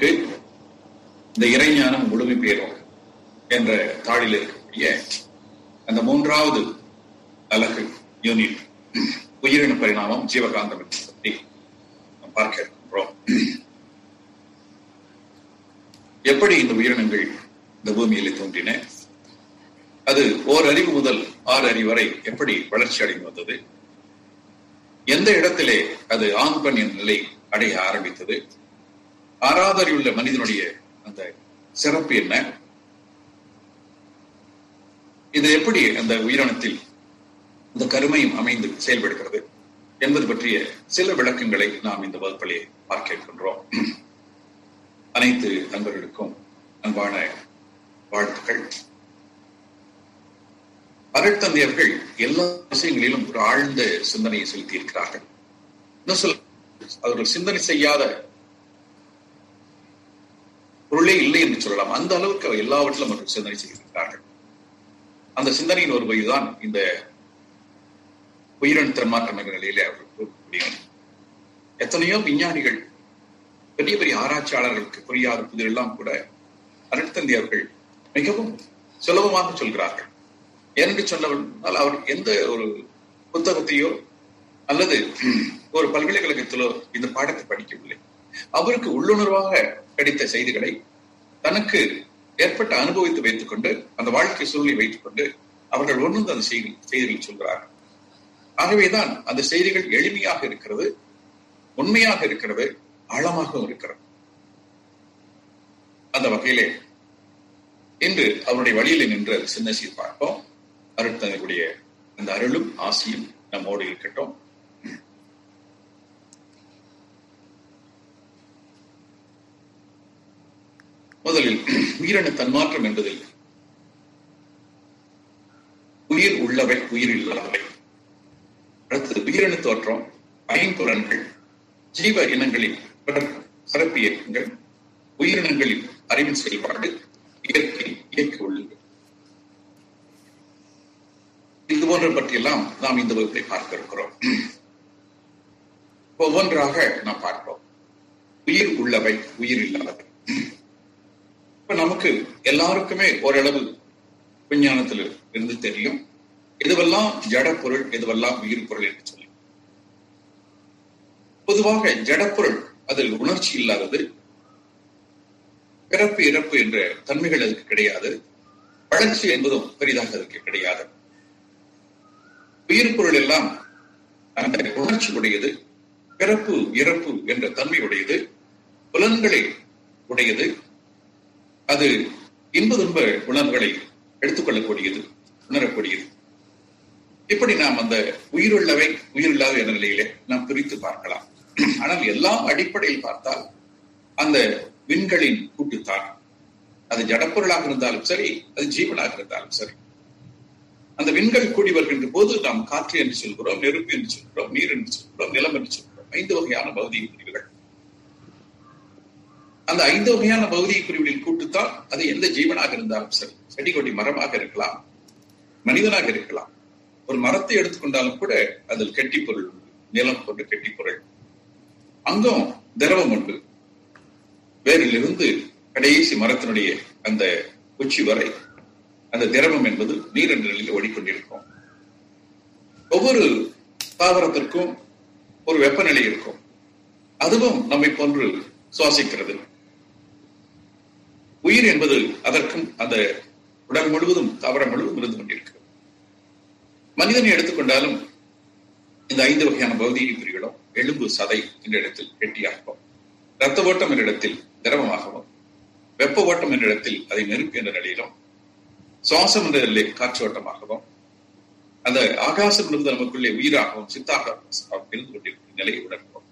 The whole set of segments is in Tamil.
வகுப்பிற்கு இந்த இறைஞானம் முழுமை பெறும் என்ற தாளில் இருக்கக்கூடிய அந்த மூன்றாவது அலகு யூனிட் உயிரின பரிணாமம் ஜீவகாந்தம் என்பதை பற்றி நாம் பார்க்க இருக்கின்றோம் எப்படி இந்த உயிரினங்கள் இந்த பூமியிலே தோன்றின அது ஓர் அறிவு முதல் ஆறு அறிவு வரை எப்படி வளர்ச்சி அடைந்து வந்தது எந்த இடத்திலே அது ஆண் பெண் என்ற நிலை அடைய ஆரம்பித்தது ஆறாவது அறிவுள்ள மனிதனுடைய அந்த சிறப்பு என்ன இது எப்படி அந்த உயிரினத்தில் இந்த கருமையும் அமைந்து செயல்படுகிறது என்பது பற்றிய சில விளக்கங்களை நாம் இந்த வகுப்பிலே பார்க்க இருக்கின்றோம் அனைத்து நண்பர்களுக்கும் அன்பான வாழ்த்துக்கள் அருட்தந்தையர்கள் எல்லா விஷயங்களிலும் ஒரு ஆழ்ந்த சிந்தனையை செலுத்தி இருக்கிறார்கள் இன்னும் சில அவர்கள் சிந்தனை செய்யாத பொருளே இல்லை என்று சொல்லலாம் அந்த அளவுக்கு அவர் எல்லாவற்றிலும் அவர்கள் சிந்தனை செய்திருக்கிறார்கள் அந்த சிந்தனையின் ஒரு வழிதான் இந்த உயிரணு தன்மாற்றம் என்ற நிலையிலே அவர்கள் கூறக்கூடிய எத்தனையோ விஞ்ஞானிகள் பெரிய பெரிய ஆராய்ச்சியாளர்களுக்கு புரியாத புதிரெல்லாம் கூட அருட்தந்தி அவர்கள் மிகவும் சுலபமாக சொல்கிறார்கள் ஏனென்று சொன்னவர்கள் அவர் எந்த ஒரு புத்தகத்தையோ அல்லது ஒரு பல்கலைக்கழகத்திலோ இந்த பாடத்தை படிக்கவில்லை அவருக்கு உள்ளுணர்வாக கிடைத்த செய்திகளை தனக்கு ஏற்பட்ட அனுபவித்து வைத்துக் கொண்டு அந்த வாழ்க்கை சூழலை வைத்துக் கொண்டு அவர்கள் உணர்ந்து அந்த செய்தி செய்திகளை சொல்கிறார்கள் ஆகவேதான் அந்த செய்திகள் எளிமையாக இருக்கிறது உண்மையாக இருக்கிறது ஆழமாகவும் இருக்கிறது அந்த வகையிலே இன்று அவருடைய வழியிலே நின்று சின்ன சீர் பார்ப்போம் அருட்தனுடைய அந்த அருளும் ஆசியும் நம்மோடு இருக்கட்டும் முதலில் உயிரணு தன்மாற்றம் என்பதில் உயிர் உள்ளவை உயிர் இல்லாதவை அடுத்தது உயிரணு தோற்றம் ஐம்புலன்கள் ஜீவ இனங்களின் சிறப்பு இயக்கங்கள் உயிரினங்களின் அறிவின் செயல்பாடு இயற்கை இயக்க உள்ளது இது போன்ற பற்றியெல்லாம் நாம் இந்த வகுப்பை பார்க்க இருக்கிறோம் ஒவ்வொன்றாக நாம் பார்ப்போம் உயிர் உள்ளவை உயிர் இல்லாதவை இப்ப நமக்கு எல்லாருக்குமே ஓரளவு விஞ்ஞானத்தில் இருந்து தெரியும் எதுவெல்லாம் ஜட பொருள் எதுவெல்லாம் உயிர் பொருள் என்று சொல்லி பொதுவாக ஜடப்பொருள் அதில் உணர்ச்சி இல்லாதது பிறப்பு இறப்பு என்ற தன்மைகள் அதுக்கு கிடையாது வளர்ச்சி என்பதும் பெரிதாக அதுக்கு கிடையாது உயிர் பொருள் எல்லாம் அந்த உணர்ச்சி உடையது பிறப்பு இறப்பு என்ற தன்மை உடையது புலன்களை உடையது அது இன்ப துன்ப உணர்வுகளை எடுத்துக்கொள்ளக்கூடியது உணரக்கூடியது இப்படி நாம் அந்த உயிருள்ளவை உயிரில்லாத என்ற நிலையிலே நாம் பிரித்து பார்க்கலாம் ஆனால் எல்லாம் அடிப்படையில் பார்த்தால் அந்த விண்களின் கூட்டுத்தான் அது ஜடப்பொருளாக இருந்தாலும் சரி அது ஜீவனாக இருந்தாலும் சரி அந்த விண்கள் கூடி வருகின்ற போது நாம் காற்று என்று சொல்கிறோம் நெருப்பு என்று சொல்கிறோம் நீர் என்று சொல்கிறோம் நிலம் என்று சொல்கிறோம் ஐந்து வகையான பௌதிக பிரிவுகள் அந்த ஐந்து வகையான பௌதிக பிரிவுகளின் கூட்டுத்தான் அது எந்த ஜீவனாக இருந்தாலும் சரி செடி கொடி மரமாக இருக்கலாம் மனிதனாக இருக்கலாம் ஒரு மரத்தை எடுத்துக்கொண்டாலும் கூட அதில் கெட்டி பொருள் உண்டு நிலம் கொண்டு கெட்டி பொருள் அங்கும் திரவம் உண்டு வேரிலிருந்து கடைசி மரத்தினுடைய அந்த உச்சி வரை அந்த திரவம் என்பது நீர் என்ற நிலையில் ஓடிக்கொண்டிருக்கும் ஒவ்வொரு தாவரத்திற்கும் ஒரு வெப்பநிலை இருக்கும் அதுவும் நம்மை போன்று சுவாசிக்கிறது உயிர் என்பது அதற்கும் அந்த உடல் முழுவதும் தாவரம் முழுவதும் இருந்து கொண்டிருக்கிறது மனிதனை எடுத்துக்கொண்டாலும் இந்த ஐந்து வகையான பௌதிக பிரிவுகளும் எலும்பு சதை என்ற இடத்தில் கெட்டியாகவும் ரத்த ஓட்டம் என்ற இடத்தில் திரவமாகவும் வெப்ப ஓட்டம் என்ற இடத்தில் அதை நெருப்பு என்ற நிலையிலும் சுவாசம் என்ற நிலையில் காற்று ஓட்டமாகவும் அந்த ஆகாசம் இருந்து நமக்குள்ளே உயிராகவும் சித்தாக இருந்து கொண்டிருக்கும் நிலையை உணர்கிறோம்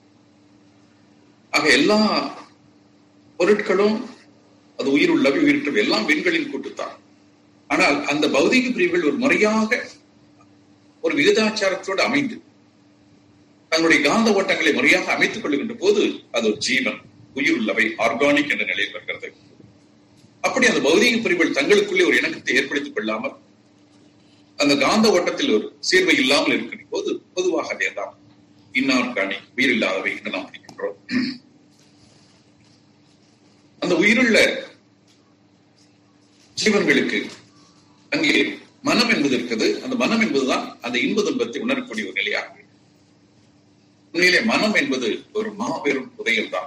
ஆக எல்லா பொருட்களும் அது உயிர் உள்ளவை உயிரற்றவை எல்லாம் விண்களின் கூட்டுத்தான் ஆனால் அந்த பௌதிக பிரிவுகள் ஒரு முறையாக ஒரு விகிதாச்சாரத்தோடு அமைந்து தங்களுடைய காந்த ஓட்டங்களை முறையாக அமைத்துக் கொள்ளுகின்ற போது அது ஒரு ஜீவன் உயிர் உள்ளவை ஆர்கானிக் என்ற நிலையில் வருகிறது அப்படி அந்த பௌதிக பிரிவுகள் தங்களுக்குள்ளே ஒரு இணக்கத்தை ஏற்படுத்திக் கொள்ளாமல் அந்த காந்த ஓட்டத்தில் ஒரு சீர்மை இல்லாமல் இருக்கின்ற போது பொதுவாக அதேதான் இன்னார்கானிக் உயிர் இல்லாதவை என்று நாம் பிடிக்கின்றோம் அந்த உயிருள்ள ஜீவன்களுக்கு அங்கே மனம் என்பது இருக்குது அந்த மனம் என்பதுதான் அந்த இன்ப துன்பத்தை உணரக்கூடிய ஒரு நிலையாக உண்மையிலே மனம் என்பது ஒரு மாபெரும் புதையல் தான்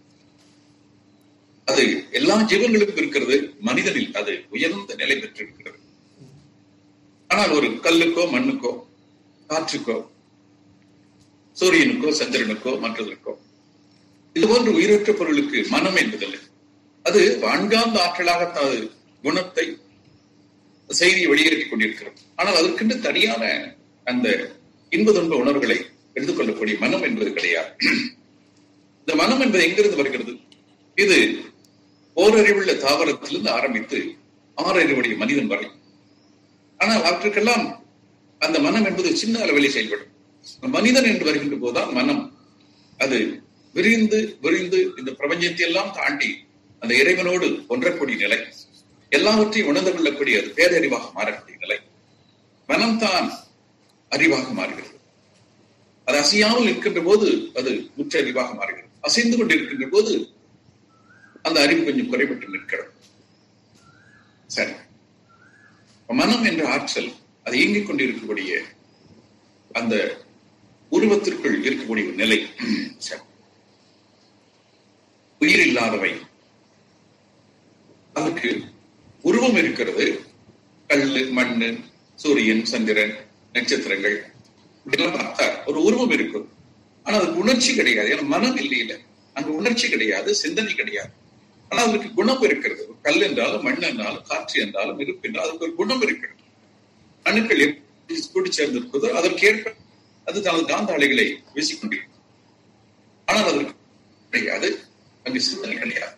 அது எல்லா ஜீவன்களுக்கும் இருக்கிறது மனிதனில் அது உயர்ந்த நிலை பெற்றிருக்கிறது ஆனால் ஒரு கல்லுக்கோ மண்ணுக்கோ காற்றுக்கோ சூரியனுக்கோ சந்திரனுக்கோ மற்றதற்கோ இது போன்ற உயிரற்ற பொருளுக்கு மனம் என்பதில்லை அது வான்காந்த ஆற்றலாக தனது குணத்தை செய்தியை வெளியேற்றிக் கொண்டிருக்கிறது ஆனால் அதற்கென்று தனியான அந்த இன்ப துன்ப உணர்வுகளை எடுத்துக்கொள்ளக்கூடிய மனம் என்பது கிடையாது இந்த மனம் என்பது எங்கிருந்து வருகிறது இது ஓரறிவுள்ள தாவரத்திலிருந்து ஆரம்பித்து ஆறறிவுடைய மனிதன் வரை ஆனால் அவற்றுக்கெல்லாம் அந்த மனம் என்பது சின்ன அளவிலே செயல்படும் மனிதன் என்று வருகின்ற போதுதான் மனம் அது விரிந்து விரிந்து இந்த பிரபஞ்சத்தை எல்லாம் தாண்டி அந்த இறைவனோடு ஒன்றக்கூடிய நிலை எல்லாவற்றையும் உணர்ந்து கொள்ளக்கூடிய அது பேரறிவாக மாறக்கூடிய நிலை மனம்தான் அறிவாக மாறுகிறது அது அசையாமல் இருக்கின்ற போது அது முற்றறிவாக மாறுகிறது அசைந்து கொண்டிருக்கின்ற போது அந்த அறிவு கொஞ்சம் குறைபட்டு நிற்கிறது சரி மனம் என்ற ஆற்றல் அது இயங்கிக் கொண்டிருக்கக்கூடிய அந்த உருவத்திற்குள் இருக்கக்கூடிய ஒரு நிலை சரி உயிர் இல்லாதவை அதுக்கு உருவம் இருக்கிறது கல்லு மண்ணு சூரியன் சந்திரன் நட்சத்திரங்கள் இதெல்லாம் பார்த்தா ஒரு உருவம் இருக்கும் ஆனா அதுக்கு உணர்ச்சி கிடையாது ஏன்னா மனம் இல்லையில அங்க உணர்ச்சி கிடையாது சிந்தனை கிடையாது ஆனா அதுக்கு குணம் இருக்கிறது கல் என்றாலும் மண் என்றாலும் காற்று என்றாலும் இருப்பு என்றாலும் அதுக்கு ஒரு குணம் இருக்கிறது அணுக்கள் எப்படி கூடி சேர்ந்திருப்பதோ அதற்கேற்ப அது தனது காந்த அலைகளை வீசிக்கொண்டிருக்கும் ஆனால் அதற்கு கிடையாது அங்கு சிந்தனை கிடையாது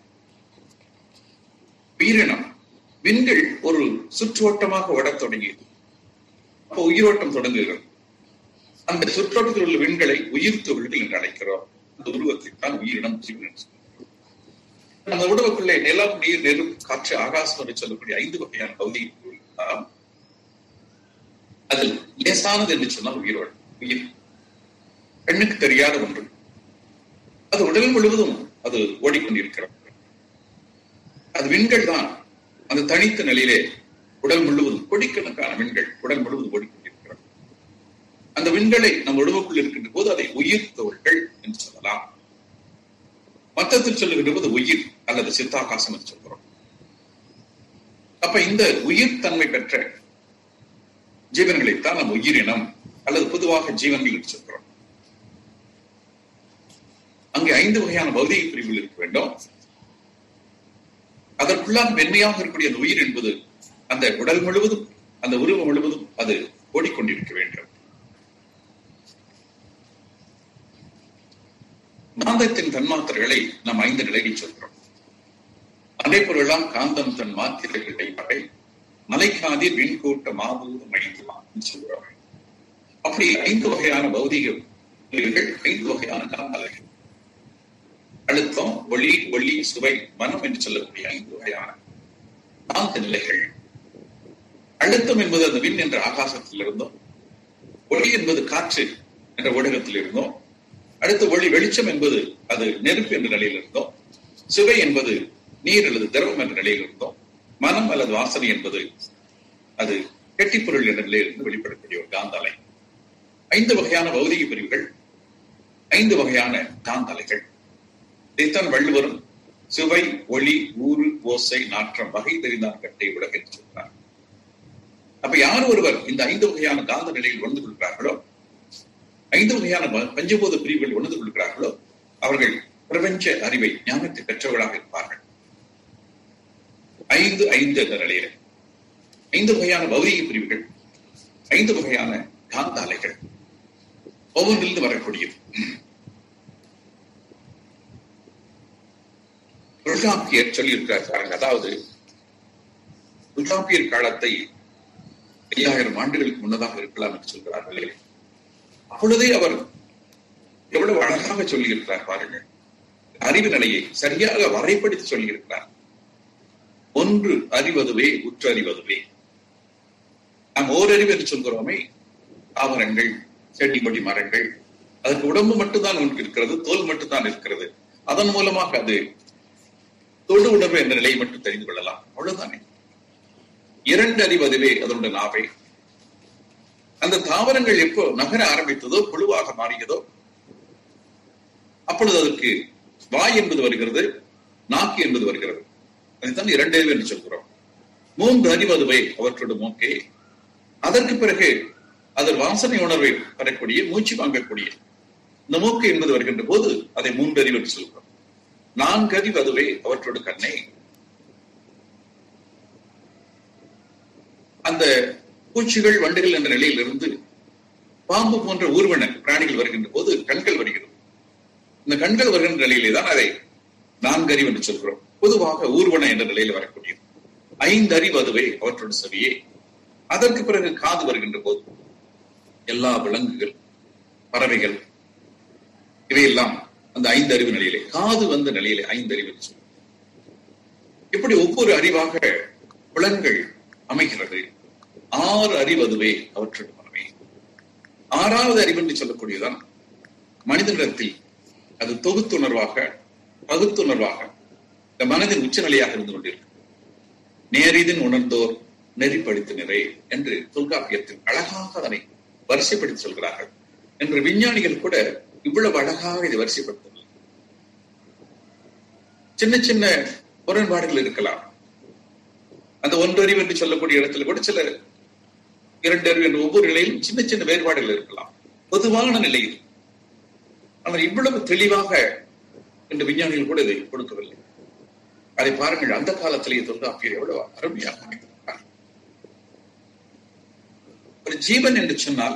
உயிரினம் விண்கள் ஒரு சுற்றுவட்டமாக ஓடத் தொடங்கியது அப்போ உயிரோட்டம் தொடங்குகிறது அந்த சுற்றோட்டத்தில் உள்ள விண்களை உயிர் துகள்கள் என்று அழைக்கிறோம் அந்த உருவத்தை தான் உயிரினம் ஜீவன் அந்த உடவுக்குள்ளே நிலம் நீர் நெருப்பு காற்று ஆகாசம் என்று சொல்லக்கூடிய ஐந்து வகையான பகுதிகள் அதில் லேசானது என்று சொன்னால் உயிரோடு உயிர் கண்ணுக்கு தெரியாத ஒன்று அது உடல் முழுவதும் அது ஓடிக்கொண்டிருக்கிறது அது விண்கள் தான் அந்த தனித்த நிலையிலே உடல் முழுவதும் கொடிக்கணக்கான விண்கள் உடல் முழுவதும் ஓடிக்கொண்டிருக்கிறது அந்த விண்களை நம் உடம்புக்குள் இருக்கின்ற போது அதை உயிர் தோள்கள் என்று சொல்லலாம் மொத்தத்தில் சொல்லுகின்ற போது உயிர் அல்லது சித்தாகாசம் என்று சொல்கிறோம் அப்ப இந்த உயிர் தன்மை பெற்ற ஜீவன்களைத்தான் நம்ம உயிரினம் அல்லது பொதுவாக ஜீவன்கள் என்று சொல்கிறோம் அங்கே ஐந்து வகையான பௌதிக பிரிவுகள் இருக்க வேண்டும் அதற்குள்ளாக மென்மையாக இருக்கக்கூடிய அந்த உயிர் என்பது அந்த உடல் முழுவதும் அந்த உருவம் முழுவதும் அது ஓடிக்கொண்டிருக்க வேண்டும் காந்தத்தின் தன்மாத்திரைகளை நாம் ஐந்து நிலையில் சொல்கிறோம் அதே பொருளாம் காந்தம் தன் மாத்திரைகளை வகை மலைக்காதி விண்கூட்ட மாபூத மைந்துவான் சொல்கிறோம் அப்படி ஐந்து வகையான பௌதிக ஐந்து வகையான காந்தலைகள் அழுத்தம் ஒளி ஒளி சுவை மனம் என்று சொல்லக்கூடிய ஐந்து வகையான காந்த நிலைகள் அழுத்தம் என்பது அந்த விண் என்ற ஆகாசத்தில் இருந்தோம் ஒளி என்பது காற்று என்ற ஊடகத்தில் இருந்தோம் அடுத்த ஒளி வெளிச்சம் என்பது அது நெருப்பு என்ற நிலையில் இருந்தோம் சுவை என்பது நீர் அல்லது திரவம் என்ற நிலையில் இருந்தோம் மனம் அல்லது வாசனை என்பது அது கெட்டிப்பொருள் என்ற நிலையிலிருந்து வெளிப்படக்கூடிய ஒரு காந்தாலை ஐந்து வகையான பௌதிக பிரிவுகள் ஐந்து வகையான காந்தலைகள் இதைத்தான் வள்ளுவரும் சுவை ஒளி ஊறு ஓசை நாற்றம் வகை தெரிந்தான் கட்டை உலக என்று சொல்கிறார் அப்ப யார் ஒருவர் இந்த ஐந்து வகையான காந்த நிலையில் உணர்ந்து கொள்கிறார்களோ ஐந்து வகையான பஞ்சபோத பிரிவுகள் உணர்ந்து கொள்கிறார்களோ அவர்கள் பிரபஞ்ச அறிவை ஞானத்தை பெற்றவர்களாக இருப்பார்கள் ஐந்து ஐந்து என்ற நிலையில ஐந்து வகையான பௌதிக பிரிவுகள் ஐந்து வகையான காந்த அலைகள் ஒவ்வொன்றிலிருந்து வரக்கூடியது தொல்காப்பியர் சொல்லியிருக்கிறார் பாருங்க அதாவது தொல்காப்பியர் காலத்தை ஐயாயிரம் ஆண்டுகளுக்கு முன்னதாக இருக்கலாம் என்று சொல்கிறார்களே அப்பொழுதே அவர் எவ்வளவு அழகாக சொல்லியிருக்கிறார் பாருங்கள் அறிவு நிலையை சரியாக வரைப்படுத்தி சொல்லியிருக்கிறார் ஒன்று அறிவதுவே உற்றறிவதுவே நாம் ஓரறிவு என்று சொல்கிறோமே தாவரங்கள் செடி கொடி மரங்கள் அதற்கு உடம்பு மட்டும்தான் உனக்கு இருக்கிறது தோல் மட்டும்தான் இருக்கிறது அதன் மூலமாக அது தொடு உணர்வு என்ற நிலையை மட்டும் தெரிந்து கொள்ளலாம் அவ்வளவுதானே இரண்டு அறிவு அதுவே அதனுடைய நாவை அந்த தாவரங்கள் எப்போ நகர ஆரம்பித்ததோ புழுவாக மாறியதோ அப்பொழுது அதற்கு வாய் என்பது வருகிறது நாக்கு என்பது வருகிறது அதுதான் இரண்டு அறிவு என்று சொல்கிறோம் மூன்று அறிவு அதுவே அவற்றோட மூக்கே அதற்கு பிறகு அதன் வாசனை உணர்வை பெறக்கூடிய மூச்சு வாங்கக்கூடிய இந்த மூக்கு என்பது வருகின்ற போது அதை மூன்று அறிவு என்று சொல்கிறோம் நான்கு அறிவு அதுவே அவற்றோட கண்ணே அந்த பூச்சிகள் வண்டுகள் என்ற நிலையிலிருந்து பாம்பு போன்ற ஊர்வன பிராணிகள் வருகின்ற போது கண்கள் வருகிறது இந்த கண்கள் வருகின்ற நிலையிலே தான் அதை நான்கு அறிவு என்று சொல்கிறோம் பொதுவாக ஊர்வன என்ற நிலையில் வரக்கூடியது ஐந்து அறிவு அதுவே அவற்றோட செவியே அதற்கு பிறகு காது வருகின்ற போது எல்லா விலங்குகள் பறவைகள் இவையெல்லாம் அந்த ஐந்து அறிவு நிலையிலே காது வந்த நிலையிலே ஐந்து அறிவு என்று சொல்கிறோம் இப்படி ஒவ்வொரு அறிவாக புலன்கள் அமைகிறது ஆறு அறிவு அதுவே அவற்றோட மனமே ஆறாவது அறிவு என்று சொல்லக்கூடியதான் மனிதனிடத்தில் அது தொகுத்துணர்வாக பகுத்துணர்வாக இந்த மனதின் உச்சநிலையாக இருந்து கொண்டிருக்கு நேரிதின் உணர்ந்தோர் நெறிப்படுத்து நிறை என்று தொல்காப்பியத்தில் அழகாக அதனை வரிசைப்படுத்தி சொல்கிறார்கள் என்று விஞ்ஞானிகள் கூட இவ்வளவு அழகாக இதை வரிசைப்படுத்தவில்லை சின்ன சின்ன முரண்பாடுகள் இருக்கலாம் அந்த ஒன்றறிவு என்று சொல்லக்கூடிய இடத்துல கூட சில இரண்டு அறிவு என்ற ஒவ்வொரு நிலையிலும் சின்ன சின்ன வேறுபாடுகள் இருக்கலாம் பொதுவான நிலையில் ஆனால் இவ்வளவு தெளிவாக இந்த விஞ்ஞானிகள் கூட இதை கொடுக்கவில்லை அதை பாருங்கள் அந்த காலத்திலேயே தொல்காப்பியர் எவ்வளவு அருமையாக அமைத்திருக்கிறார் ஒரு ஜீவன் என்று சொன்னால்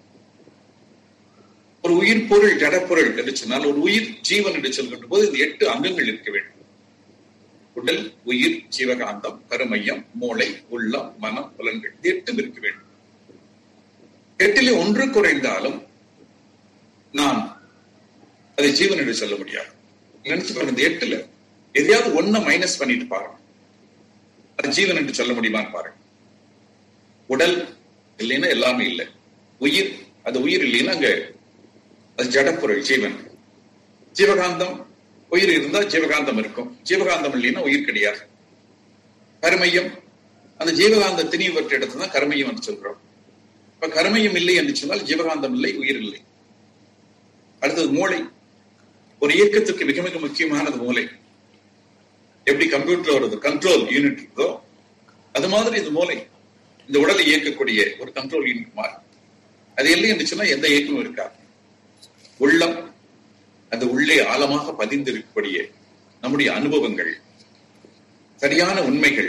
ஒரு உயிர் பொருள் ஜடப்பொருள் என்று சொன்னால் ஒரு உயிர் ஜீவன் என்று சொல்கின்ற போது இந்த எட்டு அங்கங்கள் இருக்க வேண்டும் உடல் உயிர் ஜீவகாந்தம் கருமையம் மூளை உள்ளம் மனம் புலன்கள் இது எட்டும் இருக்க வேண்டும் எட்டிலே ஒன்று குறைந்தாலும் நான் அதை ஜீவன் என்று சொல்ல முடியாது நினைச்சு பாருங்க இந்த எட்டுல எதையாவது ஒன்ன மைனஸ் பண்ணிட்டு பாருங்க அது ஜீவன் என்று சொல்ல முடியுமான்னு பாருங்க உடல் இல்லைன்னா எல்லாமே இல்லை உயிர் அது உயிர் இல்லைன்னா அங்க அது ஜடப்பொருள் ஜீவன் ஜீவகாந்தம் உயிர் இருந்தா ஜீவகாந்தம் இருக்கும் ஜீவகாந்தம் இல்லைன்னா உயிர் கிடையாது கருமையம் அந்த ஜீவகாந்த திணிவற்ற இடத்துல தான் கருமையம் என்று சொல்றோம் இப்ப கருமையம் இல்லை என்று சொன்னால் ஜீவகாந்தம் இல்லை உயிர் இல்லை அடுத்தது மூளை ஒரு இயக்கத்துக்கு மிக மிக முக்கியமானது மூளை எப்படி கம்ப்யூட்டர் வருது கண்ட்ரோல் யூனிட் இருக்கோ அது மாதிரி இந்த மூளை இந்த உடலை இயக்கக்கூடிய ஒரு கண்ட்ரோல் யூனிட் மாதிரி அது இல்லை என்று சொன்னா எந்த இயக்கமும் இருக்காது உள்ளம் அந்த உள்ளே ஆழமாக பதிந்திருக்கக்கூடிய நம்முடைய அனுபவங்கள் சரியான உண்மைகள்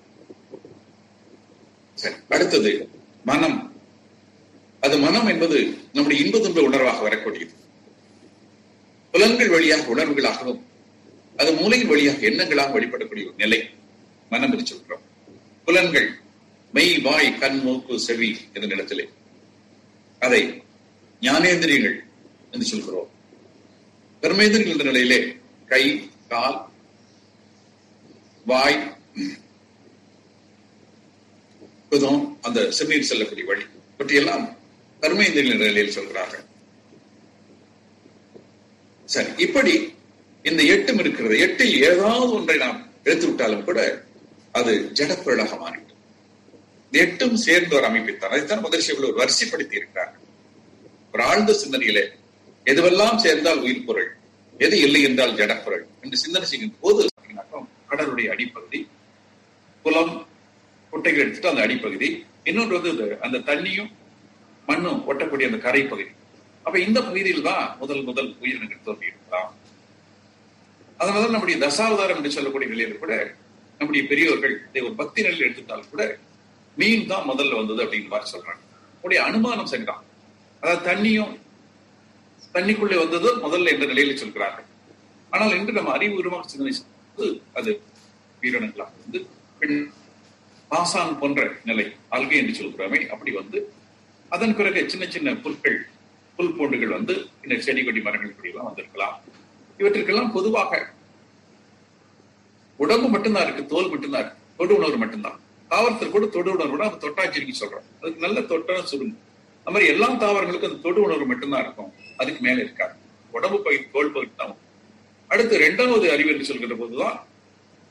சரி அடுத்தது மனம் அது மனம் என்பது நம்முடைய இன்ப துன்ப உணர்வாக வரக்கூடியது புலன்கள் வழியாக உணர்வுகளாகவும் அது மூலையின் வழியாக எண்ணங்களாக வெளிப்படக்கூடிய ஒரு நிலை மனம் என்று சொல்கிறோம் புலன்கள் மெய் வாய் கண் மூக்கு செவி என்ற நிலத்திலே அதை ஞானேந்திரியங்கள் என்று சொல்கிறோம் கர்மேந்திரங்கள் என்ற நிலையிலே கை கால் வாய் புதம் அந்த சிறுநீர் செல்லக்கூடிய வழி பற்றியெல்லாம் கர்மேந்திரங்கள் என்ற நிலையில் சொல்கிறார்கள் சரி இப்படி இந்த எட்டும் இருக்கிறது எட்டில் ஏதாவது ஒன்றை நாம் எடுத்து விட்டாலும் கூட அது ஜடப்பொருளாக மாறிவிடும் இந்த எட்டும் சேர்ந்த ஒரு அமைப்பைத்தான் அதைத்தான் முதல் ஒரு வரிசைப்படுத்தி இருக்கிறார்கள் ஒரு ஆழ்ந்த சிந்தனையிலே எதுவெல்லாம் சேர்ந்தால் உயிர் பொருள் எது இல்லை என்றால் ஜடப்பொருள் என்று சிந்தனை செய்கின்ற போது கடலுடைய அடிப்பகுதி குளம் குட்டைகள் எடுத்துட்டு அந்த அடிப்பகுதி இன்னொன்று வந்து அந்த தண்ணியும் மண்ணும் ஒட்டக்கூடிய அந்த கரை பகுதி அப்ப இந்த பகுதியில் தான் முதல் முதல் உயிரினங்கள் தோன்றி இருக்கலாம் அதனால நம்முடைய தசாவதாரம் என்று சொல்லக்கூடிய நிலையில கூட நம்முடைய பெரியவர்கள் இதை ஒரு பக்தி நிலையில் எடுத்துட்டால் கூட மீன் தான் முதல்ல வந்தது அப்படின்னு மாதிரி சொல்றாங்க உடைய அனுமானம் சரிதான் அதாவது தண்ணியும் தண்ணிக்குள்ளே வந்தது முதல்ல என்ற நிலையில சொல்கிறார்கள் ஆனால் இன்று நம்ம அறிவுபூர்வமாக சிந்தனை அது உயிரினங்களாக வந்து பெண் பாசான் போன்ற நிலை அல்கை என்று சொல்கிறோமே அப்படி வந்து அதன் பிறகு சின்ன சின்ன புற்கள் புல் பூண்டுகள் வந்து இந்த செடி கொடி மரங்கள் இப்படி எல்லாம் வந்திருக்கலாம் இவற்றிற்கெல்லாம் பொதுவாக உடம்பு மட்டும்தான் இருக்கு தோல் மட்டும்தான் இருக்கு தொடு உணர்வு மட்டும்தான் தாவரத்தில் கூட தொடு உணர்வு அது தொட்டாச்சிரிக்கி சொல்றோம் அதுக்கு நல்ல தொட்டா சுருங்கும் அந்த மாதிரி எல்லா தாவரங்களுக்கும் அந்த தொடு உணர்வு மட்டும்தான் இருக்கும் அதுக்கு மேல இருக்காது உடம்பு பகுதி தோல் பகுதி தான் அடுத்து இரண்டாவது அறிவு என்று சொல்கிற போதுதான்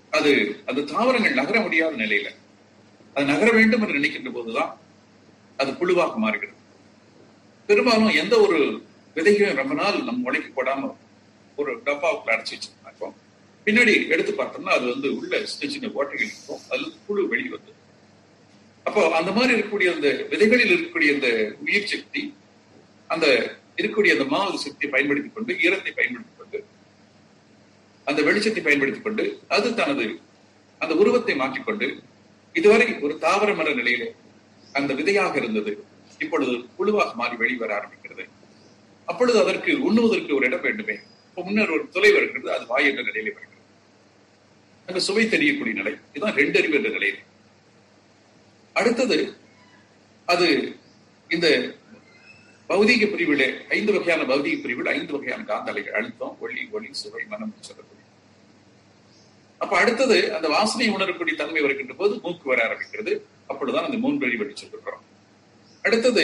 அது அந்த தாவரங்கள் நகர முடியாத நிலையில அது நகர வேண்டும் என்று நினைக்கின்ற போதுதான் அது புழுவாக மாறுகிறது பெரும்பாலும் எந்த ஒரு விதையும் ரொம்ப நாள் நம்ம முளைக்கு போடாம ஒரு டப்பாவுக்குள்ள அடைச்சி வச்சிருக்கோம் பின்னாடி எடுத்து பார்த்தோம்னா அது வந்து உள்ள சின்ன சின்ன ஓட்டைகள் இருக்கும் அதுல இருந்து புழு வெளியே வந்து அப்போ அந்த மாதிரி இருக்கக்கூடிய அந்த விதைகளில் இருக்கக்கூடிய அந்த உயிர் சக்தி அந்த இருக்கக்கூடிய அந்த மாவு சக்தியை பயன்படுத்திக் கொண்டு ஈரத்தை பயன்படுத்திக் கொண்டு அந்த வெளிச்சத்தை பயன்படுத்திக் கொண்டு அது தனது அந்த உருவத்தை மாற்றிக்கொண்டு இதுவரை ஒரு தாவர மர நிலையில அந்த விதையாக இருந்தது இப்பொழுது புழுவாக மாறி வெளிவர ஆரம்பிக்கிறது அப்பொழுது அதற்கு உண்ணுவதற்கு ஒரு இடம் வேண்டுமே இப்போ முன்னர் ஒரு துளை வருகிறது அது வாய் என்ற நிலையில வருகிறது அங்க சுவை தெரியக்கூடிய நிலை இதுதான் ரெண்டறிவு என்ற நிலையில் அடுத்தது அது இந்த பௌதீக பிரிவுல ஐந்து வகையான பௌதீக பிரிவுல ஐந்து வகையான காந்தலைகள் அழுத்தம் ஒளி ஒளி சுவை மனம் சொல்லக்கூடிய அப்ப அடுத்தது அந்த வாசனையை உணரக்கூடிய தன்மை வருகின்ற போது மூக்கு வர ஆரம்பிக்கிறது அப்பொழுதுதான் அந்த மூன்று அறிவு என்று சொல்லிருக்கிறோம் அடுத்தது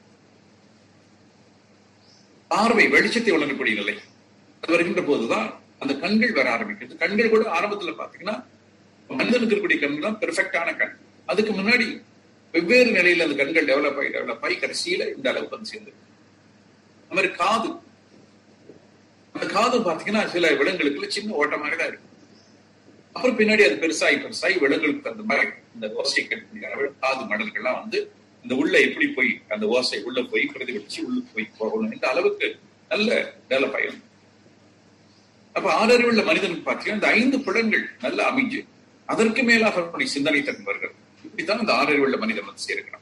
பார்வை வெளிச்சத்தை உணரக்கூடிய நிலை அது வருகின்ற போதுதான் அந்த கண்கள் வர ஆரம்பிக்கிறது கண்கள் கூட ஆரம்பத்துல பாத்தீங்கன்னா மனிதனுக்கு இருக்கக்கூடிய கண்கள் தான் பெர்ஃபெக்டான கண் அதுக்கு முன்னாடி வெவ்வேறு நிலையில அந்த கண்கள் டெவலப் ஆகி டெவலப் ஆகி கடைசியில இந்த அளவுக்கு வந்து சேர்ந்து அந்த மாதிரி காது அந்த காது பாத்தீங்கன்னா சில விலங்குகளுக்குள்ள சின்ன ஓட்டமாக தான் இருக்கு அப்புறம் பின்னாடி அது பெருசாகி பெருசாகி விலங்குகளுக்கு அந்த மாதிரி இந்த ஓசை கட்டக்கூடிய காது மடல்கள்லாம் வந்து இந்த உள்ள எப்படி போய் அந்த ஓசை உள்ள போய் பிரதிபலிச்சு உள்ள போய் போகணும் இந்த அளவுக்கு நல்ல டெவலப் ஆயிடும் அப்ப ஆறறிவுள்ள மனிதனுக்கு பார்த்தீங்கன்னா இந்த ஐந்து புலன்கள் நல்ல அமைஞ்சு அதற்கு மேலாக அவருடைய சிந்தனை தன் வருகிறது இப்படித்தான் இந்த ஆறறிவுள்ள மனிதன் வந்து சேர்க்கிறான்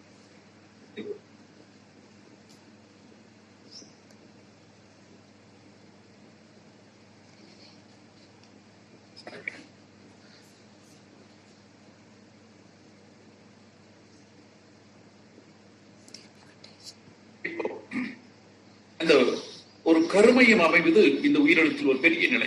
இப்போ இந்த ஒரு கருமையம் அமைவது இந்த உயிரினத்தில் ஒரு பெரிய நிலை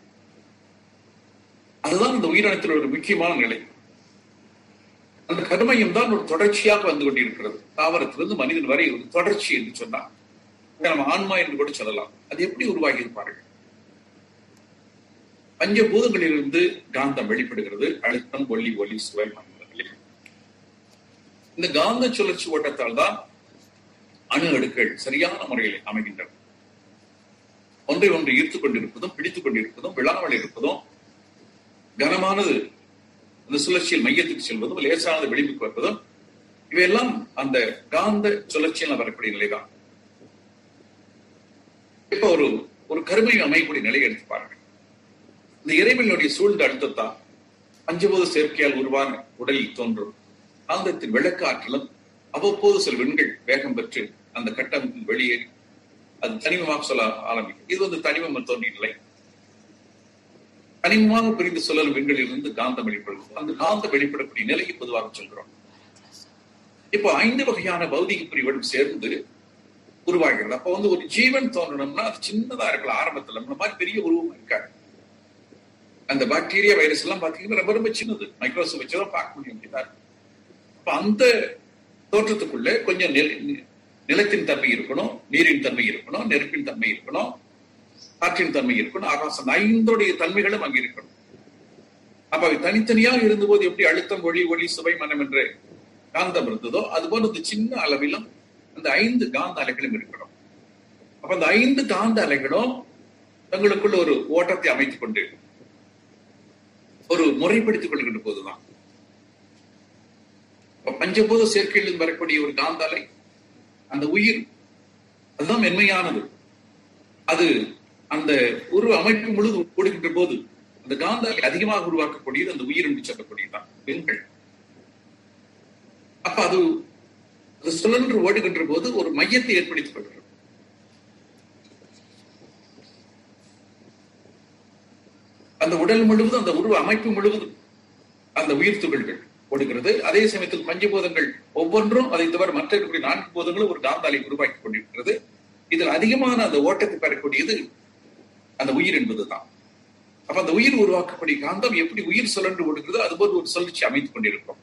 அதுதான் இந்த உயிரினத்தில் ஒரு முக்கியமான நிலை அந்த கருமையம் தான் ஒரு தொடர்ச்சியாக வந்து கொண்டிருக்கிறது தாவரத்திலிருந்து மனிதன் வரை ஒரு தொடர்ச்சி என்று சொன்னார் நம்ம ஆன்மா என்று கூட சொல்லலாம் அது எப்படி உருவாகி இருப்பார்கள் பஞ்சபூதங்களிலிருந்து காந்தம் வெளிப்படுகிறது அழுத்தம் ஒளி ஒலி சுவை மண்டலங்களில் இந்த காந்த சுழற்சி ஓட்டத்தால் தான் அணு அடுக்கள் சரியான முறையில் அமைகின்றன ஒன்றை ஒன்று ஈர்த்துக் கொண்டிருப்பதும் பிடித்துக் கொண்டிருப்பதும் விழாமல் இருப்பதும் கனமானது அந்த சுழற்சியில் மையத்துக்கு செல்வதும் லேசானது விளிம்புக்கு வருவதும் இவையெல்லாம் அந்த காந்த சுழற்சியில் வரக்கூடிய நிலைதான் இப்ப ஒரு ஒரு கருமை அமையக்கூடிய நிலையை எடுத்து பாருங்க இந்த இறைவனுடைய சூழ்ந்த அழுத்தத்தான் பஞ்சபோத சேர்க்கையால் உருவான உடலில் தோன்றும் காந்தத்தின் விளக்க ஆற்றலும் அவ்வப்போது சில விண்கள் வேகம் பெற்று அந்த கட்டம் வெளியேறி அது தனிமமாக சொல்ல ஆரம்பிக்கும் இது வந்து தனிமம் தோன்றிய நிலை தனிமமாக பிரிந்து சுழல் விண்களிலிருந்து காந்தம் வெளிப்படுகிறது அந்த காந்தம் வெளிப்படக்கூடிய நிலையை பொதுவாக சொல்கிறோம் இப்போ ஐந்து வகையான பௌதிக பிரிவுகளும் சேர்ந்து உருவாகிறது அப்போ வந்து ஒரு ஜீவன் தோன்றணும்னா அது சின்னதா இருக்கலாம் ஆரம்பத்துல இந்த மாதிரி பெரிய உருவம் இருக்காது அந்த பாக்டீரியா வைரஸ் எல்லாம் பாத்தீங்கன்னா ரொம்ப ரொம்ப சின்னது மைக்ரோஸ்கோப் வச்சுதான் பார்க்க முடியும் அப்படிதான் அப்ப அந்த தோற்றத்துக்குள்ள கொஞ்சம் நிலத்தின் தன்மை இருக்கணும் நீரின் தன்மை இருக்கணும் நெருப்பின் தன்மை இருக்கணும் காற்றின் தன்மை இருக்கணும் ஆகாசம் ஐந்தோடைய தன்மைகளும் அங்கே இருக்கணும் அப்ப அவை தனித்தனியாக இருந்தபோது எப்படி அழுத்தம் ஒளி ஒளி சுவை மனம் என்று காந்தம் இருந்ததோ அதுபோல இந்த சின்ன அளவிலும் அந்த ஐந்து காந்த அலைகளும் இருக்கணும் அப்ப அந்த ஐந்து காந்த அலைகளும் தங்களுக்குள்ள ஒரு ஓட்டத்தை அமைத்துக் கொண்டு ஒரு முறைப்படுத்திக் கொள்கின்ற போதுதான் பஞ்சபூத சேர்க்கையிலிருந்து வரக்கூடிய ஒரு காந்த அலை அந்த உயிர் அதுதான் மென்மையானது அது அந்த உருவ அமைப்பு முழுது ஓடுகின்ற போது அந்த காந்த அலை அதிகமாக உருவாக்கக்கூடியது அந்த உயிர் என்று சொல்லக்கூடியதுதான் பெண்கள் அப்ப அது அது சுழன்று ஓடுகின்ற போது ஒரு மையத்தை ஏற்படுத்திக் கொள்கிறது அந்த உடல் முழுவதும் அந்த உருவ அமைப்பு முழுவதும் அந்த உயிர் துகள்கள் ஓடுகிறது அதே சமயத்தில் பஞ்சபூதங்கள் ஒவ்வொன்றும் அதை தவிர மற்ற இருக்கக்கூடிய நான்கு பூதங்களும் ஒரு காந்தாலை உருவாக்கி கொண்டிருக்கிறது இதில் அதிகமான அந்த ஓட்டத்தை பெறக்கூடியது அந்த உயிர் என்பதுதான் அப்ப அந்த உயிர் உருவாக்கக்கூடிய காந்தம் எப்படி உயிர் சுழன்று ஓடுகிறதோ அதுபோல் ஒரு சுழற்சி அமைத்துக் கொண்டிருக்கும்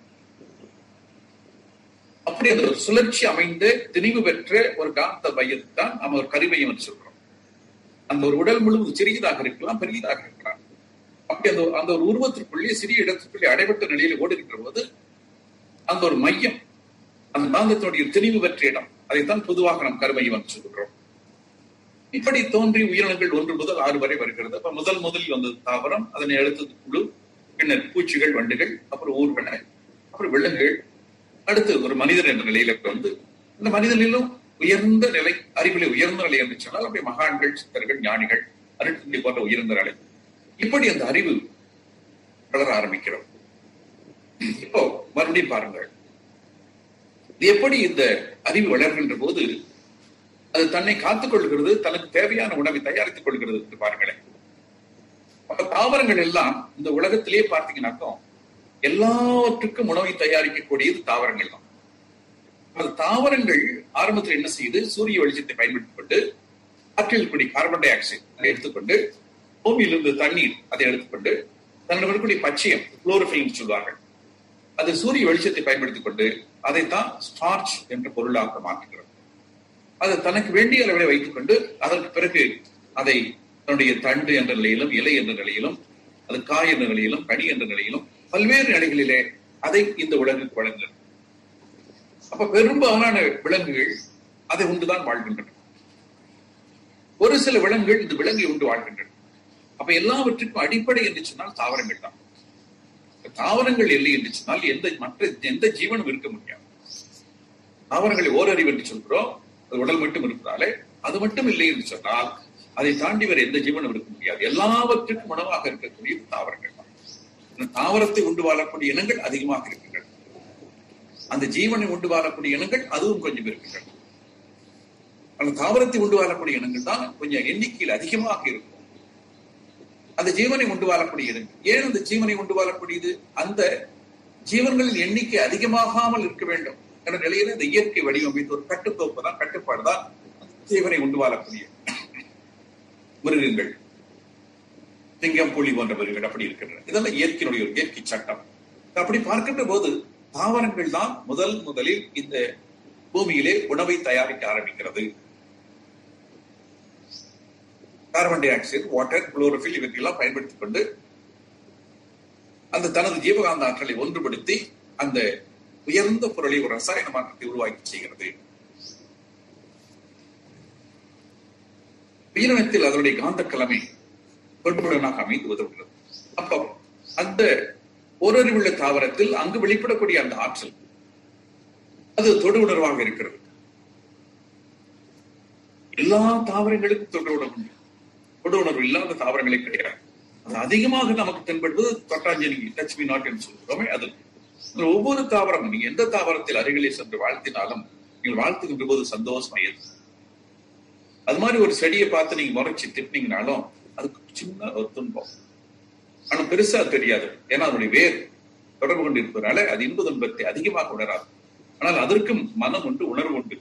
அப்படி அந்த ஒரு சுழற்சி அமைந்து திணிவு பெற்ற ஒரு காந்த மையத்தை தான் நம்ம ஒரு கருமையம் என்று சொல்றோம் அந்த ஒரு உடல் முழுவதும் சிறியதாக இருக்கலாம் பெரியதாக இருக்கலாம் அப்படி அந்த அந்த ஒரு உருவத்திற்குள்ளே சிறிய இடத்திற்குள்ளே அடைபட்ட நிலையில் ஓடுகின்ற போது அந்த ஒரு மையம் அந்த காந்தத்தினுடைய தெளிவு பெற்ற இடம் அதைத்தான் பொதுவாக நாம் கருமையம் என்று சொல்கிறோம் இப்படி தோன்றி உயிரினங்கள் ஒன்று முதல் ஆறு வரை வருகிறது அப்ப முதல் முதலில் வந்தது தாவரம் அதனை அடுத்தது குழு பின்னர் பூச்சிகள் வண்டுகள் அப்புறம் ஊர்வன அப்புறம் விலங்குகள் அடுத்து ஒரு மனிதர் என்ற நிலையில வந்து இந்த மனிதனிலும் உயர்ந்த நிலை அறிவிலே உயர்ந்த நிலை என்று சொன்னால் அப்படி மகான்கள் சித்தர்கள் ஞானிகள் அருட்குண்டி போன்ற உயர்ந்த நிலை இப்படி அந்த அறிவு வளர ஆரம்பிக்கிறோம் இப்போ மறுபடியும் பாருங்கள் இது எப்படி இந்த அறிவு வளர்கின்ற போது அது தன்னை காத்துக் கொள்கிறது தனக்கு தேவையான உணவை தயாரித்துக் கொள்கிறது என்று பாருங்களேன் அப்ப தாவரங்கள் எல்லாம் இந்த உலகத்திலேயே பார்த்தீங்கன்னாக்கோ எல்லாவற்றுக்கும் உணவை தயாரிக்கக்கூடியது தாவரங்கள் தான் அந்த தாவரங்கள் ஆரம்பத்தில் என்ன செய்யுது சூரிய வெளிச்சத்தை பயன்படுத்திக் கொண்டு காற்றில் கூடிய கார்பன் டை ஆக்சைடு அதை எடுத்துக்கொண்டு பூமியிலிருந்து தண்ணீர் அதை எடுத்துக்கொண்டு தன்னிடம் இருக்கக்கூடிய பச்சையம் குளோரோஃபில் சொல்வார்கள் அது சூரிய வெளிச்சத்தை பயன்படுத்திக் கொண்டு அதைத்தான் ஸ்டார்ச் என்ற பொருளாக மாற்றுகிறது அது தனக்கு வேண்டிய அளவில் வைத்துக் கொண்டு அதற்கு பிறகு அதை தன்னுடைய தண்டு என்ற நிலையிலும் இலை என்ற நிலையிலும் அது காய் என்ற நிலையிலும் கனி என்ற நிலையிலும் பல்வேறு நிலைகளிலே அதை இந்த விலங்குக்கு வழங்குகிறது அப்ப பெரும்பாலான விலங்குகள் அதை உண்டுதான் வாழ்கின்றன ஒரு சில விலங்குகள் இந்த விலங்கை உண்டு வாழ்கின்றன அப்ப எல்லாவற்றுக்கும் அடிப்படை என்று சொன்னால் தாவரங்கள் தான் தாவரங்கள் இல்லை என்று சொன்னால் எந்த மற்ற எந்த ஜீவனும் இருக்க முடியாது தாவரங்களை ஓரறிவு என்று சொல்கிறோம் அது உடல் மட்டும் இருக்கிறாலே அது மட்டும் இல்லை என்று சொன்னால் அதை தாண்டி வேற எந்த ஜீவனும் இருக்க முடியாது எல்லாவற்றுக்கும் உணவாக இருக்கக்கூடிய தாவரங்கள் தான் தாவரத்தை உண்டு வாழக்கூடிய இனங்கள் அதிகமாக இருக்கின்றன அந்த ஜீவனை உண்டு வாழக்கூடிய இனங்கள் அதுவும் கொஞ்சம் இருக்கின்றன அந்த தாவரத்தை உண்டு வாழக்கூடிய இனங்கள் தான் கொஞ்சம் எண்ணிக்கையில் அதிகமாக இருக்கும் அந்த ஜீவனை உண்டு வாழக்கூடிய இனங்கள் ஏன் அந்த ஜீவனை உண்டு வாழக்கூடியது அந்த ஜீவன்களின் எண்ணிக்கை அதிகமாகாமல் இருக்க வேண்டும் என்ற நிலையில இந்த இயற்கை வடிவமைத்து ஒரு கட்டுக்கோப்பு தான் கட்டுப்பாடு தான் ஜீவனை உண்டு வாழக்கூடிய மிருகங்கள் சிங்கம் புலி போன்ற மிருகங்கள் அப்படி இருக்கின்றன இதெல்லாம் இயற்கையினுடைய ஒரு இயற்கை சட்டம் அப்படி பார்க்கின்ற போது தாவரங்கள் தான் முதல் முதலில் இந்த பூமியிலே உணவை தயாரிக்க ஆரம்பிக்கிறது carbon dioxide water chlorophyll இவற்றையெல்லாம் பயன்படுத்திக் கொண்டு அந்த தனது ஜீவகாந்த ஆற்றலை ஒன்றுபடுத்தி அந்த உயர்ந்த பொருளை ஒரு ரசாயன மாற்றத்தை உருவாக்கி செய்கிறது உயிரினத்தில் அதனுடைய காந்த கிழமை தொடுபுடனாக அமைந்து உதவுகிறது அப்போ அந்த ஓரறிவுள்ள தாவரத்தில் அங்கு வெளிப்படக்கூடிய அந்த ஆற்றல் அது தொடு உணர்வாக இருக்கிறது எல்லா தாவரங்களுக்கும் தொடு உணர்வு தொடு உணர்வு இல்லாத தாவரங்களே கிடையாது அது அதிகமாக நமக்கு தென்படுவது தொட்டாஞ்சலி டச் மீ நாட் என்று சொல்கிறோமே அது ஒவ்வொரு தாவரமும் நீங்க எந்த தாவரத்தில் அருகிலே சென்று வாழ்த்தினாலும் நீங்கள் வாழ்த்துகின்ற போது சந்தோஷம் ஏது அது மாதிரி ஒரு செடியை பார்த்து நீங்க முறைச்சு திட்டினீங்கனாலும் அதுக்கு சின்ன ஒரு துன்பம் ஆனா பெருசா தெரியாது ஏன்னா அதனுடைய வேர் தொடர்பு கொண்டு இருப்பதனால அது இன்ப துன்பத்தை அதிகமாக உணராது ஆனால் அதற்கும் மனம் உண்டு உணர்வு உண்டு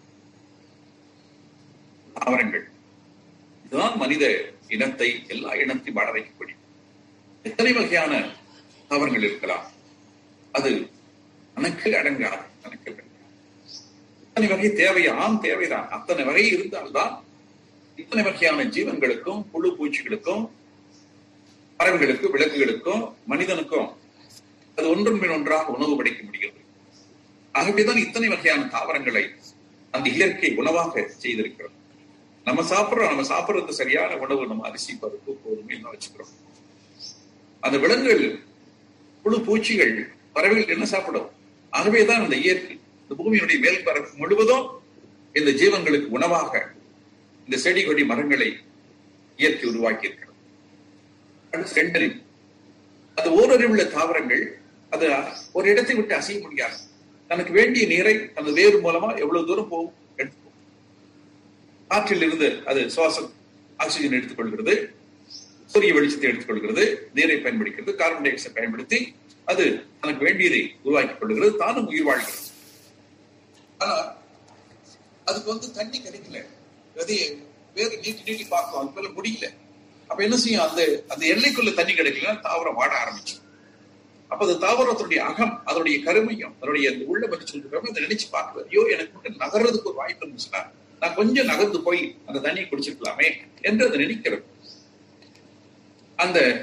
தாவரங்கள் இதுதான் மனித இனத்தை எல்லா இனத்தையும் வாழ வைக்கக்கூடிய எத்தனை வகையான தாவரங்கள் இருக்கலாம் அது கணக்கில் அடங்காது கணக்கில் அடங்காது அத்தனை வகை தேவையா ஆம் தேவைதான் அத்தனை வகை இருந்தால்தான் இத்தனை வகையான ஜீவன்களுக்கும் புழு பூச்சிகளுக்கும் பறவைகளுக்கு விலங்குகளுக்கும் மனிதனுக்கும் அது ஒன்றும் பின் ஒன்றாக உணவு படைக்க முடிகிறது ஆகவேதான் இத்தனை வகையான தாவரங்களை அந்த இயற்கை உணவாக செய்திருக்கிறது நம்ம சாப்பிடுறோம் நம்ம சாப்பிடுறது சரியான உணவு நம்ம அரிசி பருப்பு கோதுமை எல்லாம் வச்சுக்கிறோம் அந்த விலங்குகள் புழு பூச்சிகள் பறவைகள் என்ன சாப்பிடும் ஆகவேதான் இந்த இயற்கை இந்த பூமியினுடைய மேல் பரப்பு முழுவதும் இந்த ஜீவன்களுக்கு உணவாக இந்த செடி கொடி மரங்களை இயற்கை உருவாக்கி இருக்கிறது ரெண்டறிவு அது ஓரறிவுள்ள தாவரங்கள் அது ஒரு இடத்தை விட்டு அசைய முடியாது தனக்கு வேண்டிய நீரை அந்த வேறு மூலமா எவ்வளவு தூரம் போகும் எடுத்துக்கும் காற்றில் இருந்து அது சுவாசம் ஆக்சிஜன் எடுத்துக்கொள்கிறது சூரிய வெளிச்சத்தை எடுத்துக்கொள்கிறது நீரை பயன்படுகிறது கார்பன் டை ஆக்சைடை பயன்படுத்தி அது தனக்கு வேண்டியதை உருவாக்கிக் கொள்கிறது தானும் உயிர் வாழ்கிறது ஆனா அதுக்கு வந்து தண்ணி கிடைக்கல விதையை வேறு நீட்டி நீட்டி பார்க்கலாம் அது மேல முடியல அப்ப என்ன செய்யும் அந்த அந்த எல்லைக்குள்ள தண்ணி கிடைக்கல தாவரம் வாட ஆரம்பிச்சு அப்ப அந்த தாவரத்துடைய அகம் அதனுடைய கருமையும் அதனுடைய அந்த உள்ள பற்றி சொல்றப்ப அதை நினைச்சு பார்க்குறது ஐயோ எனக்கு மட்டும் நகர்றதுக்கு ஒரு வாய்ப்பு இருந்துச்சுன்னா நான் கொஞ்சம் நகர்ந்து போய் அந்த தண்ணியை குடிச்சிருக்கலாமே என்று அதை நினைக்கிறது அந்த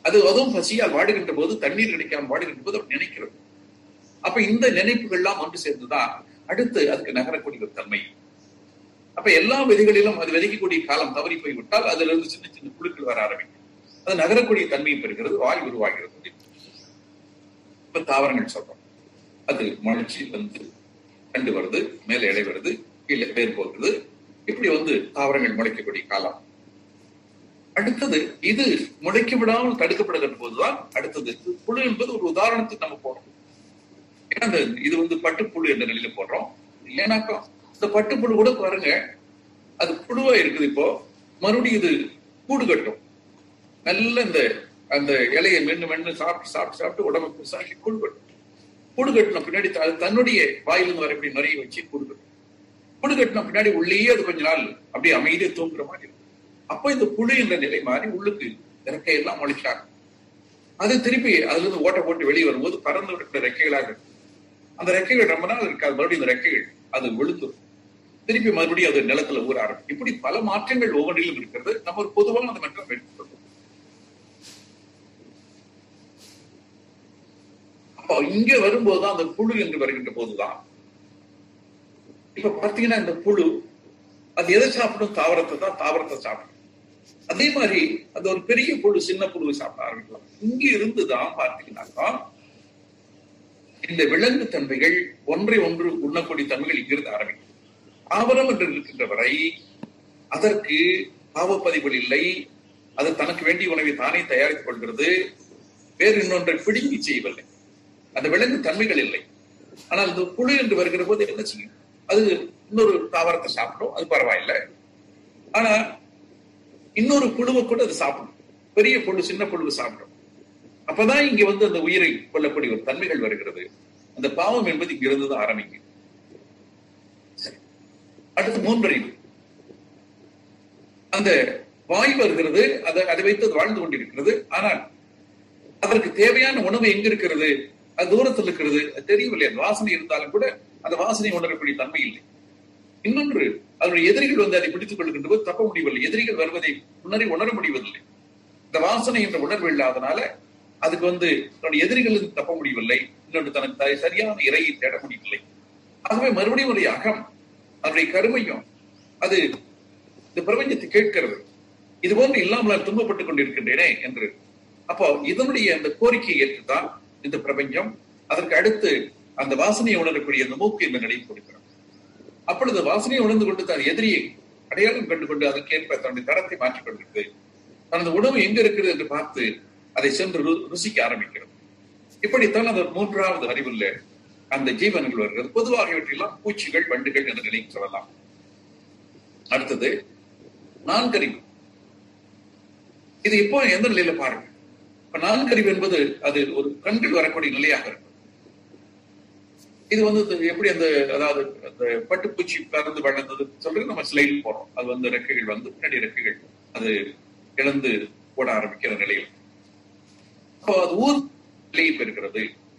அது அதுவும் பசியால் வாடுகின்ற போது தண்ணீர் கிடைக்காமல் வாடுகின்ற போது அவர் நினைக்கிறது அப்ப இந்த நினைப்புகள்லாம் ஒன்று சேர்ந்துதான் அடுத்து அதுக்கு நகரக்கூடிய ஒரு தன்மை அப்ப எல்லா விதிகளிலும் அது விதைக்கக்கூடிய காலம் தவறி போய் விட்டால் அதுல இருந்து சின்ன சின்ன புழுக்கள் வர ஆரம்பிக்கும் அது நகரக்கூடிய தன்மையை பெறுகிறது வாய் உருவாகிறது இப்ப தாவரங்கள் சொல்றோம் அது முளைச்சி வந்து கண்டு வருது மேல இலை வருது கீழே வேர் போகுது இப்படி வந்து தாவரங்கள் முளைக்கக்கூடிய காலம் அடுத்தது இது முளைக்க விடாமல் தடுக்கப்படுகிற போதுதான் அடுத்தது புழு என்பது ஒரு உதாரணத்துக்கு நம்ம போடுறோம் ஏன்னா இந்த இது வந்து பட்டுப்புழு என்ற நிலையில போடுறோம் ஏன்னாக்கா இந்த பட்டுப்புழு கூட பாருங்க அது புழுவா இருக்குது இப்போ மறுபடியும் இது கூடு கட்டும் நல்ல இந்த அந்த இலையை மென்னு மென்னு சாப்பிட்டு சாப்பிட்டு சாப்பிட்டு உடம்பு பெருசாக்கி கூடு கட்டும் கூடு கட்டின பின்னாடி அது தன்னுடைய வாயிலிருந்து வரக்கூடிய நிறைய வச்சு கூடு கட்டும் கூடு கட்டின பின்னாடி உள்ளேயே அது கொஞ்ச நாள் அப்படியே அமைதியை தூங்குற மாதிரி இருக்கும் அப்ப இந்த புழு என்ற நிலை மாறி உள்ளுக்கு இறக்கையெல்லாம் முளைச்சாங்க அது திருப்பி அதுல இருந்து ஓட்ட போட்டு வெளியே வரும்போது பறந்து விடுற ரெக்கைகளாக இருக்கும் அந்த ரெக்கைகள் ரொம்ப நாள் இருக்காது மறுபடியும் இந்த ரெக்கைகள் அது விழுந்துரும் திருப்பி மறுபடியும் அது நிலத்துல ஊற ஆரம்பிக்கும் இப்படி பல மாற்றங்கள் ஒவ்வொன்றிலும் இருக்கிறது நம்ம ஒரு பொதுவான அந்த மட்டும் எடுத்துக்கொள்வோம் அப்போ இங்க வரும்போதுதான் அந்த புழு என்று வருகின்ற போதுதான் இப்ப பாத்தீங்கன்னா இந்த புழு அது எதை சாப்பிடும் தாவரத்தை தான் தாவரத்தை சாப்பிடும் அதே மாதிரி அது ஒரு பெரிய புழு சின்ன புழு சாப்பிட ஆரம்பிக்கலாம் இங்க இருந்துதான் பார்த்தீங்கன்னாக்கா இந்த விலங்கு தன்மைகள் ஒன்றை ஒன்று உண்ணக்கூடிய தன்மைகள் இங்கிருந்து ஆரம்பிக்கும் தாவரம் என்று இருக்கின்ற வரை அதற்கு பாவப்பதிவுகள் இல்லை அது தனக்கு வேண்டிய உணவை தானே தயாரித்துக் கொள்கிறது வேறு இன்னொன்றை பிடுங்கி செய்யவில்லை அந்த விலங்கு தன்மைகள் இல்லை ஆனால் இந்த புழு என்று வருகிற போது என்ன செய்யும் அது இன்னொரு தாவரத்தை சாப்பிடும் அது பரவாயில்லை ஆனா இன்னொரு புழுவை கூட அது சாப்பிடும் பெரிய புழு சின்ன புழுவை சாப்பிடும் அப்பதான் இங்க வந்து அந்த உயிரை கொல்லக்கூடிய ஒரு தன்மைகள் வருகிறது அந்த பாவம் என்பது இங்க இருந்து ஆரம்பிக்கும் அடுத்து மூன்றறிவு அந்த வாய் வருகிறது அதை அதை வைத்து அது வாழ்ந்து கொண்டிருக்கிறது ஆனால் அதற்கு தேவையான உணவு எங்க இருக்கிறது அது தூரத்தில் இருக்கிறது அது தெரியவில்லை அந்த வாசனை இருந்தாலும் கூட அந்த வாசனை உணரக்கூடிய தன்மை இல்லை இன்னொன்று அதனுடைய எதிரிகள் வந்து அதை பிடித்துக் கொள்கின்ற போது தப்ப முடியவில்லை எதிரிகள் வருவதை உணரி உணர முடிவதில்லை இந்த வாசனை என்ற உணர்வு இல்லாதனால அதுக்கு வந்து தன்னுடைய எதிரிகளுக்கு தப்ப முடியவில்லை இன்னொன்று தனக்கு சரியான இறையை தேட முடியவில்லை ஆகவே மறுபடியும் ஒரு அகம் அதனுடைய கருமையும் அது இந்த பிரபஞ்சத்தை கேட்கிறது இது போன்று இல்லாமல் நான் துன்பப்பட்டுக் கொண்டிருக்கின்றேனே என்று அப்போ இதனுடைய அந்த கோரிக்கையை ஏற்றுதான் இந்த பிரபஞ்சம் அதற்கு அடுத்து அந்த வாசனையை உணரக்கூடிய அந்த மூக்கு இந்த நிலையை கொடுக்கிறது அப்பொழுது வாசனையை உணர்ந்து கொண்டு தன் எதிரியை அடையாளம் கண்டு கொண்டு அதற்கேற்ப தன்னுடைய தரத்தை மாற்றிக் கொண்டிருக்கு தனது உணவு எங்க இருக்கிறது என்று பார்த்து அதை சென்று ருசிக்க ஆரம்பிக்கிறது இப்படித்தான் அந்த மூன்றாவது அறிவுள்ள அந்த ஜீவன்கள் வருகிறது பொதுவாக இவற்றெல்லாம் பூச்சிகள் வண்டுகள் என்ற நிலைக்கு சொல்லலாம் அடுத்தது நான்கறிவு இது இப்போ எந்த நிலையில பாருங்க இப்ப நான்கறிவு என்பது அது ஒரு கண்கள் வரக்கூடிய நிலையாக இருக்கும் இது வந்து எப்படி அந்த அதாவது அந்த பட்டுப்பூச்சி பறந்து வளர்ந்தது சொல்றது நம்ம ஸ்லைடில் போடுறோம் அது வந்து ரெக்கைகள் வந்து பின்னாடி ரெக்கைகள் அது இழந்து போட ஆரம்பிக்கிற நிலையில் அப்போ அது ஊர் நிலையை பெறுகிறது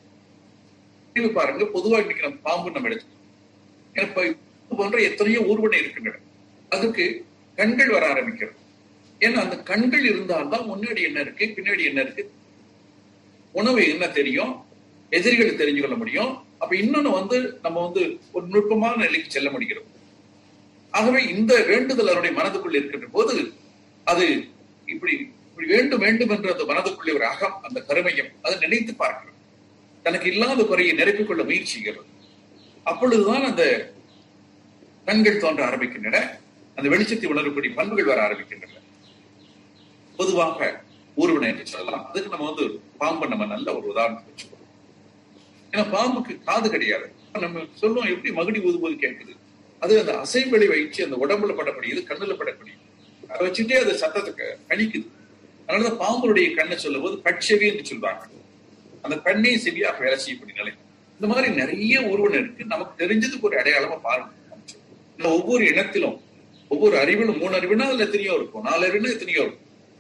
பாருங்க பொதுவாக இன்னைக்கு நம்ம பாம்பு நம்ம எடுத்துக்கோம் போன்ற எத்தனையோ ஊர்வனை இருக்கின்றன அதுக்கு கண்கள் வர ஆரம்பிக்கிறது ஏன்னா அந்த கண்கள் இருந்தால்தான் முன்னாடி என்ன இருக்கு பின்னாடி என்ன இருக்கு உணவு என்ன தெரியும் எதிரிகள் தெரிஞ்சு கொள்ள முடியும் அப்ப இன்னொன்னு வந்து நம்ம வந்து ஒரு நுட்பமான நிலைக்கு செல்ல முடிகிறோம் ஆகவே இந்த வேண்டுதல் அவருடைய மனதுக்குள் இருக்கின்ற போது அது இப்படி இப்படி வேண்டும் வேண்டும் என்ற அந்த மனதுக்குள்ளே ஒரு அகம் அந்த கருமையம் அதை நினைத்து பார்க்கிறது தனக்கு இல்லாத குறையை நிரப்பிக் கொள்ள முயற்சிக்கிறது அப்பொழுதுதான் அந்த கண்கள் தோன்ற ஆரம்பிக்கின்றன அந்த வெளிச்சத்தை உணரக்கூடிய பண்புகள் வர ஆரம்பிக்கின்றன பொதுவாக ஊர்வனை என்று சொல்லலாம் அதுக்கு நம்ம வந்து பாம்பை நம்ம நல்ல ஒரு உதாரணத்தை வச்சுக்கணும் ஏன்னா பாம்புக்கு காது கிடையாது நம்ம சொல்லுவோம் எப்படி மகுடி ஊதும்போது கேட்குது அது அந்த அசைவெளி வச்சு அந்த உடம்புல படக்கூடியது கண்ணுல படக்கூடியது அதை வச்சுட்டே அது சத்தத்தை கணிக்குது அதனாலதான் பாம்புடைய கண்ணை சொல்லும் போது கட்செவி என்று சொல்வாங்க அந்த கண்ணே செவியாக வேலை செய்யக்கூடிய நிலை இந்த மாதிரி நிறைய உருவம் இருக்கு நமக்கு தெரிஞ்சதுக்கு ஒரு அடையாளமா பாருங்க ஒவ்வொரு இனத்திலும் ஒவ்வொரு அறிவிலும் மூணு அறிவுனா அதுல எத்தனையோ இருக்கும் நாலு அறிவுனா எத்தனையோ இருக்கும்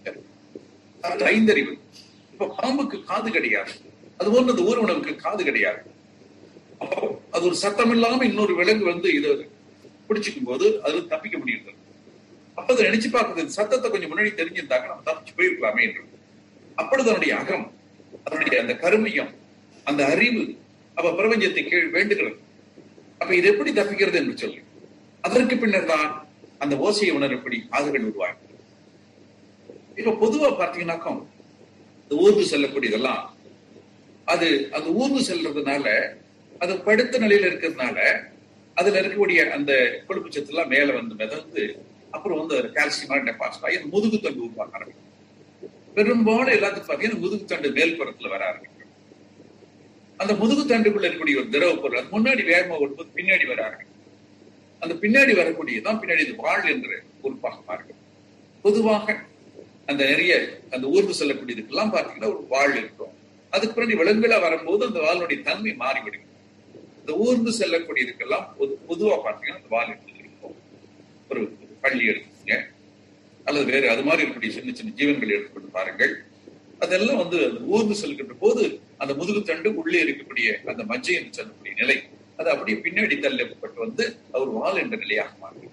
ஐந்தறிவு இப்ப பாம்புக்கு காது கிடையாது அது போன்று அந்த ஊர்வனவுக்கு காது கிடையாது அப்போ அது ஒரு சத்தம் இல்லாம இன்னொரு விலங்கு வந்து இதை பிடிச்சிக்கும் போது அது தப்பிக்க முடியுது அப்ப அதை நினைச்சு பார்க்குது சத்தத்தை கொஞ்சம் முன்னாடி தெரிஞ்சிருந்தாக்க நம்ம தப்பிச்சு போயிருக்கலாமே என்று அப்பொழுது அதனுடைய அகம் அதனுடைய அந்த கருமையம் அந்த அறிவு அவ பிரபஞ்சத்தை கீழ் வேண்டுகிறது அப்ப இது எப்படி தப்பிக்கிறது என்று சொல்லி அதற்கு பின்னர் தான் அந்த ஓசையை உணரப்படி காதுகள் உருவாகும் இப்ப பொதுவா பார்த்தீங்கன்னாக்கா இந்த ஊர்ந்து செல்லக்கூடியதெல்லாம் அது அந்த ஊர்ந்து செல்றதுனால அது படுத்த நிலையில இருக்கிறதுனால அதுல இருக்கக்கூடிய அந்த கொழுப்பு சத்து எல்லாம் மேல வந்து மிதந்து அப்புறம் வந்து கால்சியம் டெபாசிட் ஆகி அந்த முதுகு தண்டு உருவாக்க ஆரம்பிக்கும் பெரும்பாலும் எல்லாத்துக்கும் பார்த்தீங்கன்னா முதுகு தண்டு மேல்புறத்துல வர ஆரம்பிக்கும் அந்த முதுகு தண்டுக்குள்ள இருக்கக்கூடிய ஒரு திரவ பொருள் அது முன்னாடி வேகமா வரும்போது பின்னாடி வர ஆரம்பிக்கும் அந்த பின்னாடி வரக்கூடியதான் பின்னாடி இது வாழ் என்று ஒரு பாகமா இருக்கு பொதுவாக அந்த நிறைய அந்த ஊர்ந்து செல்லக்கூடியதுக்கெல்லாம் பார்த்தீங்கன்னா ஒரு வாழ் இருக்கும் அதுக்கு பின்னாடி விலங்குகளா வரும்போது அந்த வாளுடைய தன்மை மாறிவிடும் இந்த ஊர்ந்து செல்லக்கூடியதுக்கெல்லாம் பொது பொதுவா பார்த்தீங்கன்னா அந்த வால் என்பது இருக்கும் ஒரு பள்ளி எடுத்துக்கோங்க அல்லது வேறு அது மாதிரி இருக்கக்கூடிய சின்ன சின்ன ஜீவன்கள் எடுத்துக்கொண்டு பாருங்கள் அதெல்லாம் வந்து அந்த ஊர்ந்து செல்கின்ற போது அந்த முதுகு தண்டு உள்ளே இருக்கக்கூடிய அந்த மஜ்ஜை என்று சொல்லக்கூடிய நிலை அது அப்படியே பின்னாடி தள்ளப்பட்டு வந்து அவர் வால் என்ற நிலையாக மாறும்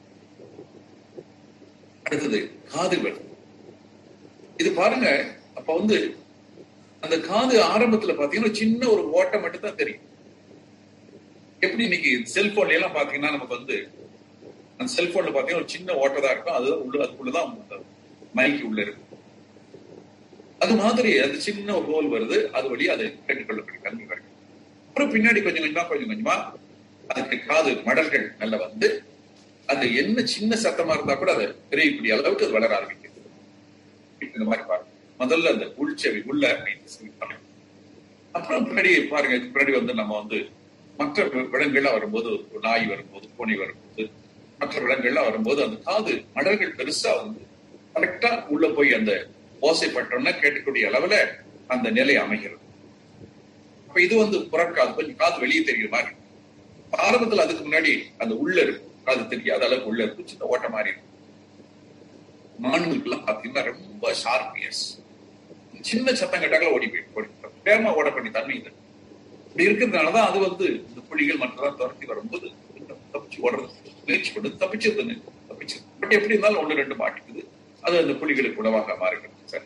அடுத்தது காதுகள் இது பாருங்க அப்ப வந்து அந்த காது ஆரம்பத்துல பாத்தீங்கன்னா சின்ன ஒரு ஓட்டை மட்டும் தான் தெரியும் எப்படி இன்னைக்கு செல்போன்ல எல்லாம் பாத்தீங்கன்னா நமக்கு வந்து அந்த செல்போன்ல பாத்தீங்கன்னா ஒரு சின்ன ஓட்டை தான் இருக்கும் அது உள்ள அதுக்குள்ளதான் அந்த மைக்கு உள்ள இருக்கும் அது மாதிரி அது சின்ன ஒரு ஹோல் வருது அது வழியா அதை கேட்டுக்கொள்ளக்கூடிய தன்மை வருது அப்புறம் பின்னாடி கொஞ்சம் கொஞ்சமா கொஞ்சம் கொஞ்சமா அதுக்கு காது மடல்கள் நல்ல வந்து அது என்ன சின்ன சத்தமா இருந்தா கூட அதை தெரியக்கூடிய அளவுக்கு அது வளர ஆரம்பிக்குது இந்த மாதிரி பாருங்க முதல்ல அந்த உள்செவி உள்ள அப்புறம் பின்னாடி பாருங்க பின்னாடி வந்து நம்ம வந்து மற்ற விலங்குகள்லாம் வரும்போது ஒரு நாய் வரும்போது பூனை வரும்போது மற்ற விலங்குகள்லாம் வரும்போது அந்த காது மடல்கள் பெருசா வந்து கரெக்டா உள்ள போய் அந்த ஓசைப்பட்டோம்னா கேட்கக்கூடிய அளவுல அந்த நிலை அமைகிறது அப்ப இது வந்து புறக்காது கொஞ்சம் காது வெளியே தெரியுற மாதிரி ஆரம்பத்துல அதுக்கு முன்னாடி அந்த உள்ள இருக்கும் காது தெரியாத அளவுக்கு உள்ள இருக்கும் சின்ன ஓட்ட மாதிரி இருக்கும் மான்களுக்கு எல்லாம் பாத்தீங்கன்னா ரொம்ப ஷார்ப் இயர்ஸ் சின்ன சத்தம் கேட்டாங்களா ஓடி போய் ஓடி வேகமா ஓட பண்ணி தன்மை இது இப்படி இருக்கிறதுனாலதான் அது வந்து இந்த புலிகள் மற்றதான் துரத்தி வரும்போது தப்பிச்சு ஓடுறது முயற்சி பண்ணு தப்பிச்சிருதுன்னு தப்பிச்சு பட் எப்படி இருந்தாலும் ஒண்ணு ரெண்டு மாட்டிக்குது அது அந்த புலிகளுக்கு உணவாக மாறுகிறது சரி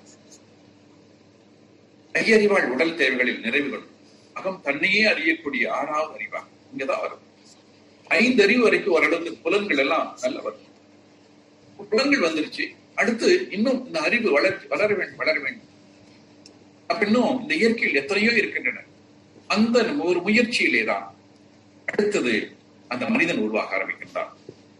கையறிவாள் உடல் தேவைகளில் நிறைவுகள் அகம் தன்னையே அறியக்கூடிய ஆறாவது அறிவா இங்கதான் வரும் ஐந்து அறிவு வரைக்கும் ஓரளவுக்கு புலன்கள் எல்லாம் நல்ல வரும் புலன்கள் வந்துருச்சு அடுத்து இன்னும் இந்த அறிவு வளர்ச்சி வளர வேண்டும் வளர வேண்டும் அப்ப இன்னும் இந்த இயற்கையில் எத்தனையோ இருக்கின்றன அந்த ஒரு முயற்சியிலே தான் அடுத்தது அந்த மனிதன் உருவாக ஆரம்பிக்கின்றான்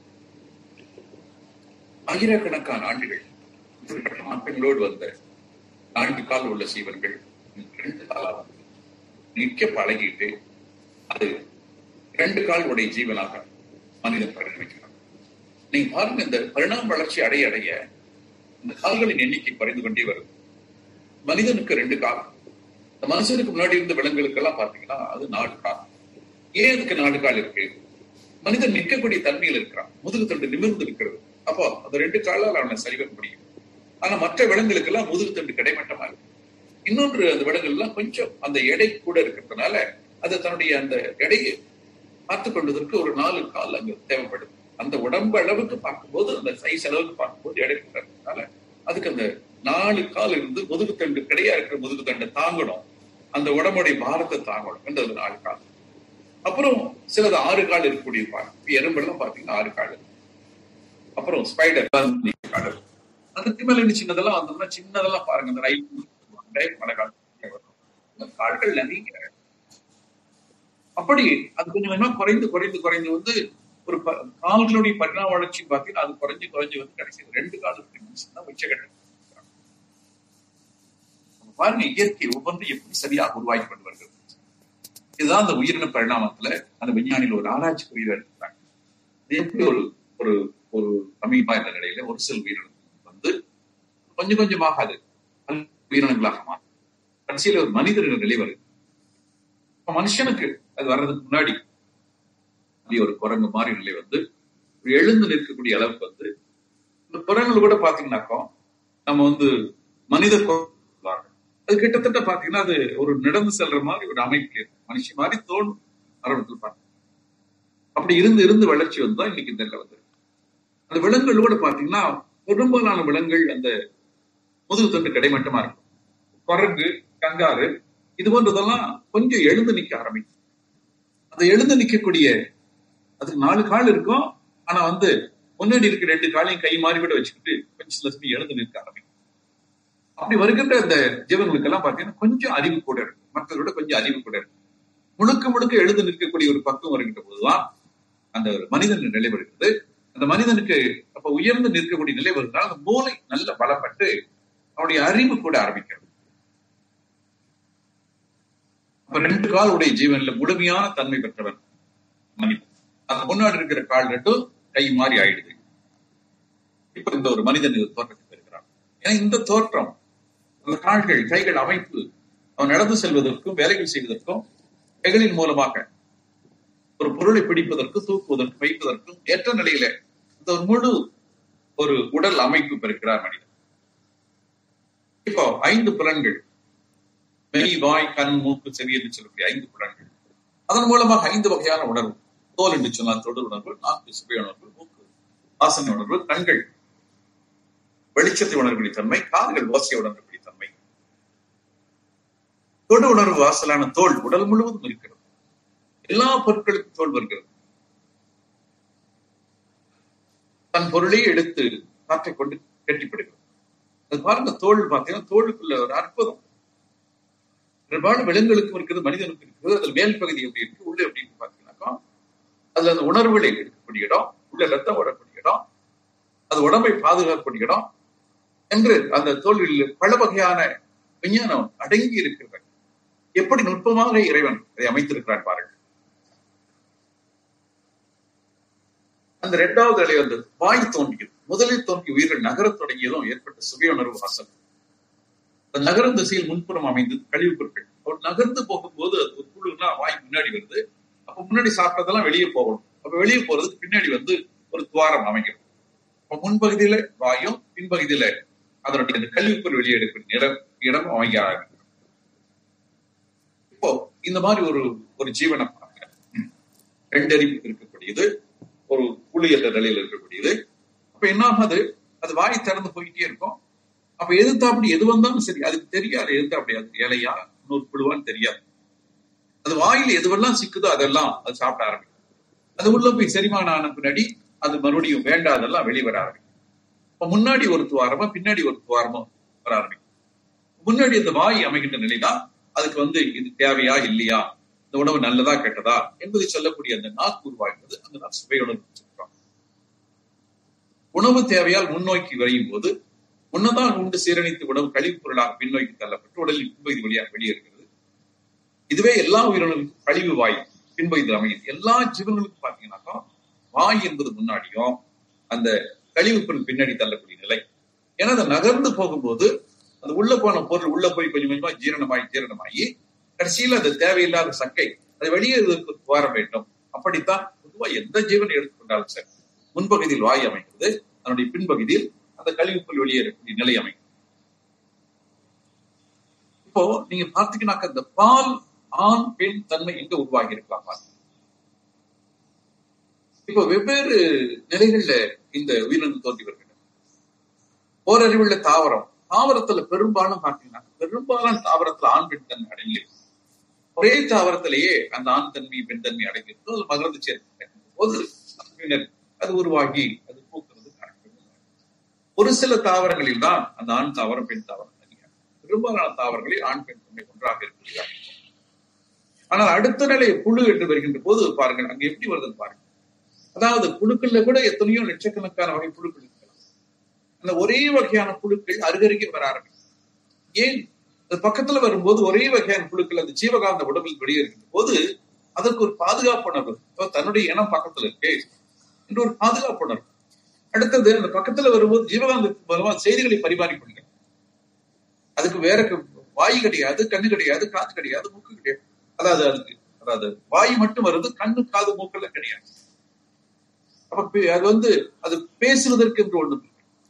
ஆயிரக்கணக்கான ஆண்டுகள் பெண்களோடு வந்த நான்கு கால் உள்ள சீவன்கள் ரெண்டு காலா வந்து நிற்க பழகிட்டு அது இரண்டு கால் உடைய ஜீவனாக மனிதன் பரிணமிக்கிறான் நீங்க பாருங்க இந்த பரிணாம வளர்ச்சி அடைய அடைய இந்த கால்களின் எண்ணிக்கை குறைந்து கொண்டே வருது மனிதனுக்கு ரெண்டு கால் இந்த மனுஷனுக்கு முன்னாடி இருந்த விலங்குகளுக்கெல்லாம் பாத்தீங்கன்னா அது நாலு கால் ஏன் அதுக்கு நாலு கால் இருக்கு மனிதன் நிற்கக்கூடிய தன்மையில் இருக்கிறான் முதுகு தண்டு நிமிர்ந்து இருக்கிறது அப்போ அந்த ரெண்டு காலால் அவனை சரிவர முடியும் ஆனா மற்ற விலங்குகளுக்கு எல்லாம் முதுகு தண்டு கிடைமட்டமா இருக்கு இன்னொன்று அந்த விலங்குகள் எல்லாம் கொஞ்சம் அந்த எடை கூட இருக்கிறதுனால அது தன்னுடைய அந்த எடையை பார்த்து கொள்வதற்கு ஒரு நாலு கால் அங்க தேவைப்படுது அந்த உடம்பு அளவுக்கு பார்க்கும்போது அந்த சைஸ் அளவுக்கு பார்க்கும்போது எடை இருக்கிறதுனால அதுக்கு அந்த நாலு கால் இருந்து முதுகு தண்டு கிடையா இருக்கிற முதுகு தண்டை தாங்கணும் அந்த உடம்புடைய பாரத்தை தாங்கணும் என்றது நாலு கால் அப்புறம் சிலது ஆறு கால் இருக்கக்கூடிய பாருங்க எறும்பெல்லாம் பாத்தீங்கன்னா ஆறு கால் அப்புறம் ஸ்பைடர் கால் அதுக்கு மேல இன்னும் சின்னதெல்லாம் வந்தோம்னா சின்னதெல்லாம் பாருங்க இந்த ரயில் மழை காலம் கால்கள் நிறைய அப்படி அது கொஞ்சம் கொஞ்சமா குறைந்து குறைந்து குறைந்து வந்து ஒரு கால்களுடைய பரிணாம வளர்ச்சி பார்த்தீங்கன்னா அது குறைஞ்சு குறைஞ்சு வந்து கடைசி ரெண்டு காலத்துக்கு தான் உச்சகட்டம் பாருங்க இயற்கை ஒவ்வொன்றும் எப்படி சரியாக உருவாக்கி கொண்டு வருகிறது இதுதான் அந்த உயிரின பரிணாமத்துல அந்த விஞ்ஞானிகள் ஒரு ஆராய்ச்சி குறியீடு எடுத்துட்டாங்க இது எப்படி ஒரு ஒரு ஒரு அமீபா என்ற நிலையில ஒரு சில உயிரினம் வந்து கொஞ்சம் கொஞ்சமாக அது உயிரினங்களாக மாறும் கடைசியில ஒரு மனிதர் நிலை வருது மனுஷனுக்கு அது வர்றதுக்கு முன்னாடி ஒரு குரங்கு மாதிரி நிலை வந்து எழுந்து நிற்கக்கூடிய அளவுக்கு வந்து இந்த குரங்குகள் கூட பாத்தீங்கன்னாக்கா நம்ம வந்து மனித அது கிட்டத்தட்ட பாத்தீங்கன்னா அது ஒரு நடந்து செல்ற மாதிரி ஒரு அமைப்பு மனுஷ மாதிரி தோணும் ஆரம்பத்தில் பார்க்க அப்படி இருந்து இருந்து வளர்ச்சி வந்து இன்னைக்கு இந்த வந்து அந்த விலங்குகள் கூட பாத்தீங்கன்னா பெரும்பாலான விலங்குகள் அந்த முதுகு தண்டு கிடைமட்டமா இருக்கும் குரங்கு கங்காரு இது போன்றதெல்லாம் கொஞ்சம் எழுந்து நிக்க ஆரம்பிக்கும் அந்த எழுந்து நிக்கக்கூடிய அதுக்கு நாலு கால் இருக்கும் ஆனா வந்து முன்னாடி இருக்க ரெண்டு காலையும் கை மாறி விட வச்சுக்கிட்டு கொஞ்சம் சில சமயம் எழுந்து நிற்க ஆரம்பிக்கும் அப்படி வருகின்ற அந்த ஜீவன்களுக்கு எல்லாம் பாத்தீங்கன்னா கொஞ்சம் அறிவு கூட இருக்கும் மற்றதை விட கொஞ்சம் அறிவு கூட இருக்கும் முழுக்க முழுக்க எழுந்து நிற்கக்கூடிய ஒரு பக்கம் வருகின்ற போதுதான் அந்த ஒரு மனிதன் நிலை வருகிறது அந்த மனிதனுக்கு அப்ப உயர்ந்து நிற்கக்கூடிய நிலை வருவதால் அந்த மூளை நல்ல பலப்பட்டு அவனுடைய அறிவு கூட ஆரம்பிக்கிறது அப்ப ரெண்டு கால் உடைய ஜீவன்ல முழுமையான தன்மை பெற்றவன் மனிதன் அந்த முன்னாடி இருக்கிற கால் ரெண்டும் கை மாறி ஆயிடுது இப்ப இந்த ஒரு மனிதன் இது தோற்றத்தை பெறுகிறான் ஏன்னா இந்த தோற்றம் அந்த கால்கள் கைகள் அமைப்பு அவன் நடந்து செல்வதற்கும் வேலைகள் செய்வதற்கும் கைகளின் மூலமாக ஒரு பொருளை பிடிப்பதற்கும் தூக்குவதற்கும் வைப்பதற்கும் ஏற்ற நிலையில இந்த ஒரு முழு ஒரு உடல் அமைப்பு பெறுகிறார் மனிதன் இப்போ ஐந்து புலன்கள் மெய் வாய் கண் மூக்கு செவி என்று சொல்லக்கூடிய ஐந்து புலன்கள் அதன் மூலமாக ஐந்து வகையான உணர்வு தோல் என்று சொன்னால் தொடு உணர்வு நாக்கு சுவை உணர்வு மூக்கு வாசனை உணர்வு கண்கள் வெளிச்சத்தை உணரக்கூடிய தன்மை காதுகள் ஓசையை உணரக்கூடிய தன்மை தொடு உணர்வு வாசலான தோல் உடல் முழுவதும் இருக்கிறது எல்லா பொருட்களுக்கும் தோல் வருகிறது தன் பொருளை எடுத்து காற்றை கொண்டு கட்டிப்படுகிறது அது பாருங்க தோல் பார்த்தீங்கன்னா தோலுக்குள்ள ஒரு அற்புதம் பெரும்பாலும் விலங்குகளுக்கும் இருக்குது மனிதனுக்கும் இருக்குது அதுல மேல் பகுதி எப்படி இருக்கு உள்ள எப்படி இருக்கு பாத்தீங்கன்னாக்கா அதுல அந்த உணர்வுகளை எடுக்கக்கூடிய இடம் உள்ள ரத்தம் ஓடக்கூடிய இடம் அது உடம்பை பாதுகாக்கக்கூடிய இடம் என்று அந்த தோல்வியில் பல வகையான விஞ்ஞானம் அடங்கி இருக்கிறது எப்படி நுட்பமாக இறைவன் அதை அமைத்திருக்கிறான் பாருங்கள் அந்த இரண்டாவது நிலை வந்து வாய் தோன்றியது முதலில் தோன்றிய உயிர்கள் நகரத் தொடங்கியதும் ஏற்பட்ட சுய உணர்வு வாசல் அந்த நகரம் திசையில் முன்புறம் அமைந்தது கழிவுப் பொருட்கள் அவர் நகர்ந்து போகும்போது அது ஒரு குழுனா வாய் முன்னாடி வருது அப்ப முன்னாடி சாப்பிட்டதெல்லாம் வெளியே போகணும் அப்ப வெளியே போறதுக்கு பின்னாடி வந்து ஒரு துவாரம் அமைகிறது அப்ப முன்பகுதியில வாயும் பின்பகுதியில அதனுடைய அந்த கழிவுப்பொருள் வெளியே எடுக்கிற இடம் இடம் அமைக்க ஆரம்பிக்கும் இப்போ இந்த மாதிரி ஒரு ஒரு ஜீவனை பாருங்க ரெண்டு அறிவு இருக்கக்கூடியது ஒரு புளி என்ற நிலையில் இருக்கக்கூடியது அப்ப என்ன ஆகாது அது வாய் திறந்து போயிட்டே இருக்கும் அப்ப எதிர்த்தாப்படி எது வந்தாலும் சரி அதுக்கு தெரியாது எதிர்த்தாப்படி அது இலையா இன்னொரு புழுவான்னு தெரியாது அது வாயில எதுவெல்லாம் சிக்குதோ அதெல்லாம் அது சாப்பிட ஆரம்பிக்கும் அது உள்ள போய் செரிமானம் ஆன பின்னாடி அது மறுபடியும் வேண்டாதெல்லாம் வெளிவர ஆரம்பிக்கும் இப்ப முன்னாடி ஒரு துவாரமா பின்னாடி ஒரு துவாரமா வர ஆரம்பிக்கும் முன்னாடி இந்த வாய் அமைகின்ற நிலைதான் அதுக்கு வந்து இது தேவையா இல்லையா இந்த உணவு நல்லதா கெட்டதா என்பதை சொல்லக்கூடிய அந்த நாக்கு உருவாகிறது அந்த நான் சுவை உணர்வு சொல்றோம் உணவு தேவையால் முன்னோக்கி விரையும் போது முன்னதான் உண்டு சீரணித்து உணவு கழிவுப் பொருளாக பின்னோக்கி தள்ளப்பட்டு உடலில் பின்பகுதி வழியாக வெளியேறுகிறது இதுவே எல்லா உயிரினங்களுக்கும் கழிவு வாய் பின்பகுதியில் அமையுது எல்லா ஜீவன்களுக்கும் பாத்தீங்கன்னாக்கா வாய் என்பது முன்னாடியும் அந்த கழிவு பொருள் பின்னாடி தள்ளக்கூடிய நிலை ஏன்னா அது நகர்ந்து போகும்போது அது உள்ள போன பொருள் உள்ள போய் கொஞ்சம் கொஞ்சமா ஜீரணமாகி ஜீரணமாகி கடைசியில் அது தேவையில்லாத சக்கை அது வெளியேறுவதற்கு வர வேண்டும் அப்படித்தான் பொதுவா எந்த ஜீவனை எடுத்துக்கொண்டாலும் சரி முன்பகுதியில் வாய் அமைகிறது அதனுடைய பின்பகுதியில் அந்த கழிவுக்குள் வெளியேறக்கூடிய நிலை அமைக்கும் இப்போ நீங்க பார்த்தீங்கன்னாக்க இந்த பால் ஆண் பெண் தன்மை எங்க உருவாகி இருக்கலாம் பாருங்க இப்போ வெவ்வேறு நிலைகள்ல இந்த உயிரினங்கள் தோன்றி வருகின்றன ஓரறிவுள்ள தாவரம் தாவரத்துல பெரும்பாலும் பார்த்தீங்கன்னா பெரும்பாலான தாவரத்துல ஆண் பெண் தன்மை அடங்கி இருக்கும் ஒரே தாவரத்திலேயே அந்த ஆண் தன்மை பெண் தன்மை அடங்கி இருக்கும் அது மகரந்து சேர்த்து போது பின்னர் அது உருவாகி அது பூக்கிறது காணப்படுகிறது ஒரு சில தாவரங்களில் தான் அந்த ஆண் தாவரம் பெண் தாவரம் தனியாக பெரும்பாலான தாவரங்களில் ஆண் பெண் தன்மை ஒன்றாக இருக்கிறதா ஆனால் அடுத்த நிலை புழு என்று வருகின்ற போது பாருங்கள் அங்க எப்படி வருதுன்னு பாருங்க அதாவது புழுக்கள்ல கூட எத்தனையோ லட்சக்கணக்கான வகை புழுக்கள் இருக்கலாம் அந்த ஒரே வகையான புழுக்கள் அருகருகே வர ஆரம்பிக்கும் ஏன் அது பக்கத்துல வரும்போது ஒரே வகையான புழுக்கள் அந்த ஜீவகாந்த உடம்பில் வெளியேறுகின்ற போது அதற்கு ஒரு பாதுகாப்பு உணர்வு தன்னுடைய இனம் பக்கத்துல இருக்கு என்று ஒரு பாதுகாப்பு உணர்வு அடுத்தது அந்த பக்கத்துல வரும்போது ஜீவகாந்தத்தின் மூலமா செய்திகளை பரிமாறிக்கொள்ளுங்க அதுக்கு வேற வாய் கிடையாது கண்ணு கிடையாது காது கிடையாது மூக்கு கிடையாது அதாவது அதுக்கு அதாவது வாய் மட்டும் வருது கண்ணு காது மூக்கெல்லாம் கிடையாது அப்ப அது வந்து அது பேசுவதற்கு என்று ஒன்று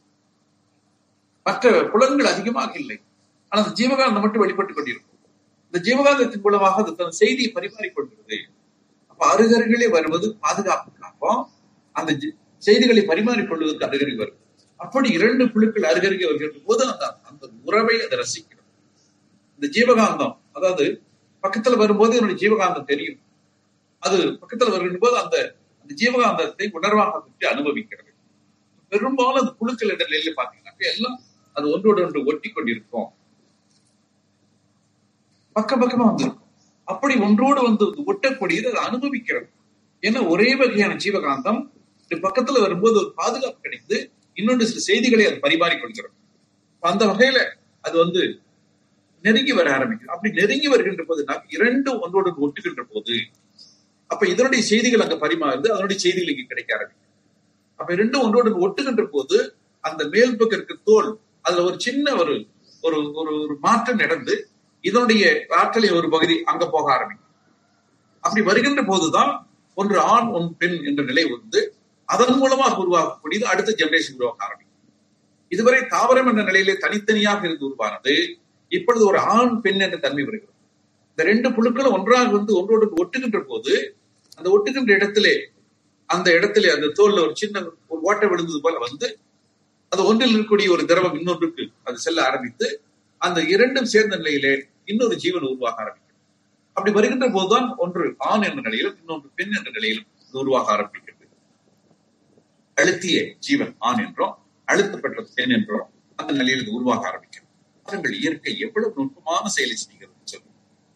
மற்ற புலன்கள் அதிகமாக இல்லை ஆனால் அந்த ஜீவகாந்தம் மட்டும் வெளிப்பட்டுக் கொண்டிருக்கும் இந்த ஜீவகாந்தத்தின் மூலமாக அது தன் செய்தியை பரிமாறிக்கொள்கிறது அப்ப அருகருகளே வருவது பாதுகாப்புக்காகவும் அந்த செய்திகளை பரிமாறிக்கொள்வதற்கு அருகருகே வருது அப்படி இரண்டு புழுக்கள் அருகருகே வருகின்ற போது அந்த அந்த உறவை அதை ரசிக்கிறது இந்த ஜீவகாந்தம் அதாவது பக்கத்துல வரும்போது என்னுடைய ஜீவகாந்தம் தெரியும் அது பக்கத்துல வருகின்ற போது அந்த அந்த ஜீவகாந்தத்தை உணர்வாக பற்றி அனுபவிக்கிறது பெரும்பாலும் அந்த குழுக்கள் இடங்களில பாத்தீங்கன்னா எல்லாம் அது ஒன்றோடு ஒன்று ஒட்டி கொண்டிருக்கும் பக்கம் பக்கமா வந்திருக்கும் அப்படி ஒன்றோடு வந்து ஒட்டக்கூடியது அதை அனுபவிக்கிறது ஏன்னா ஒரே வகையான ஜீவகாந்தம் இது பக்கத்துல வரும்போது ஒரு பாதுகாப்பு கிடைக்குது இன்னொன்று சில செய்திகளை அது பரிமாறிக் கொள்கிறது அந்த வகையில அது வந்து நெருங்கி வர ஆரம்பிக்குது அப்படி நெருங்கி வருகின்ற போது இரண்டும் ஒன்றோடு ஒன்று ஒட்டுகின்ற போது அப்ப இதனுடைய செய்திகள் அங்க பரிமாறுது அதனுடைய செய்திகள் இங்க கிடைக்க ஆரம்பிக்கும் அப்ப ரெண்டும் ஒன்றோடு ஒன்று ஒட்டுகின்ற போது அந்த மேல் பக்கம் இருக்க தோல் அதுல ஒரு சின்ன ஒரு ஒரு ஒரு ஒரு மாற்றம் நடந்து இதனுடைய ஆற்றலின் ஒரு பகுதி அங்க போக ஆரம்பிக்கும் அப்படி வருகின்ற போதுதான் ஒன்று ஆண் ஒன் பெண் என்ற நிலை வந்து அதன் மூலமாக உருவாக்கக்கூடியது அடுத்த ஜெனரேஷன் உருவாக்க ஆரம்பிக்கும் இதுவரை தாவரம் என்ற நிலையிலே தனித்தனியாக இருந்து உருவானது இப்பொழுது ஒரு ஆண் பெண் என்ற தன்மை வருகிறது இந்த ரெண்டு புழுக்களும் ஒன்றாக வந்து ஒன்றோடு ஒட்டுகின்ற போது அந்த ஒட்டுகின்ற இடத்திலே அந்த இடத்திலே அந்த தோல்ல ஒரு சின்ன ஒரு ஓட்டை விழுந்தது போல வந்து அது ஒன்றில் இருக்கக்கூடிய ஒரு திரவம் இன்னொன்றுக்கு அது செல்ல ஆரம்பித்து அந்த இரண்டும் சேர்ந்த நிலையிலே இன்னொரு ஜீவன் உருவாக ஆரம்பிக்கும் அப்படி வருகின்ற போதுதான் ஒன்று ஆண் என்ற நிலையிலும் இன்னொன்று பெண் என்ற நிலையிலும் இது உருவாக ஆரம்பிக்கிறது அழுத்திய ஜீவன் ஆண் என்றும் அழுத்தப்பட்ட பெண் என்றும் அந்த நிலையில் இது உருவாக ஆரம்பிக்கிறது பாருங்கள் இயற்கை எவ்வளவு நுட்பமான செயலை செய்கிறது சொல்லும்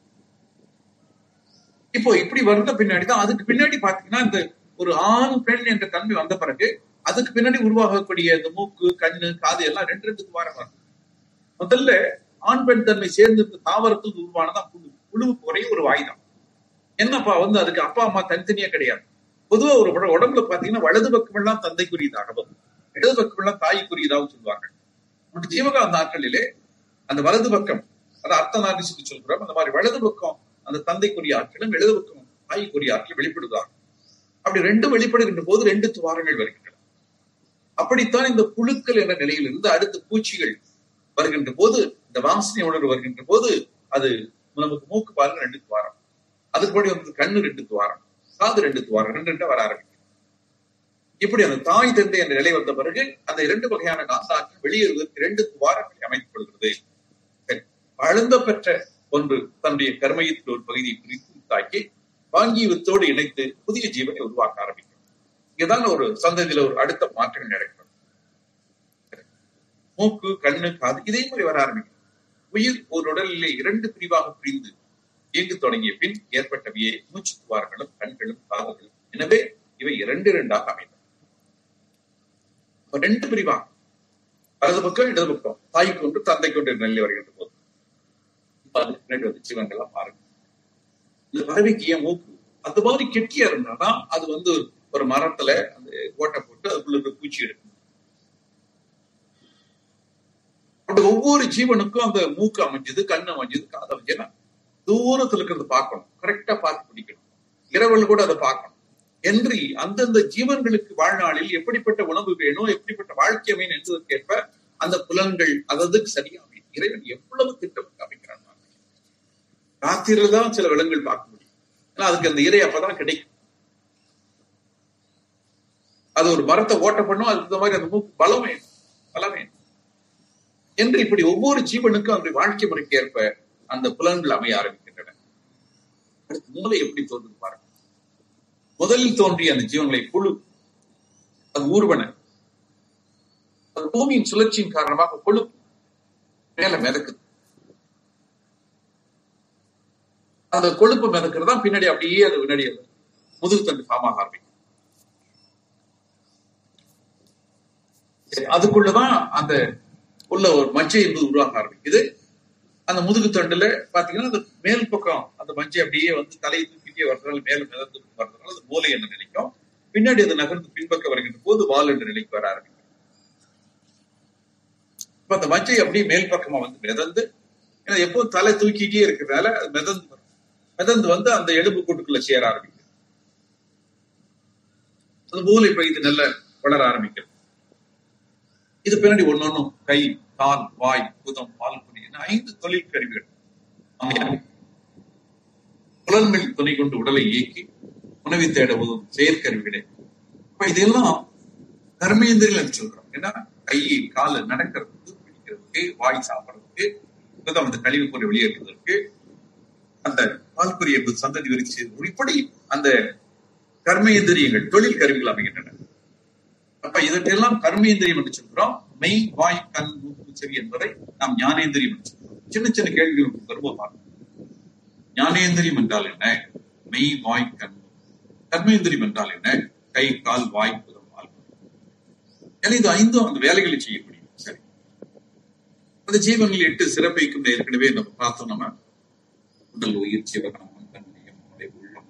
இப்போ இப்படி வந்த பின்னாடிதான் அதுக்கு பின்னாடி பாத்தீங்கன்னா இந்த ஒரு ஆண் பெண் என்ற தன்மை வந்த பிறகு அதுக்கு பின்னாடி உருவாகக்கூடிய இந்த மூக்கு கண்ணு காது எல்லாம் ரெண்டு ரெண்டு துவாரம் வரும் முதல்ல ஆண் பெண் தன்மை சேர்ந்து தாவரத்தில் உருவானதான் புழு புழுவுக்கு ஒரே ஒரு வாய்தான் என்னப்பா வந்து அதுக்கு அப்பா அம்மா தனித்தனியா கிடையாது பொதுவா ஒரு உடம்புல பாத்தீங்கன்னா வலது பக்கம் எல்லாம் தந்தைக்குரியதாகவும் இடது பக்கம் எல்லாம் தாய்க்குரியதாகவும் சொல்லுவாங்க நமக்கு ஜீவகாந்த ஆற்றலிலே அந்த வலது பக்கம் அது அர்த்த நாரிசுக்கு சொல்கிறோம் அந்த மாதிரி வலது பக்கம் அந்த தந்தைக்குரிய ஆற்றலும் இடது பக்கம் தாய்க்குரிய ஆற்றல் வெளிப்படுவதாகும் அப்படி ரெண்டும் வெளிப்படுகின்ற போது ரெண்டு துவாரங்கள் வருகின்றன அப்படித்தான் இந்த புழுக்கள் என்ற நிலையிலிருந்து அடுத்து பூச்சிகள் வருகின்ற போது இந்த வாசனை உணர்வு வருகின்ற போது அது நமக்கு மூக்கு பாருங்க ரெண்டு துவாரம் அதுக்கு முன்னாடி வந்து கண்ணு ரெண்டு துவாரம் காது ரெண்டு துவாரம் ரெண்டு ரெண்டா வர ஆரம்பிக்கும் இப்படி அந்த தாய் தந்தை என்ற நிலை வந்த பிறகு அந்த இரண்டு வகையான காந்தாக்கள் வெளியேறுவதற்கு இரண்டு துவாரங்களை அமைத்துக் கொள்கிறது வளர்ந்த பெற்ற ஒன்று தன்னுடைய கர்மயத்தில் ஒரு பகுதியை பிரித்து தாக்கி வாங்கி வித்தோடு இணைத்து புதிய ஜீவனை உருவாக்க ஆரம்பிக்கும் இங்கதான் ஒரு சந்ததியில ஒரு அடுத்த மாற்றங்கள் நடக்கும் மூக்கு கண்ணு காது இதே மாதிரி வர ஆரம்பிக்கும் உயிர் ஒரு உடலிலே இரண்டு பிரிவாக பிரிந்து இயங்கு தொடங்கிய பின் ஏற்பட்டவையே மூச்சு துவாரங்களும் கண்களும் காதுகளும் எனவே இவை இரண்டு இரண்டாக அமைந்தன ரெண்டு பிரிவாக வலது பக்கம் இடது பக்கம் தாய்க்கு ஒன்று தந்தைக்கு ஒன்று நிலை வருகின்ற போது பின்னாடி வந்து ஜீவன்கள்லாம் பாருங்க இந்த பறவைக்கு ஏன் மூக்கு அந்த மாதிரி கெட்டியா இருந்தாதான் அது வந்து ஒரு மரத்துல அந்த ஓட்டை போட்டு அதுக்குள்ள இருக்க பூச்சி எடுக்கும் அப்படி ஒவ்வொரு ஜீவனுக்கும் அந்த மூக்கு அமைஞ்சது கண்ணு அமைஞ்சது காது அமைஞ்சதுன்னா தூரத்துல இருக்கிறது பார்க்கணும் கரெக்டா பார்த்து பிடிக்கணும் இரவல் கூட அதை பார்க்கணும் என்று அந்தந்த ஜீவன்களுக்கு வாழ்நாளில் எப்படிப்பட்ட உணவு வேணும் எப்படிப்பட்ட வாழ்க்கை வேணும் என்பதற்கேற்ப அந்த புலன்கள் அததுக்கு சரியா அமையும் இறைவன் எவ்வளவு திட்டம் அமைக்கிறான் ராத்திரில தான் சில விலங்குகள் பார்க்க முடியும் ஏன்னா அதுக்கு அந்த இறை அப்பதான் கிடைக்கும் அது ஒரு மரத்தை ஓட்ட பண்ணும் அதுக்கு இந்த மாதிரி அந்த மூக்கு பலம் வேணும் பலம் வேணும் என்று இப்படி ஒவ்வொரு ஜீவனுக்கும் அந்த வாழ்க்கை முறைக்கு ஏற்ப அந்த புலன்கள் அமைய ஆரம்பிக்கின்றன அடுத்து மூளை எப்படி தோன்றுது பாருங்க முதலில் தோன்றிய அந்த ஜீவன்களை புழு அது ஊர்வன அது பூமியின் சுழற்சியின் காரணமாக கொழுப்பு மேல மிதக்குது அந்த கொழுப்பு மிதக்கிறதா பின்னாடி அப்படியே அது பின்னாடி முதுகு தண்டு ஃபார்ம் ஆக ஆரம்பிக்கும் அதுக்குள்ளதான் அந்த உள்ள ஒரு மஞ்சை என்பது உருவாக ஆரம்பிக்குது அந்த முதுகு தண்டுல பாத்தீங்கன்னா அந்த மேல் பக்கம் அந்த மஞ்சை அப்படியே வந்து தலையை தூக்கிட்டே வர்றதுனால மேல மிதந்து வர்றதுனால அது மூலை என்று நினைக்கும் பின்னாடி அது நகர்ந்து பின்பக்கம் வருகின்ற போது வால் என்ற நிலைக்கு வர ஆரம்பிக்கும் இப்ப அந்த மஞ்சை அப்படியே மேல் பக்கமா வந்து மிதந்து ஏன்னா எப்பவும் தலை தூக்கிட்டே இருக்கிறதுனால அது மிதந்து வரும் மிதந்து வந்து அந்த எலும்பு கூட்டுக்குள்ள சேர ஆரம்பிக்கும் அந்த மூளை பகுதி நல்ல வளர ஆரம்பிக்கும் இது பின்னாடி ஒன்னொன்னும் கை கால் வாய் புதம் பால் புரி ஐந்து தொழில் கருவிகள் புலன்கள் துணை கொண்டு உடலை இயக்கி உணவை தேட உதவும் செயற்கருவிகளே இப்ப இதெல்லாம் கர்மேந்திரிகள் சொல்றோம் ஏன்னா கை கால நடக்கிறதுக்கு பிடிக்கிறதுக்கு வாய் சாப்பிடுறதுக்கு இப்பதான் அந்த கழிவு பொருளை வெளியேற்றுவதற்கு அந்த பால்குரிய சந்ததி விரிச்சு இப்படி அந்த கர்மேந்திரியங்கள் தொழில் கருவிகள் அமைகின்றன அப்ப இதற்கெல்லாம் கர்மேந்திரியம் என்று சொல்கிறோம் மெய் வாய் கண் மூக்கு செவி என்பதை நாம் ஞானேந்திரியம் என்று சொல்கிறோம் சின்ன சின்ன கேள்விகள் வருவோம் பார்ப்போம் ஞானேந்திரியம் என்றால் என்ன மெய் வாய் கண் கர்மேந்திரியம் என்றால் என்ன கை கால் வாய் புதம் வால் ஏன்னா இது ஐந்தும் அந்த வேலைகளை செய்யக்கூடிய சரி அந்த ஜீவன்கள் எட்டு சிறப்பிக்கும் ஏற்கனவே நம்ம பார்த்தோம் நம்ம உடல் உயிர் சிவகணம் கண்ணியம் உள்ளம்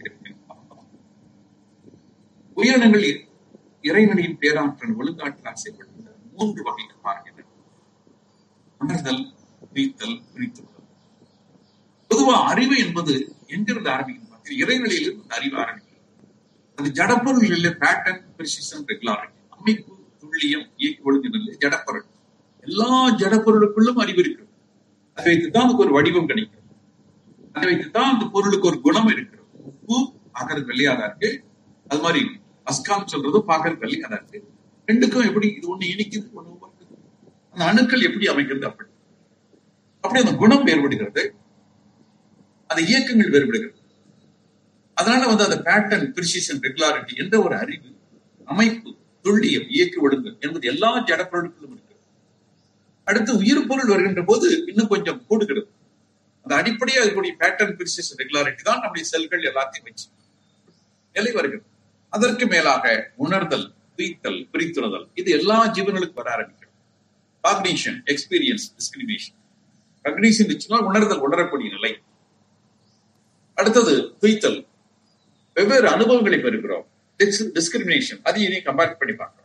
உயிரினங்கள் இறைவனின் பேராற்றல் ஒழுங்காற்றல் செய்யப்படுகின்ற மூன்று வகைக்கு பார்க்கின்றன உணர்தல் பிரித்தல் பிரித்துள்ளது பொதுவா அறிவு என்பது எங்கிருந்து ஆரம்பிக்கும் இறைநிலையிலிருந்து அறிவு ஆரம்பிக்கிறது அது ஜடப்பொருள் பேட்டர்ன் பிரிசிஷன் ரெகுலாரிட்டி அமைப்பு துல்லியம் இயக்க ஒழுங்குநிலை ஜடப்பொருள் எல்லா ஜடப்பொருளுக்குள்ளும் அறிவு இருக்கிறது அதை வைத்துதான் அதுக்கு ஒரு வடிவம் கிடைக்கிறது அதை வைத்துதான் அந்த பொருளுக்கு ஒரு குணம் இருக்கிறது உப்பு பார்க்கறது வெள்ளையாதா இருக்கு அது மாதிரி அஸ்கான் சொல்றது பார்க்கறது வெள்ளையாதா இருக்கு ரெண்டுக்கும் எப்படி இது ஒண்ணு இனிக்குது ஒண்ணு உமர்க்குது அந்த அணுக்கள் எப்படி அமைக்கிறது அப்படி அப்படி அந்த குணம் வேறுபடுகிறது அந்த இயக்கங்கள் வேறுபடுகிறது அதனால வந்து அந்த பேட்டர்ன் பிரிசிஷன் ரெகுலாரிட்டி என்ற ஒரு அறிவு அமைப்பு துல்லியம் இயக்க ஒழுங்கு என்பது எல்லா ஜடப்பொருட்களும் இருக்கிறது அடுத்து உயிர் பொருள் வருகின்ற போது இன்னும் கொஞ்சம் கூடுகிறது அந்த அடிப்படையாக இருக்கக்கூடிய பேட்டர்ன் பிரிசிஷன் ரெகுலாரிட்டி தான் நம்முடைய செல்கள் எல்லாத்தையும் வச்சு நிலை வருகிறது அதற்கு மேலாக உணர்தல் பிரித்தல் பிரித்துணர்தல் இது எல்லா ஜீவன்களுக்கும் வர ஆரம்பிக்கிறது காக்னிஷன் எக்ஸ்பீரியன்ஸ் டிஸ்கிரிமினேஷன் கக்னிஷன் உணர்தல் உணரக்கூடிய நிலை அடுத்தது துய்த்தல் வெவ்வேறு அனுபவங்களை பெறுகிறோம் டிஸ்கிரிமினேஷன் அது இனி கம்பேர் பண்ணி பார்க்கிறோம்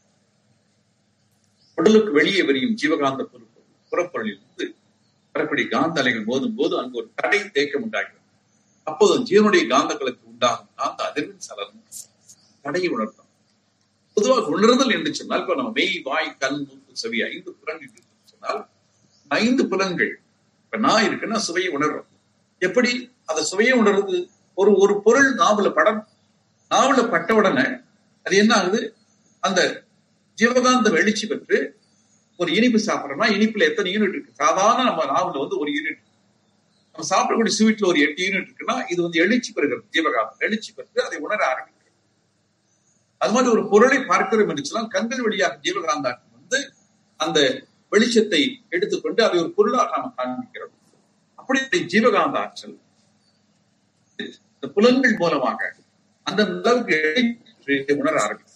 உடலுக்கு வெளியே வரியும் ஜீவகாந்த பொறுப்பு புறப்பொருளில் இருந்து வரக்கூடிய காந்த அலைகள் மோதும் போது அங்கு ஒரு தடை தேக்கம் உண்டாகிறது அப்போது ஜீவனுடைய காந்தங்களுக்கு உண்டாகும் காந்த அதிர்வின் சலனம் தடையை உணர்த்தம் பொதுவாக உணர்தல் என்று சொன்னால் இப்ப நம்ம மெய் வாய் கண் மூக்கு செவி ஐந்து புலன்கள் சொன்னால் ஐந்து புலன்கள் இப்ப நான் இருக்குன்னா சுவையை உணர்றோம் எப்படி அந்த சுவையை உணர்றது ஒரு ஒரு பொருள் நாவல படம் நாவல பட்ட உடனே அது என்ன ஆகுது அந்த ஜீவகாந்த வெளிச்சி பெற்று ஒரு இனிப்பு சாப்பிட்றோம்னா இனிப்புல எத்தனை யூனிட் இருக்கு சாதாரண நம்ம நாவல வந்து ஒரு யூனிட் நம்ம சாப்பிடக்கூடிய ஸ்வீட்ல ஒரு எட்டு யூனிட் இருக்குன்னா இது வந்து எழுச்சி பெறுகிறது ஜீவகாந்தம் எழுச்சி பெற்று அதை உணர ஆரம்பிக்கிறது அது மாதிரி ஒரு பொருளை பார்க்கிறோம் என்று சொன்னால் கண்கள் வழியாக ஜீவகாந்தாட்டம் வந்து அந்த வெளிச்சத்தை எடுத்துக்கொண்டு அதை ஒரு பொருளாக நாம் காண்பிக்கிறோம் அப்படி ஜீவகாந்த ஆற்றல் இந்த புலன்கள் மூலமாக அந்த அளவுக்கு உணர ஆரம்பிக்கிறது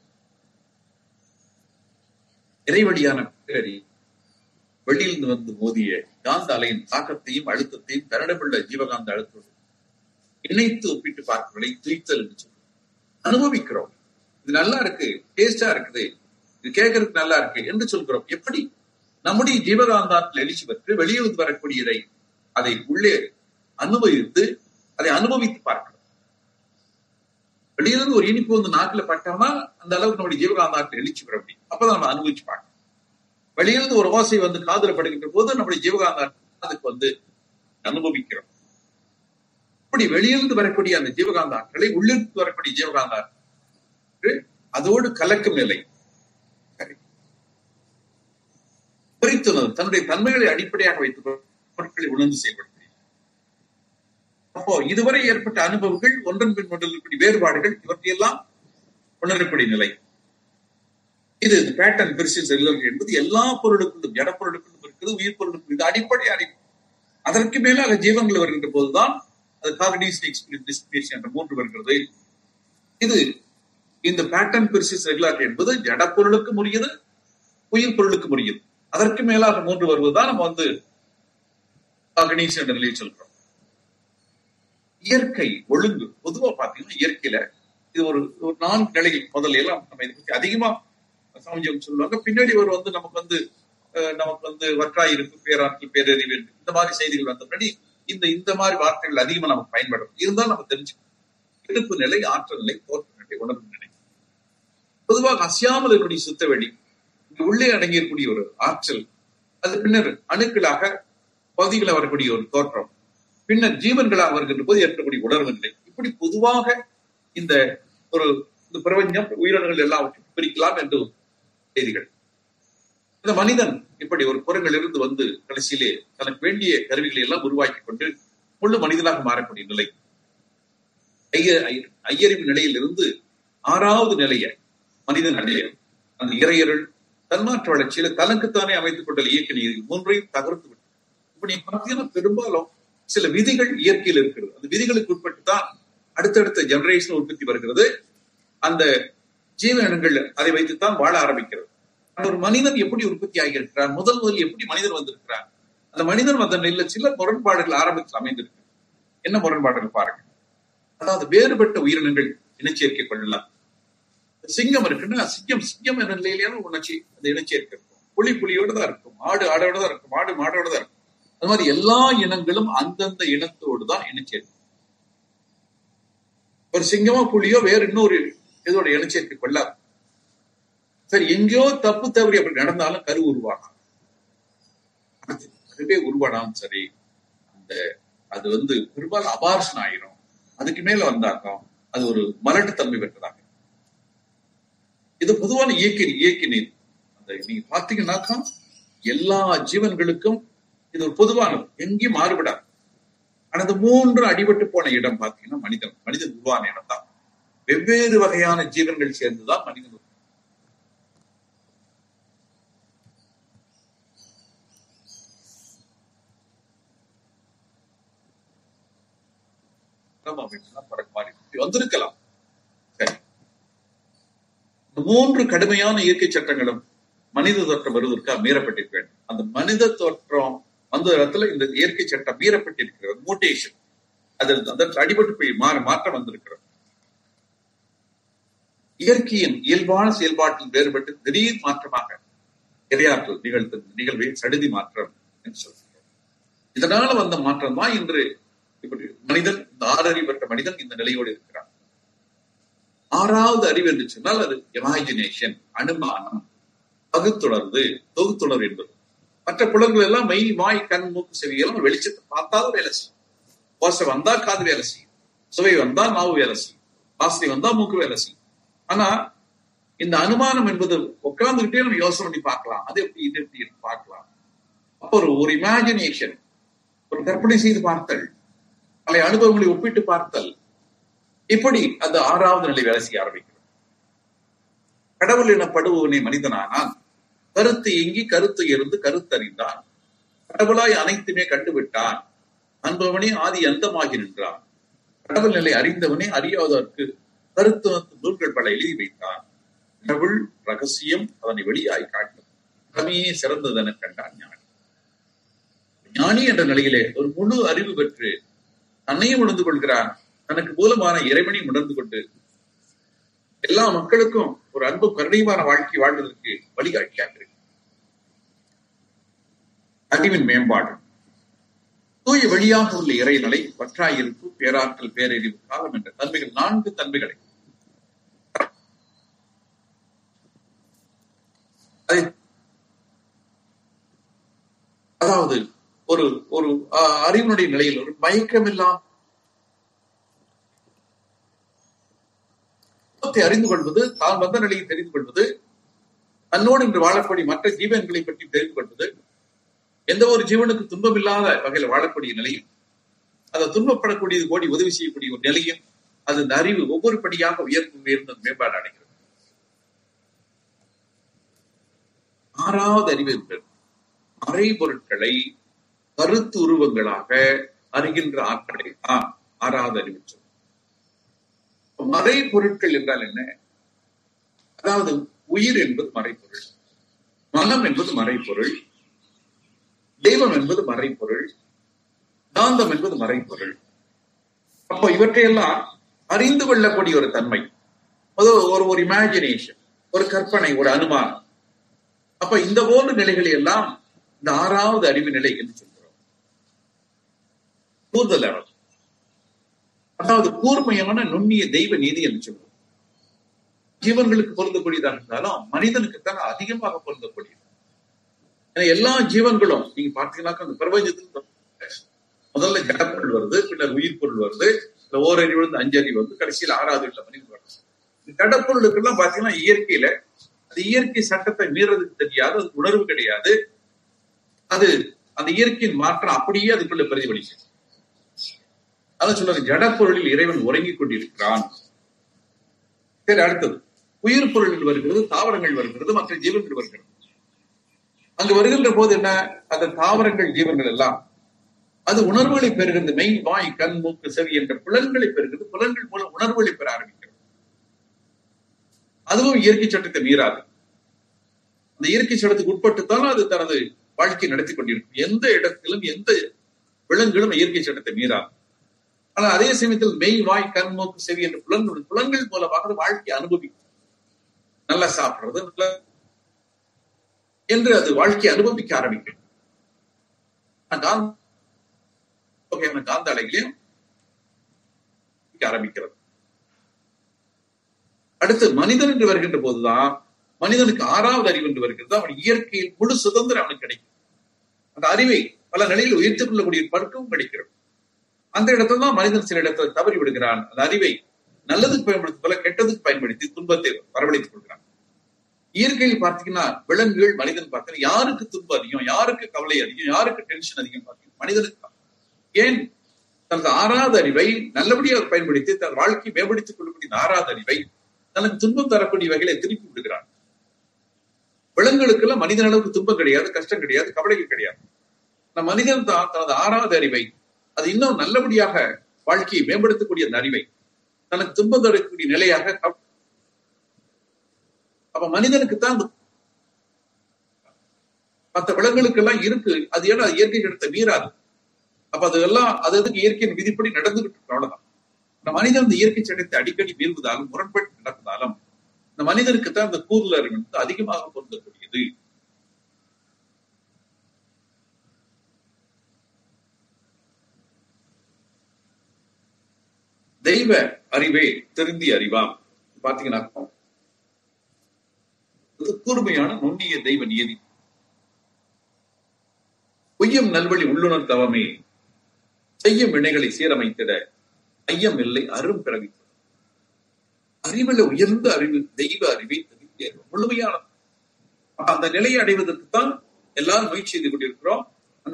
இறைவழியான பேரறி வெளியிலிருந்து வந்து மோதிய காந்த அலையின் தாக்கத்தையும் அழுத்தத்தையும் தரடமுள்ள ஜீவகாந்த அழுத்தோடு இணைத்து ஒப்பிட்டு பார்ப்பதை துய்த்தல் என்று சொல்றோம் அனுபவிக்கிறோம் இது நல்லா இருக்கு டேஸ்டா இருக்குது இது கேட்கறதுக்கு நல்லா இருக்கு என்று சொல்கிறோம் எப்படி நம்முடைய ஜீவகாந்தாத்தில் எழுச்சி பெற்று வெளியிலிருந்து வரக்கூடியதை அதை உள்ளே அனுபவித்து அதை அனுபவித்து பார்க்கிறோம் வெளியிலிருந்து ஒரு இனிப்பு வந்து நாக்குல பட்டோம்னா அந்த அளவுக்கு நம்முடைய ஜீவகாந்தாட்டில் எழுச்சி பெற முடியும் அப்பதான் நம்ம அனுபவிச்சு பார்க்கணும் வெளியிலிருந்து ஒரு ஓசை வந்து காதல படுகின்ற போது நம்முடைய ஜீவகாந்தாட்டம் அதுக்கு வந்து அனுபவிக்கிறோம் இப்படி வெளியிலிருந்து வரக்கூடிய அந்த ஜீவகாந்த ஆற்றலை உள்ளிருந்து வரக்கூடிய ஜீவகாந்த ஆற்றல் அதோடு கலக்கும் நிலை பிரித்துணர்வு தன்னுடைய தன்மைகளை அடிப்படையாக வைத்துக் பொருட்களை உணர்ந்து செயல்படுத்த அப்போ இதுவரை ஏற்பட்ட அனுபவங்கள் ஒன்றன் பின் ஒன்றில் இருக்கக்கூடிய வேறுபாடுகள் இவற்றையெல்லாம் உணரக்கூடிய நிலை இது பேட்டர்ன் பெருசு செல்லுதல் என்பது எல்லா பொருளுக்குள்ளும் ஜட பொருளுக்குள்ளும் இருக்குது உயிர் பொருளுக்கும் இது அடிப்படை அறிவு அதற்கு மேலாக ஜீவங்கள் வருகின்ற போதுதான் அது காகனிஸ் எக்ஸ்பீரியன்ஸ் என்ற மூன்று வருகிறது இது இந்த பேட்டர்ன் பெருசிஸ் ரெகுலாரிட்டி என்பது ஜட பொருளுக்கு முடியுது உயிர் பொருளுக்கு முடியுது அதற்கு மேலாக மூன்று வருவதுதான் நம்ம வந்து காகனிஸ் என்ற நிலையை சொல்றோம் இயற்கை ஒழுங்கு பொதுவா பாத்தீங்கன்னா இயற்கையில இது ஒரு ஒரு நான்கு நிலைகள் முதல்ல எல்லாம் நம்ம இதை பத்தி அதிகமா சமஞ்சம் சொல்லுவாங்க பின்னாடி ஒரு வந்து நமக்கு வந்து நமக்கு வந்து வற்றாய் இருக்கு பேராற்றல் பேரறிவு இந்த மாதிரி செய்திகள் வந்த பின்னாடி இந்த இந்த மாதிரி வார்த்தைகள் அதிகமா நமக்கு பயன்படும் இருந்தாலும் நம்ம தெரிஞ்சுக்கணும் இருப்பு நிலை ஆற்றல் நிலை தோற்ற நிலை உணர்வு நிலை பொதுவாக அசையாமல் இருக்கக்கூடிய சுத்த வெளி இங்கு உள்ளே அடங்கியிருக்கூடிய ஒரு ஆற்றல் அது பின்னர் அணுக்களாக பகுதிகளை வரக்கூடிய ஒரு தோற்றம் பின்னர் ஜீவன்களாக வருகின்ற போது ஏற்படக்கூடிய உணர்வு நிலை இப்படி பொதுவாக இந்த ஒரு இந்த பிரபஞ்சம் உயிரினங்கள் எல்லாவற்றையும் பிரிக்கலாம் என்று செய்திகள் இந்த மனிதன் இப்படி ஒரு குரங்கிலிருந்து வந்து கடைசியிலே தனக்கு வேண்டிய கருவிகளை எல்லாம் உருவாக்கி கொண்டு முழு மனிதனாக மாறக்கூடிய நிலை ஐய ஐய- ஐயறிவு நிலையிலிருந்து ஆறாவது நிலையை மனிதன் அடைய அந்த இறையருள் தன்மாற்ற வளர்ச்சியில தனக்குத்தானே அமைத்துக் கொண்ட இயக்க நீதி மூன்றையும் தகர்த்து விட்டு இப்ப நீங்க பார்த்தீங்கன்னா பெரும்பாலும் சில விதிகள் இயற்கையில் இருக்கிறது அந்த விதிகளுக்கு உட்பட்டு தான் அடுத்தடுத்த ஜெனரேஷன் உற்பத்தி வருகிறது அந்த ஜீவனங்கள் அதை வைத்துத்தான் வாழ ஆரம்பிக்கிறது ஆனா ஒரு மனிதன் எப்படி உற்பத்தி ஆகியிருக்கிறார் முதல் முதல் எப்படி மனிதன் வந்திருக்கிறார் அந்த மனிதன் வந்த நிலையில சில முரண்பாடுகள் ஆரம்பத்தில் அமைந்திருக்கு என்ன முரண்பாடுகள் பாருங்க அதாவது வேறுபட்ட உயிரினங்கள் இனச்சேர்க்கை கொள்ளலாம் சிங்கம் இருக்குன்னா சிங்கம் சிங்கம் என்ற நிலையிலான உணர்ச்சி அந்த இனச்சேர்க்கை இருக்கும் புலி புலியோட தான் இருக்கும் ஆடு ஆடோட தான் இருக்கும் மாடு மாடோட தான் இருக்கும் அது மாதிரி எல்லா இனங்களும் அந்தந்த இனத்தோடு தான் இனச்சேர்க்கை ஒரு சிங்கமோ புலியோ வேற இன்னொரு இதோட இனச்சேர்க்கை கொள்ளாது சரி எங்கேயோ தப்பு தவறி அப்படி நடந்தாலும் கரு உருவாகும் அது கருவே உருவானாலும் சரி அந்த அது வந்து பெரும்பாலும் அபார்ஷன் ஆயிரும் அதுக்கு மேல வந்தாக்கம் அது ஒரு மலட்டுத்தன்மை பெற்றதாக இது பொதுவான இயற்கை இயற்கை நீர் அந்த நீங்க பாத்தீங்கன்னாக்கா எல்லா ஜீவன்களுக்கும் இது ஒரு பொதுவானது எங்கேயும் மாறுபடாது ஆனா இந்த மூன்று அடிபட்டு போன இடம் பாத்தீங்கன்னா மனிதன் மனிதன் உருவான இடம் தான் வெவ்வேறு வகையான ஜீவன்கள் சேர்ந்துதான் மனிதன் உருவானது. உடம்பு அமைப்புலாம் பறக்க மாறி இப்படி வந்திருக்கலாம் சரி இந்த மூன்று கடுமையான இயற்கை சட்டங்களும் மனித தோற்றம் வருவதற்காக மீறப்பட்டிருக்க வேண்டும் அந்த மனித தோற்றம் வந்த இடத்துல இந்த இயற்கை சட்டம் மீறப்பட்டிருக்கிறது மூட்டேஷன் அதில் அதற்கு அடிபட்டு போய் மாற மாற்றம் வந்திருக்கிறது இயற்கையின் இயல்பான செயல்பாட்டில் வேறுபட்டு திடீர் மாற்றமாக இரையாற்றல் நிகழ்த்து நிகழ்வை சடுதி மாற்றம் என்று சொல்கிறோம் இதனால வந்த மாற்றம் தான் இன்று இப்படி மனிதன் இந்த ஆறறிவு பெற்ற மனிதன் இந்த நிலையோடு இருக்கிறான் ஆறாவது அறிவு என்று சொன்னால் அது இமேஜினேஷன் அனுமானம் பகுத்துணர்வு தொகுத்துணர்வு என்பது மற்ற புலன்கள் எல்லாம் மெய் வாய் கண் மூக்கு செவி எல்லாம் வெளிச்சத்தை பார்த்தாலும் வேலை செய்யும் ஓசை வந்தா காது வேலை செய்யும் சுவை வந்தா நாவு வேலை செய்யும் வாசனை வந்தா மூக்கு வேலை செய்யும் ஆனா இந்த அனுமானம் என்பது உட்கார்ந்துகிட்டே நம்ம யோசனை பண்ணி பார்க்கலாம் அது எப்படி இது எப்படி இருக்கு பார்க்கலாம் அப்போ ஒரு ஒரு இமேஜினேஷன் ஒரு கற்பனை செய்து பார்த்தல் பல அனுபவங்களை ஒப்பிட்டு பார்த்தல் இப்படி அந்த ஆறாவது நிலை வேலை செய்ய ஆரம்பிக்கிறது கடவுள் எனப்படுபவனே மனிதனானான் கருத்து எங்கி கருத்து இருந்து கருத்தறிந்தான் கடவுளாய் அனைத்துமே கண்டுவிட்டான் அன்பவனே ஆதி அந்தமாகி நின்றான் கடவுள் நிலை அறிந்தவனே அறியாதவர்க்கு கருத்து நூல்கள் பல எழுதி வைத்தான் கடவுள் ரகசியம் அவனை வெளியாய் காட்டும் கடமையே சிறந்ததென கண்டான் ஞானி ஞானி என்ற நிலையிலே ஒரு முழு அறிவு பெற்று தன்னையும் உணர்ந்து கொள்கிறான் தனக்கு மூலமான இறைவனையும் உணர்ந்து கொண்டு எல்லா மக்களுக்கும் ஒரு அன்பு கருணையுமான வாழ்க்கை வாழ்வதற்கு வழிகாட்டியாக இருக்கு அறிவின் மேம்பாடு தூய வழியாக உள்ள இறைநிலை வற்றாயிருப்பு பேராற்றல் பேரறிவு காலம் என்ற தன்மைகள் நான்கு தன்மைகளை அதை அதாவது ஒரு ஒரு அஹ், அறிவினுடைய நிலையில் ஒரு மயக்கமில்லா துன்பத்தை அறிந்து கொள்வது தான் வந்த நிலையை தெரிந்து கொள்வது தன்னோடு இன்று வாழக்கூடிய மற்ற ஜீவன்களை பற்றி தெரிந்து கொள்வது எந்த ஒரு ஜீவனுக்கு துன்பமில்லாத வகையில் வாழக்கூடிய நிலையும் அதை துன்பப்படக்கூடியது கோடி உதவி செய்யக்கூடிய ஒரு நிலையும் அது இந்த அறிவு ஒவ்வொரு படியாக உயர்ந்து உயர்ந்து மேம்பாடு அடைகிறது ஆறாவது அறிவு என்பது மறைபொருட்களை கருத்து உருவங்களாக அறிகின்ற ஆற்றலை தான் ஆறாவது அறிவு சொல்லும் மறை பொருட்கள் என்றால் என்ன அதாவது உயிர் என்பது மறைப்பொருள் மனம் என்பது மறைப்பொருள் தெய்வம் என்பது மறைப்பொருள் காந்தம் என்பது மறைப்பொருள் அப்போ இவற்றையெல்லாம் அறிந்து கொள்ளக்கூடிய ஒரு தன்மை அது ஒரு ஒரு இமேஜினேஷன் ஒரு கற்பனை ஒரு அனுமானம் அப்ப இந்த போன்ற நிலைகளை எல்லாம் இந்த ஆறாவது அறிவு நிலை என்று சொல்கிறோம் கூடுதல் level. அதாவது கூர்மையான நுண்ணிய தெய்வ நீதி என்று சொல்றோம் ஜீவன்களுக்கு பொருந்தக்கூடியதாக இருந்தாலும் மனிதனுக்குத்தான் அதிகமாக பொருந்தக்கூடியது ஏன்னா எல்லா ஜீவன்களும் நீங்க பார்த்தீங்கன்னாக்கா அந்த பிரபஞ்சத்தில் முதல்ல ஜடப்பொருள் வருது பின்னர் உயிர் பொருள் வருது இந்த ஓரறிவு வந்து அஞ்சறிவு வந்து கடைசியில் ஆறாவது உள்ள மனிதன் வருது இந்த ஜடப்பொருளுக்கெல்லாம் பாத்தீங்கன்னா இயற்கையில அது அது இயற்கை சட்டத்தை மீறதுக்கு தெரியாது அது உணர்வு கிடையாது அது அந்த இயற்கையின் மாற்றம் அப்படியே அதுக்குள்ள பிரதிபலிக்கும் அதான் சொல்றாரு ஜடப்பொருளில் இறைவன் உறங்கிக் கொண்டிருக்கிறான் சரி அடுத்தது உயிர் பொருளில் வருகிறது தாவரங்கள் வருகிறது மற்ற ஜீவன்கள் வருகிறது அங்கு வருகின்ற போது என்ன அந்த தாவரங்கள் ஜீவன்கள் எல்லாம் அது உணர்வுகளை பெறுகிறது மெய் வாய் கண் மூக்கு செவி என்ற புலன்களை பெறுகிறது புலன்கள் மூலம் உணர்வுகளை பெற ஆரம்பிக்கிறது அதுவும் இயற்கை சட்டத்தை மீறாது அந்த இயற்கை சட்டத்துக்கு உட்பட்டுத்தான் அது தனது வாழ்க்கை நடத்தி கொண்டிருக்கும் எந்த இடத்திலும் எந்த விலங்குகளும் இயற்கை சட்டத்தை மீறாது ஆனால் அதே சமயத்தில் மெய் வாய் கண் மூக்கு செவி என்ற புலன்கள் புலன்கள் மூலமாக அது வாழ்க்கையை அனுபவிக்கும் நல்லா சாப்பிடுறது நல்ல என்று அது வாழ்க்கையை அனுபவிக்க ஆரம்பிக்கும் வகையான காந்த அலைகளையும் ஆரம்பிக்கிறது அடுத்து மனிதன் என்று வருகின்ற போதுதான் மனிதனுக்கு ஆறாவது அறிவு என்று வருகிறது அவன் இயற்கையில் முழு சுதந்திரம் அவனுக்கு கிடைக்கும் அந்த அறிவை பல நிலையில் உயர்த்துக் கொள்ளக்கூடிய பழக்கமும் கிடைக்கிறது அந்த இடத்துல தான் மனிதன் சில இடத்துல தவறி விடுகிறான் அந்த அறிவை நல்லதுக்கு பயன்படுத்தி போல கெட்டதுக்கு பயன்படுத்தி துன்பத்தை வரவழைத்துக் கொள்கிறான் இயற்கையில் பார்த்தீங்கன்னா விலங்குகள் மனிதன் பார்த்தீங்கன்னா யாருக்கு துன்பம் அதிகம் யாருக்கு கவலை அதிகம் யாருக்கு டென்ஷன் அதிகம் பார்த்தீங்கன்னா மனிதனுக்கு தான் ஏன் தனது ஆறாவது அறிவை நல்லபடியாக பயன்படுத்தி தன் வாழ்க்கையை மேம்படுத்திக் கொள்ளக்கூடிய ஆறாவது அறிவை தனக்கு துன்பம் தரக்கூடிய வகையில திருப்பி விடுகிறான் விலங்குகளுக்கெல்லாம் மனிதன் அளவுக்கு துன்பம் கிடையாது கஷ்டம் கிடையாது கவலைகள் கிடையாது இந்த மனிதன் தான் தனது ஆறாவது அறிவை அது இன்னும் நல்லபடியாக வாழ்க்கையை மேம்படுத்தக்கூடிய அந்த அறிவை தனக்கு துன்பம் தரக்கூடிய நிலையாக அப்ப மனிதனுக்கு தான் மற்ற விலங்குகளுக்கு எல்லாம் இருக்கு அது ஏன்னா இயற்கை இடத்தை மீறாது அப்ப அதெல்லாம் அது அதுக்கு இயற்கையின் விதிப்படி நடந்துகிட்டு இருக்கு அவ்வளவுதான் இந்த மனிதன் இந்த இயற்கை சட்டத்தை அடிக்கடி மீறுவதாலும் முரண்பட்டு நடப்பதாலும் இந்த மனிதனுக்கு தான் இந்த கூறுல வந்து அதிகமாக பொருந்தக்கூடியது தெய்வ அறிவே திருந்தி அறிவாம் பாத்தீங்கன்னா கூர்மையான நுண்ணிய தெய்வ நியதி பொய்யும் நல்வழி உள்ளுணர் தவமே செய்யும் வினைகளை சீரமைத்திட ஐயம் இல்லை அரும் பிறவி அறிவுல உயர்ந்த அறிவு தெய்வ அறிவை தெரிவிக்க முழுமையானது அந்த நிலையை அடைவதற்கு தான் எல்லாரும் முயற்சி செய்து கொண்டிருக்கிறோம் அந்த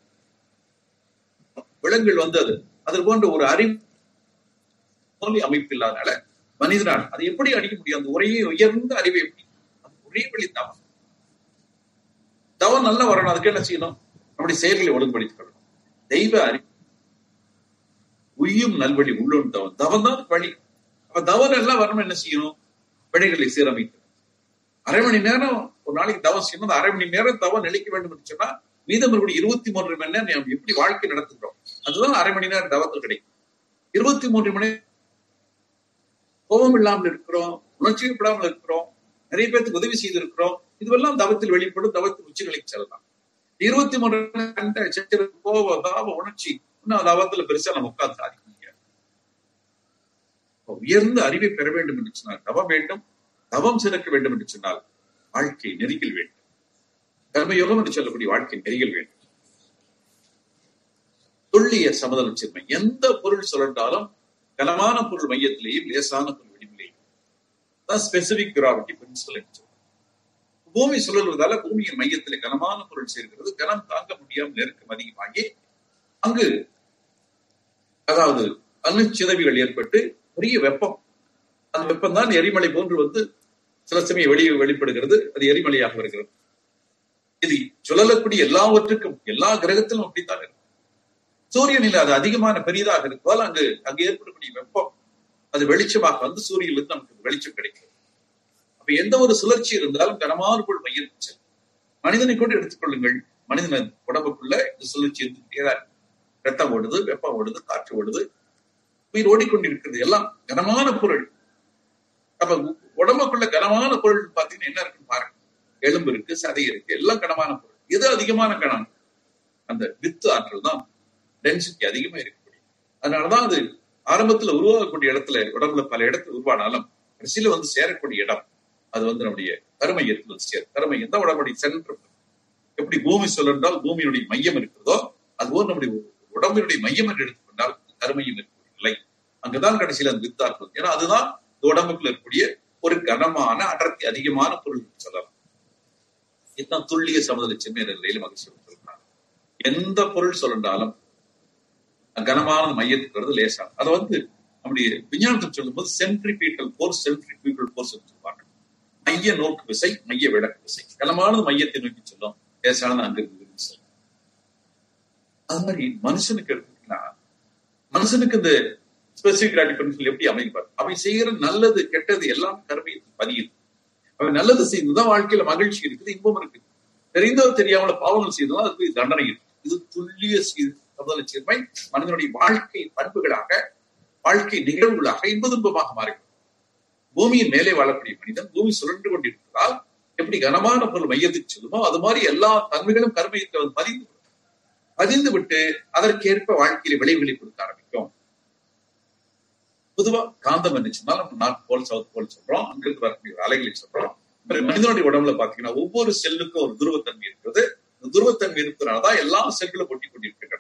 விலங்குகள் வந்து அது அது போன்ற ஒரு அறிவு அமைப்பு இல்லாதனால மனிதனால் அதை எப்படி அடிக்க முடியும் அந்த ஒரே உயர்ந்த அறிவை எப்படி ஒரே வழி தவம் தவம் நல்லா வரணும் அதுக்கு என்ன செய்யணும் நம்முடைய செயல்களை ஒழுங்குபடுத்திக் கொள்ளணும் தெய்வ அறிவு உய்யும் நல்வழி உள்ளும் தவம் தவம் தான் வழி அப்ப தவறு எல்லாம் வரணும் என்ன செய்யணும் விடைகளை சீரமைக்கணும் அரை மணி நேரம் ஒரு நாளைக்கு தவம் செய்யணும் அரை மணி நேரம் தவம் நிலைக்க வேண்டும் என்று சொன்னா மீதம் இருக்கக்கூடிய இருபத்தி மூன்று மணி நேரம் நம்ம எப்படி வாழ்க்கை நடத்துகிறோம் அதுதான் அரை மணி நேரம் தவத்தில் கிடைக்கும் இருபத்தி மூன்று மணி கோபம் இல்லாமல் இருக்கிறோம் உணர்ச்சிப்படாமல் இருக்கிறோம் நிறைய பேருக்கு உதவி செய்திருக்கிறோம் இதுவெல்லாம் தவத்தில் வெளிப்படும் தவத்தில் உச்சிகளுக்கு செல்லலாம் இருபத்தி மூன்று கோபம் தாப உணர்ச்சி இன்னும் தவத்துல பெருசா நம்ம உட்கார்ந்து சாதிக்க முடியாது உயர்ந்த அறிவை பெற வேண்டும் என்று சொன்னால் தவம் வேண்டும் தவம் சிறக்க வேண்டும் என்று சொன்னால் வாழ்க்கை நெறிகள் வேண்டும் கர்மயோகம் என்று சொல்லக்கூடிய வாழ்க்கை நெறிகள் வேண்டும் துல்லிய சமதளம் சின்மை எந்த பொருள் சொல்லட்டாலும் கனமான பொருள் மையத்திலேயும் லேசான பொருள் வெளியிலேயும் தான் ஸ்பெசிபிக் கிராவிட்டி பிரின்சிபல் என்று பூமி சுழல்வதால பூமியின் மையத்தில் கனமான பொருள் சேர்க்கிறது கனம் தாங்க முடியாமல் நெருக்கம் அதிகமாகி அங்கு அதாவது அணுச்சிதவிகள் ஏற்பட்டு பெரிய வெப்பம் அந்த வெப்பம் தான் எரிமலை போன்று வந்து சில சமயம் வெளியே வெளிப்படுகிறது அது எரிமலையாக வருகிறது இது சுழலக்கூடிய எல்லாவற்றுக்கும் எல்லா கிரகத்திலும் அப்படித்தான் இருக்கு சூரியனில் அது அதிகமான பெரியதாக இருப்பதால் அங்கு அங்கு ஏற்படக்கூடிய வெப்பம் அது வெளிச்சமாக வந்து சூரியனிலிருந்து நமக்கு வெளிச்சம் கிடைக்கிறது அப்ப எந்த ஒரு சுழற்சி இருந்தாலும் கனமான பொருள் மையத்தில் செல்லும் மனிதனை கொண்டு எடுத்துக்கொள்ளுங்கள் மனிதன் உடம்புக்குள்ள இந்த சுழற்சி இருந்துகிட்டே ரத்தம் ஓடுது வெப்பம் ஓடுது காற்று ஓடுது உயிர் ஓடிக்கொண்டிருக்கிறது எல்லாம் கனமான பொருள் அப்ப உடம்புக்குள்ள கனமான பொருள் பாத்தீங்கன்னா என்ன இருக்குன்னு பாருங்க எலும்பு இருக்கு சதை இருக்கு எல்லாம் கனமான பொருள் எது அதிகமான கணம் அந்த வித்து ஆற்றல் தான் டென்சிட்டி அதிகமா இருக்கக்கூடிய அதனாலதான் அது ஆரம்பத்துல உருவாகக்கூடிய இடத்துல உடம்புல பல இடத்துல உருவானாலும் கடைசியில வந்து சேரக்கூடிய இடம் அது வந்து நம்முடைய கருமையத்தில் வந்து சேரும் கருமை எந்த உடம்புடைய சென்றம் எப்படி பூமி சொல்லென்றால் பூமியினுடைய மையம் இருக்கிறதோ அதுபோல் நம்முடைய உடம்பினுடைய மையம் என்று எடுத்துக்கொண்டால் கருமையும் இருக்கக்கூடிய நிலை அங்குதான் கடைசியில அந்த வித்தா இருக்கும் ஏன்னா அதுதான் இந்த உடம்புக்குள்ள இருக்கக்கூடிய ஒரு கனமான அடர்த்தி அதிகமான பொருள் என்று சொல்லலாம் இதுதான் துல்லிய சமதளச்சின்மை என்ற நிலையில மகிழ்ச்சி சொல்றாங்க எந்த பொருள் சொல்லிருந்தாலும் கனமான மையத்துக்கு வருது லேசான அதை வந்து நம்முடைய விஞ்ஞானத்தை சொல்லும்போது சென்ட்ரிபீட்டல் போர்ஸ் சென்ட்ரிபீட்டல் போர்ஸ் சொல்லுவாங்க மைய நோக்கு விசை மைய விளக்கு விசை கனமானது மையத்தை நோக்கி சொல்லும் லேசானது அங்கிருந்து விசை அது மாதிரி மனுஷனுக்கு எடுத்துக்கிட்டீங்கன்னா மனுஷனுக்கு இந்த ஸ்பெசிபிக் கிராட்டிபிகேஷன் எப்படி அமைப்பார் அவன் செய்யற நல்லது கெட்டது எல்லாம் கருமையத்தில் பதியுது அவன் நல்லது செய்ததுதான் வாழ்க்கையில மகிழ்ச்சி இருக்குது இன்பம் இருக்குது தெரிந்தோ தெரியாமல பாவங்கள் செய்ததும் அதுக்கு தண்டனை இருக்கு இது துல்லிய சமதள சீர்மை மனிதனுடைய வாழ்க்கை பண்புகளாக வாழ்க்கை நிகழ்வுகளாக இன்ப துன்பமாக மாறுகிறது பூமியின் மேலே வாழக்கூடிய மனிதன் பூமி சுழன்று கொண்டிருப்பதால் எப்படி கனமான பொருள் மையத்துக்கு செல்லுமோ அது மாதிரி எல்லா தன்மைகளும் கருமையத்தில் பதிந்து பதிந்து விட்டு அதற்கேற்ப வாழ்க்கையில விளைவுகளை கொடுக்க ஆரம்பிக்கும் பொதுவா காந்தம் என்ன சொன்னால் நம்ம நார்த் போல் சவுத் போல் சொல்றோம் அங்கிருந்து வரக்கூடிய அலைகளை சொல்றோம் மனிதனுடைய உடம்புல பாத்தீங்கன்னா ஒவ்வொரு செல்லுக்கும் ஒரு துருவத்தன்மை இருக்கிறது இந்த துருவத்தன்மை இருக்கிறனாலதான் எல்லா செல்களும் ஒட்டி கொண்டிருக்கின்றன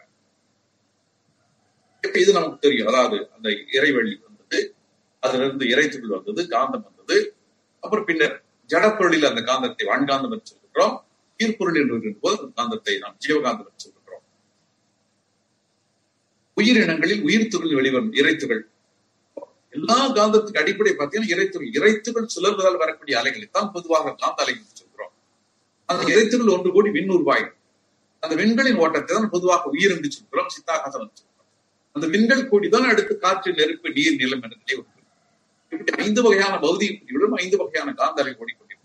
இப்ப இது நமக்கு தெரியும் அதாவது அந்த இறைவழி வந்தது அதுல இருந்து இறைத்துகள் வந்தது காந்தம் வந்தது அப்புறம் பின்னர் ஜடப்பொருளில் அந்த காந்தத்தை வான்காந்தம் என்று சொல்கின்றோம் ஈர்ப்பொருள் என்று இருக்கின்ற போது அந்த காந்தத்தை நாம் ஜீவகாந்தம் என்று சொல்கின்றோம் உயிரினங்களில் உயிர் துகள் வெளிவரும் இறைத்துகள் எல்லா காந்தத்துக்கு அடிப்படை பார்த்தீங்கன்னா இறைத்துகள் இறைத்துகள் சுழல்வதால் வரக்கூடிய அலைகளை தான் பொதுவாக காந்த அலைகள் சொல்கிறோம் அந்த இறைத்துகள் ஒன்று கூடி விண் உருவாயும் அந்த விண்களின் ஓட்டத்தை தான் பொதுவாக உயிர் என்று சொல்கிறோம் சித்தாகாசம் என்று சொல்கிறோம் அந்த விண்கள் கூடிதான் அடுத்து காற்று நெருப்பு நீர் நிலம் என்ற நிலை ஒன்று இப்படி ஐந்து வகையான பௌதிக பிரிவுகளும் ஐந்து வகையான காந்த அலை ஓடிக்கொண்டிருக்கின்றன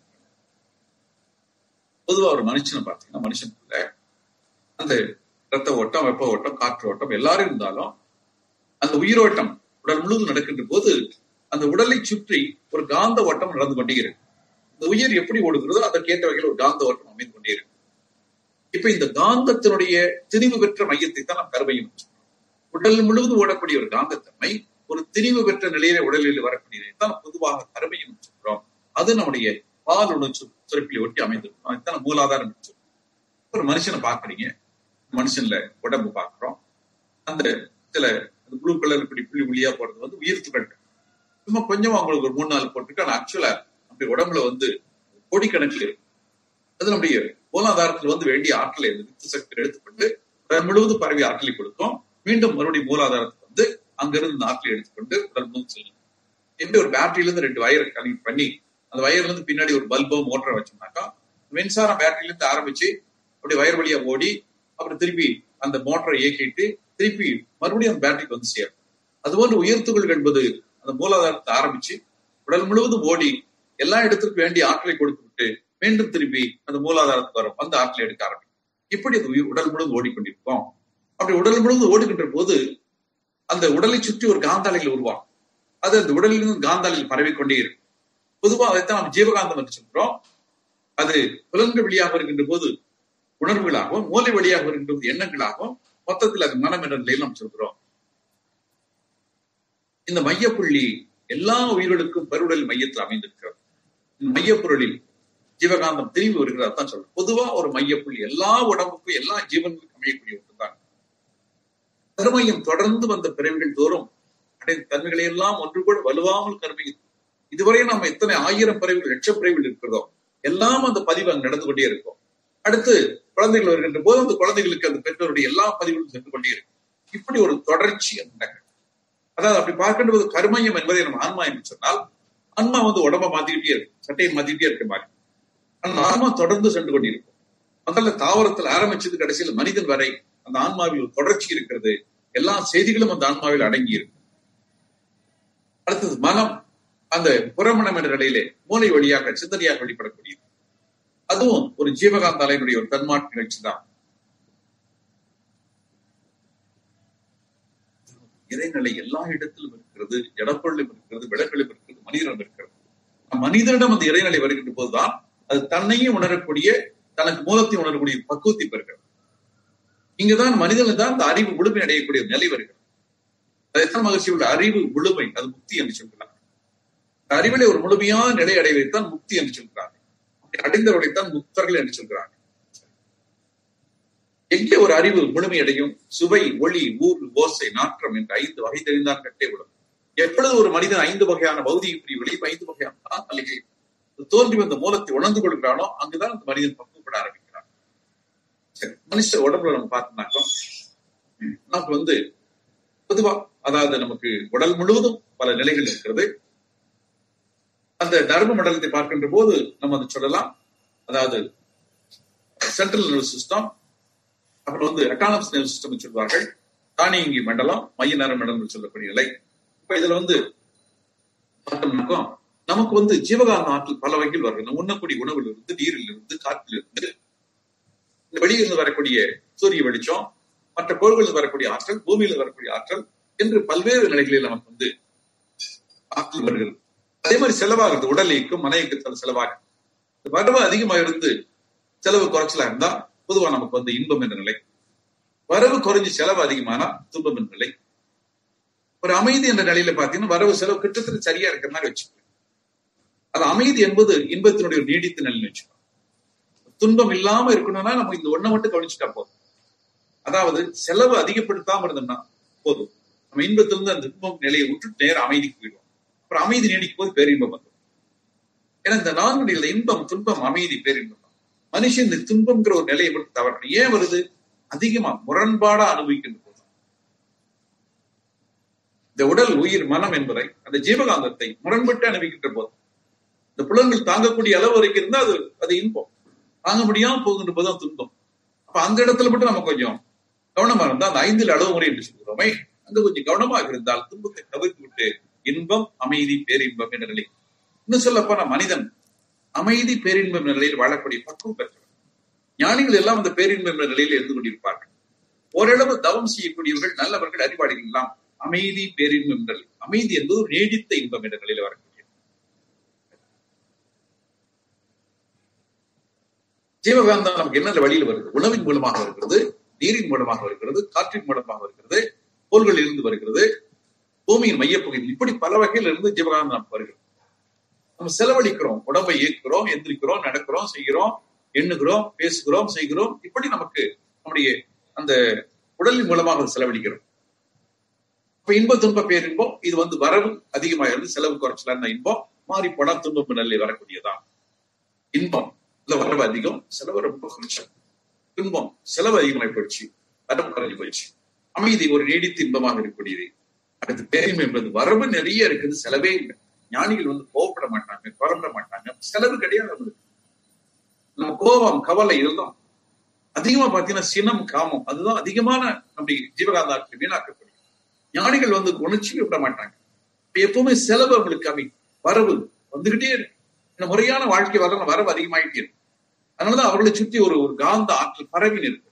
பொதுவா ஒரு மனுஷனை பார்த்தீங்கன்னா மனுஷனுக்குள்ள அந்த ரத்த ஓட்டம் வெப்ப ஓட்டம் காற்று ஓட்டம் எல்லாரும் இருந்தாலும் அந்த உயிரோட்டம் உடல் முழுவதும் நடக்கின்ற போது அந்த உடலை சுற்றி ஒரு காந்த ஓட்டம் நடந்து கொண்டே இருக்கு இந்த உயிர் எப்படி ஓடுகிறதோ அதற்கேற்ற வகையில் ஒரு காந்த ஓட்டம் அமைந்து கொண்டே இருக்கு இப்ப இந்த காந்தத்தினுடைய திரிவு பெற்ற மையத்தை தான் நாம் கருவையும் உடல் முழுவதும் ஓடக்கூடிய ஒரு காந்தத்தன்மை ஒரு திரிவு பெற்ற நிலையில உடலில் வரக்கூடியதை தான் பொதுவாக கருமையும் சொல்றோம் அது நம்முடைய பால் உணர்ச்சி சுரப்பிலை ஒட்டி அமைந்திருக்கும் அதுதான் மூலாதாரம் ஒரு மனுஷனை பாக்குறீங்க மனுஷன்ல உடம்பு பாக்குறோம் அந்த சில ப்ளூ கலர் இப்படி புள்ளி புள்ளியா போடுறது வந்து உயிர் துகள் சும்மா கொஞ்சம் அவங்களுக்கு ஒரு மூணு நாள் போட்டுருக்கு ஆனா ஆக்சுவலா நம்முடைய உடம்புல வந்து கோடிக்கணக்கில் இருக்கு அது நம்முடைய மூலாதாரத்தில் வந்து வேண்டிய ஆற்றலை வித்து சக்தி எடுத்துக்கொண்டு உடல் முழுவதும் பரவி ஆற்றலை கொடுக்கும் மீண்டும் மறுபடியும் மூலாதாரத்துக்கு வந்து அங்கிருந்து இந்த ஆற்றலை எடுத்துக்கொண்டு உடல் முழுவதும் செல்லும் எப்படி ஒரு பேட்டரியில இருந்து ரெண்டு வயர் கனெக்ட் பண்ணி அந்த வயர்ல இருந்து பின்னாடி ஒரு பல்போ மோட்டரை வச்சோம்னாக்கா மின்சாரம் பேட்டரியில இருந்து ஆரம்பிச்சு அப்படி வயர் வழியா ஓடி அப்புறம் திருப்பி அந்த மோட்டரை இயக்கிட்டு திருப்பி மறுபடியும் அந்த பேட்டரிக்கு வந்து சேரும் அதுபோன்று உயர்த்துகள் என்பது அந்த மூலாதாரத்தை ஆரம்பிச்சு உடல் முழுவதும் ஓடி எல்லா இடத்திற்கும் வேண்டிய ஆற்றலை கொடுத்து விட்டு மீண்டும் திருப்பி அந்த மூலாதாரத்துக்கு வரும் அந்த ஆற்றலை எடுக்க ஆரம்பிக்கும் இப்படி அது உடல் முழுவதும் ஓடிக்கொண்டிருக்கும் அப்படி உடல் முழுவதும் ஓடுகின்ற போது அந்த உடலை சுற்றி ஒரு காந்தாலைகள் உருவாகும் அது அந்த உடலிலிருந்து காந்தாலையில் பரவிக்கொண்டே இருக்கும் பொதுவாக அதைத்தான் நாம் ஜீவகாந்தம் என்று சொல்கிறோம் அது புலன்கள் வழியாக வருகின்ற போது உணர்வுகளாகவும் மூளை வழியாக வருகின்ற போது எண்ணங்களாகவும் மொத்தத்தில் அது மனம் என்ற நிலையில் நாம் சொல்கிறோம் இந்த மையப்புள்ளி எல்லா உயிர்களுக்கும் பருடல் மையத்தில் அமைந்திருக்கிறது இந்த மையப்பொருளில் ஜீவகாந்தம் திரிவு வருகிறது தான் சொல்றோம் பொதுவா ஒரு மையப்புள்ளி எல்லா உடம்புக்கும் எல்லா ஜீவன்களுக்கும் அமையக்கூடிய ஒன்றுதான் கருமையம் தொடர்ந்து வந்த பிறவிகள் தோறும் அடைந்த தன்மைகளை எல்லாம் ஒன்று கூட வலுவாமல் கருமையில் இதுவரை நம்ம எத்தனை ஆயிரம் பிறவிகள் லட்சம் பிறவிகள் இருக்கிறதோ எல்லாம் அந்த பதிவு அங்கு நடந்து கொண்டே இருக்கும் அடுத்து குழந்தைகள் வருகின்ற போது அந்த குழந்தைகளுக்கு அந்த பெற்றோருடைய எல்லா பதிவுகளும் சென்று கொண்டே இருக்கும் இப்படி ஒரு தொடர்ச்சி அந்த அதாவது அப்படி பார்க்கின்ற போது கருமையம் என்பதை நம்ம ஆன்மா என்று சொன்னால் ஆன்மா வந்து உடம்ப மாத்திக்கிட்டே இருக்கும் சட்டையை மாத்திக்கிட்டே இருக்க மாதிரி அந்த ஆன்மா தொடர்ந்து சென்று கொண்டிருக்கும் முதல்ல தாவரத்தில் ஆரம்பிச்சது கடைசியில் மனிதன் வரை அந்த ஆன்மாவில் ஒரு தொடர்ச்சி இருக்கிறது எல்லா செய்திகளும் அந்த ஆன்மாவில் அடங்கி இருக்கும் அடுத்தது மனம் அந்த புறமணம் என்ற நிலையிலே மூளை வழியாக சிந்தனையாக வெளிப்படக்கூடியது அதுவும் ஒரு ஜீவகாந்த அலையினுடைய ஒரு தன்மாற்ற நிகழ்ச்சி தான் இறைநிலை எல்லா இடத்திலும் இருக்கிறது இடப்பொருளும் இருக்கிறது விளக்கிலும் இருக்கிறது மனிதனும் இருக்கிறது மனிதனிடம் அந்த இறைநிலை வருகின்ற போதுதான் அது தன்னையும் உணரக்கூடிய தனக்கு மூலத்தை உணரக்கூடிய பக்குவத்தை பெறுகிறது இங்குதான் மனிதன் தான் அந்த அறிவு முழுமை அடையக்கூடிய நிலை வருகிறது அதைத்தான் மகிழ்ச்சி உள்ள அறிவு முழுமை அது முக்தி என்று சொல்கிறார் அறிவிலே ஒரு முழுமையான நிலை அடைவதைத்தான் முக்தி என்று சொல்கிறார்கள் அடைந்தவர்களைத்தான் முக்தர்கள் என்று சொல்கிறார்கள் எங்கே ஒரு அறிவு முழுமையடையும் சுவை ஒளி ஊர் ஓசை நாற்றம் என்ற ஐந்து வகை தெரிந்தான் கட்டே விடும் எப்பொழுது ஒரு மனிதன் ஐந்து வகையான பௌதிக பிரிவுகளையும் ஐந்து வகையான தாக்கலைகளையும் தோன்றி வந்த மூலத்தை உணர்ந்து கொள்கிறானோ அங்குதான் அந்த மனிதன் பக்குவப்பட ஆரம்பிக்கிறான் சரி மனுஷ உடம்புல நம்ம பார்த்தோம்னாக்கோ நமக்கு வந்து பொதுவா அதாவது நமக்கு உடல் முழுவதும் பல நிலைகள் இருக்கிறது அந்த தர்ம மண்டலத்தை பார்க்கின்ற போது நம்ம அதை சொல்லலாம் அதாவது சென்ட்ரல் நர்வஸ் சிஸ்டம் அப்புறம் வந்து எக்கானமிக்ஸ் நர்வஸ் சிஸ்டம் சொல்வார்கள் தானியங்கி மண்டலம் மைய நர மண்டலம் சொல்லக்கூடிய நிலை இப்ப இதுல வந்து பார்த்தோம்னாக்கோ நமக்கு வந்து ஜீவகாந்த ஆற்றல் பல வகையில் வருது நம்ம உண்ணக்கூடிய உணவில் இருந்து நீரில் இருந்து காற்றில் இருந்து இந்த வெளியிலிருந்து வரக்கூடிய சூரிய வெளிச்சம் மற்ற கோள்களில் வரக்கூடிய ஆற்றல் பூமியில வரக்கூடிய ஆற்றல் என்று பல்வேறு நிலைகளில் நமக்கு வந்து ஆற்றல் வருகிறது அதே மாதிரி செலவாகிறது உடல் இயக்கம் மன இயக்கத்தில் செலவாக வரவு அதிகமாக இருந்து செலவு குறைச்சலா இருந்தா பொதுவா நமக்கு வந்து இன்பம் என்ற நிலை வரவு குறைஞ்சு செலவு அதிகமானா துன்பம் என்ற நிலை ஒரு அமைதி என்ற நிலையில பாத்தீங்கன்னா வரவு செலவு கிட்டத்தட்ட சரியா இருக்கிற மாதிரி வச்சுக்கலாம் அது அமைதி என்பது இன்பத்தினுடைய ஒரு நீடித்த நிலைன்னு வச்சுக்கலாம் துன்பம் இல்லாம இருக்கணும்னா நம்ம இந்த ஒண்ணை மட்டும் கவனிச்சுட்டா போதும் அதாவது செலவு அதிகப்படுத்தாம இருந்தோம்னா போதும் நம்ம இன்பத்திலிருந்து அந்த துன்பம் நிலையை விட்டு நேரம் அமைதிக்கு போயிடுவோம் அப்புறம் அமைதி நீடிக்கும் போது பேரின்பம் வந்துடும் ஏன்னா இந்த நான்கு இன்பம் துன்பம் அமைதி பேரின்பம் மனுஷன் இந்த துன்பம்ங்கிற ஒரு நிலையை மட்டும் தவறணும் ஏன் வருது அதிகமா முரண்பாடா அனுபவிக்கின்ற போது இந்த உடல் உயிர் மனம் என்பதை அந்த ஜீவகாந்தத்தை முரண்பட்டு அனுபவிக்கின்ற போது இந்த புலன்கள் தாங்கக்கூடிய அளவு வரைக்கும் இருந்தா அது அது இன்பம் தாங்க முடியாம போகின்ற போது துன்பம் அப்ப அந்த இடத்துல மட்டும் நம்ம கொஞ்சம் கவனமா இருந்தா அந்த ஐந்தில் அளவு முறை என்று சொல்கிறோமே அங்க கொஞ்சம் கவனமாக இருந்தால் துன்பத்தை தவிர்த்து விட்டு இன்பம் அமைதி பேரின்பம் என்ற நிலை இன்னும் சொல்ல போன மனிதன் அமைதி பேரின்பம் என்ற நிலையில் வாழக்கூடிய பக்குவம் பெற்றவர் ஞானிகள் எல்லாம் அந்த பேரின்பம் என்ற நிலையில் இருந்து கொண்டிருப்பார்கள் ஓரளவு தவம் செய்யக்கூடியவர்கள் நல்லவர்கள் அறிவாளிகள் எல்லாம் அமைதி பேரின்பம் என்ற நிலை. அமைதி என்பது ஒரு நீடித்த இன்பம் என்ற நிலையில வரக்கூடிய ஜீவகாந்தம் நமக்கு என்ன வழியில் வருது உணவின் மூலமாக வருகிறது நீரின் மூலமாக வருகிறது காற்றின் மூலமாக வருகிறது கோள்களில் இருந்து வருகிறது பூமியின் மையப்பகுதியில் இப்படி பல வகையில் இருந்து ஜீவகாந்தம் நமக்கு வருகிறது நம்ம செலவழிக்கிறோம் உடம்பை இயக்குகிறோம் எந்திரிக்கிறோம் நடக்கிறோம் செய்கிறோம் எண்ணுகிறோம் பேசுகிறோம் செய்கிறோம் இப்படி நமக்கு நம்முடைய அந்த உடலின் மூலமாக செலவழிக்கிறோம் இப்ப இன்ப துன்ப பேரின்பம் இது வந்து வரவு அதிகமாக இருந்து செலவு குறைச்சலான இன்பம் மாறி போனா துன்பம் நிலை வரக்கூடியதான் இன்பம் இல்ல வரவு அதிகம் செலவு ரொம்ப குறைச்சல் துன்பம் செலவு அதிகமாகி போயிடுச்சு வரவு குறைஞ்சு போயிடுச்சு அமைதி ஒரு நீடித்து இன்பமாக இருக்கக்கூடியது அடுத்து பேரின்பம் என்பது வரவு நிறைய இருக்குது செலவே இல்லை ஞானிகள் வந்து கோவப்பட மாட்டாங்க குறப்பட மாட்டாங்க செலவு கிடையாது அவங்களுக்கு நம்ம கோபம் கவலை இதுதான் அதிகமா பாத்தீங்கன்னா சினம் காமம் அதுதான் அதிகமான நம்முடைய ஜீவகாந்தாரத்தை வீணாக்கக்கூடிய ஞானிகள் வந்து உணர்ச்சி விட மாட்டாங்க இப்ப எப்பவுமே செலவு அவங்களுக்கு கம்மி வரவு வந்துகிட்டே இருக்கு இந்த முறையான வாழ்க்கை வரணும் வரவு அதிகமாயிட்டே இருக்கு அதனாலதான் அவர்களை சுற்றி ஒரு ஒரு காந்த ஆற்றல் பரவி இருக்கு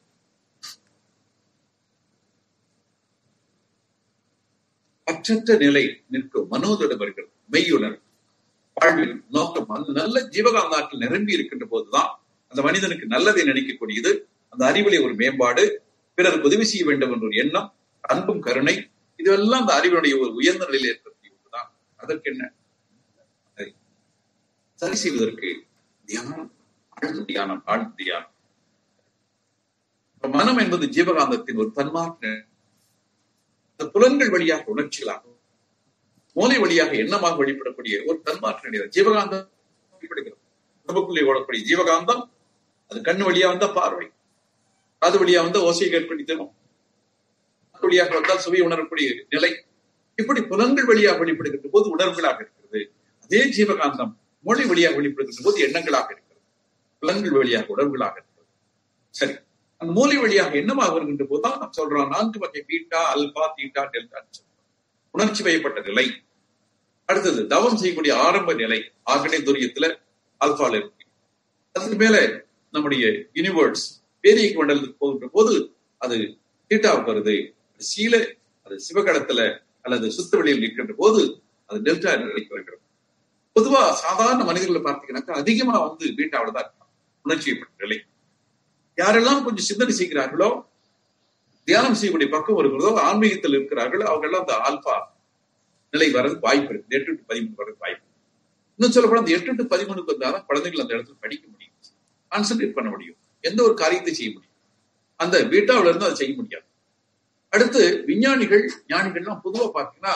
அச்சற்ற நிலை நிற்கும் மனோதிடம் வருகிறது மெய்யுணர் வாழ்வில் நோக்கம் அந்த நல்ல ஜீவகாந்த ஆற்றல் நிரம்பி இருக்கின்ற போதுதான் அந்த மனிதனுக்கு நல்லதை நினைக்கக்கூடியது அந்த அறிவிலே ஒரு மேம்பாடு பிறருக்கு உதவி செய்ய வேண்டும் என்ற ஒரு எண்ணம் அன்பும் கருணை இதுவெல்லாம் அந்த அறிவினுடைய ஒரு உயர்ந்த நிலையில் ஏற்படுத்திய ஒன்றுதான் அதற்கு என்ன அதை சரி செய்வதற்கு தியானம் ஆழ்ந்த தியானம் ஆழ்ந்த தியானம் இப்ப மனம் என்பது ஜீவகாந்தத்தின் ஒரு தன்மாற்ற இந்த புலன்கள் வழியாக உணர்ச்சிகளாக மூளை வழியாக எண்ணமாக வெளிப்படக்கூடிய ஒரு தன்மாற்ற நிலை ஜீவகாந்தம் வெளிப்படுகிறது உடம்புக்குள்ளே ஓடக்கூடிய ஜீவகாந்தம் அது கண்ணு வழியா வந்தா பார்வை காது வழியா வந்தா ஓசையை கேட்படி தரும் காது வழியாக வந்தால் சுவை உணரக்கூடிய நிலை இப்படி புலன்கள் வழியாக வெளிப்படுகின்ற போது உணர்வுகளாக இருக்கிறது அதே ஜீவகாந்தம் மொழி வழியாக வெளிப்படுகின்ற போது எண்ணங்களாக இருக்கிறது புலன்கள் வழியாக உணர்வுகளாக இருக்கிறது சரி அந்த மூளை வழியாக எண்ணமாக வருகின்ற போதுதான் நாம் சொல்றோம் நான்கு வகை பீட்டா அல்பா தீட்டா டெல்டா உணர்ச்சி வயப்பட்ட நிலை அடுத்தது தவம் செய்யக்கூடிய ஆரம்ப நிலை ஆகனே துரியத்துல அல்பால இருக்கு அதுக்கு மேல நம்முடைய யூனிவர்ஸ் பேரிய மண்டலத்துக்கு போகின்ற போது அது தீட்டாவுக்கு வருது சீல அது சிவகடத்துல அல்லது சுத்த வெளியில் நிற்கின்ற போது அது டெல்டா நிலைக்கு வருகிறது பொதுவா சாதாரண மனிதர்களை பார்த்தீங்கன்னாக்கா அதிகமா வந்து பீட்டாவில தான் இருக்காங்க உணர்ச்சி வயப்பட்ட நிலை யாரெல்லாம் கொஞ்சம் சிந்தனை செய்கிறார்களோ தியானம் செய்யக்கூடிய பக்கம் இருக்கிறதோ ஆன்மீகத்தில் இருக்கிறார்களோ அவங்க எல்லாம் அந்த ஆல்பா நிலை வர்றது வாய்ப்பு இருக்கு எட்டு டு பதிமூணு வர்றது வாய்ப்பு இன்னும் சொல்ல போனா அந்த எட்டு டு பதிமூணுக்கு வந்தாலும் குழந்தைகள் அந்த இடத்துல படிக்க முடியும் கான்சென்ட்ரேட் பண்ண முடியும் எந்த ஒரு காரியத்தை செய்ய முடியும் அந்த பீட்டாவில இருந்து அதை செய்ய முடியாது அடுத்து விஞ்ஞானிகள் ஞானிகள்லாம் பொதுவா பார்த்தீங்கன்னா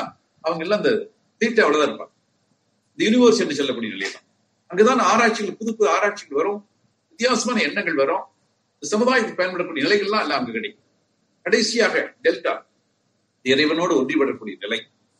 அவங்க எல்லாம் அந்த தீட்டாவில தான் இருப்பாங்க இந்த யூனிவர்ஸ் என்று சொல்லக்கூடிய நிலை தான் அங்குதான் ஆராய்ச்சிகள் புது புது ஆராய்ச்சிகள் வரும் வித்தியாசமான எண்ணங்கள் வரும் இந்த சமுதாயத்துக்கு பயன்படக்கூடிய நிலைகள்லாம் எல்லாம் அங்கு கிடைக்கும் கடைசியாக டெல்டா இறைவனோடு ஒன்றிவிடக்கூடிய நிலை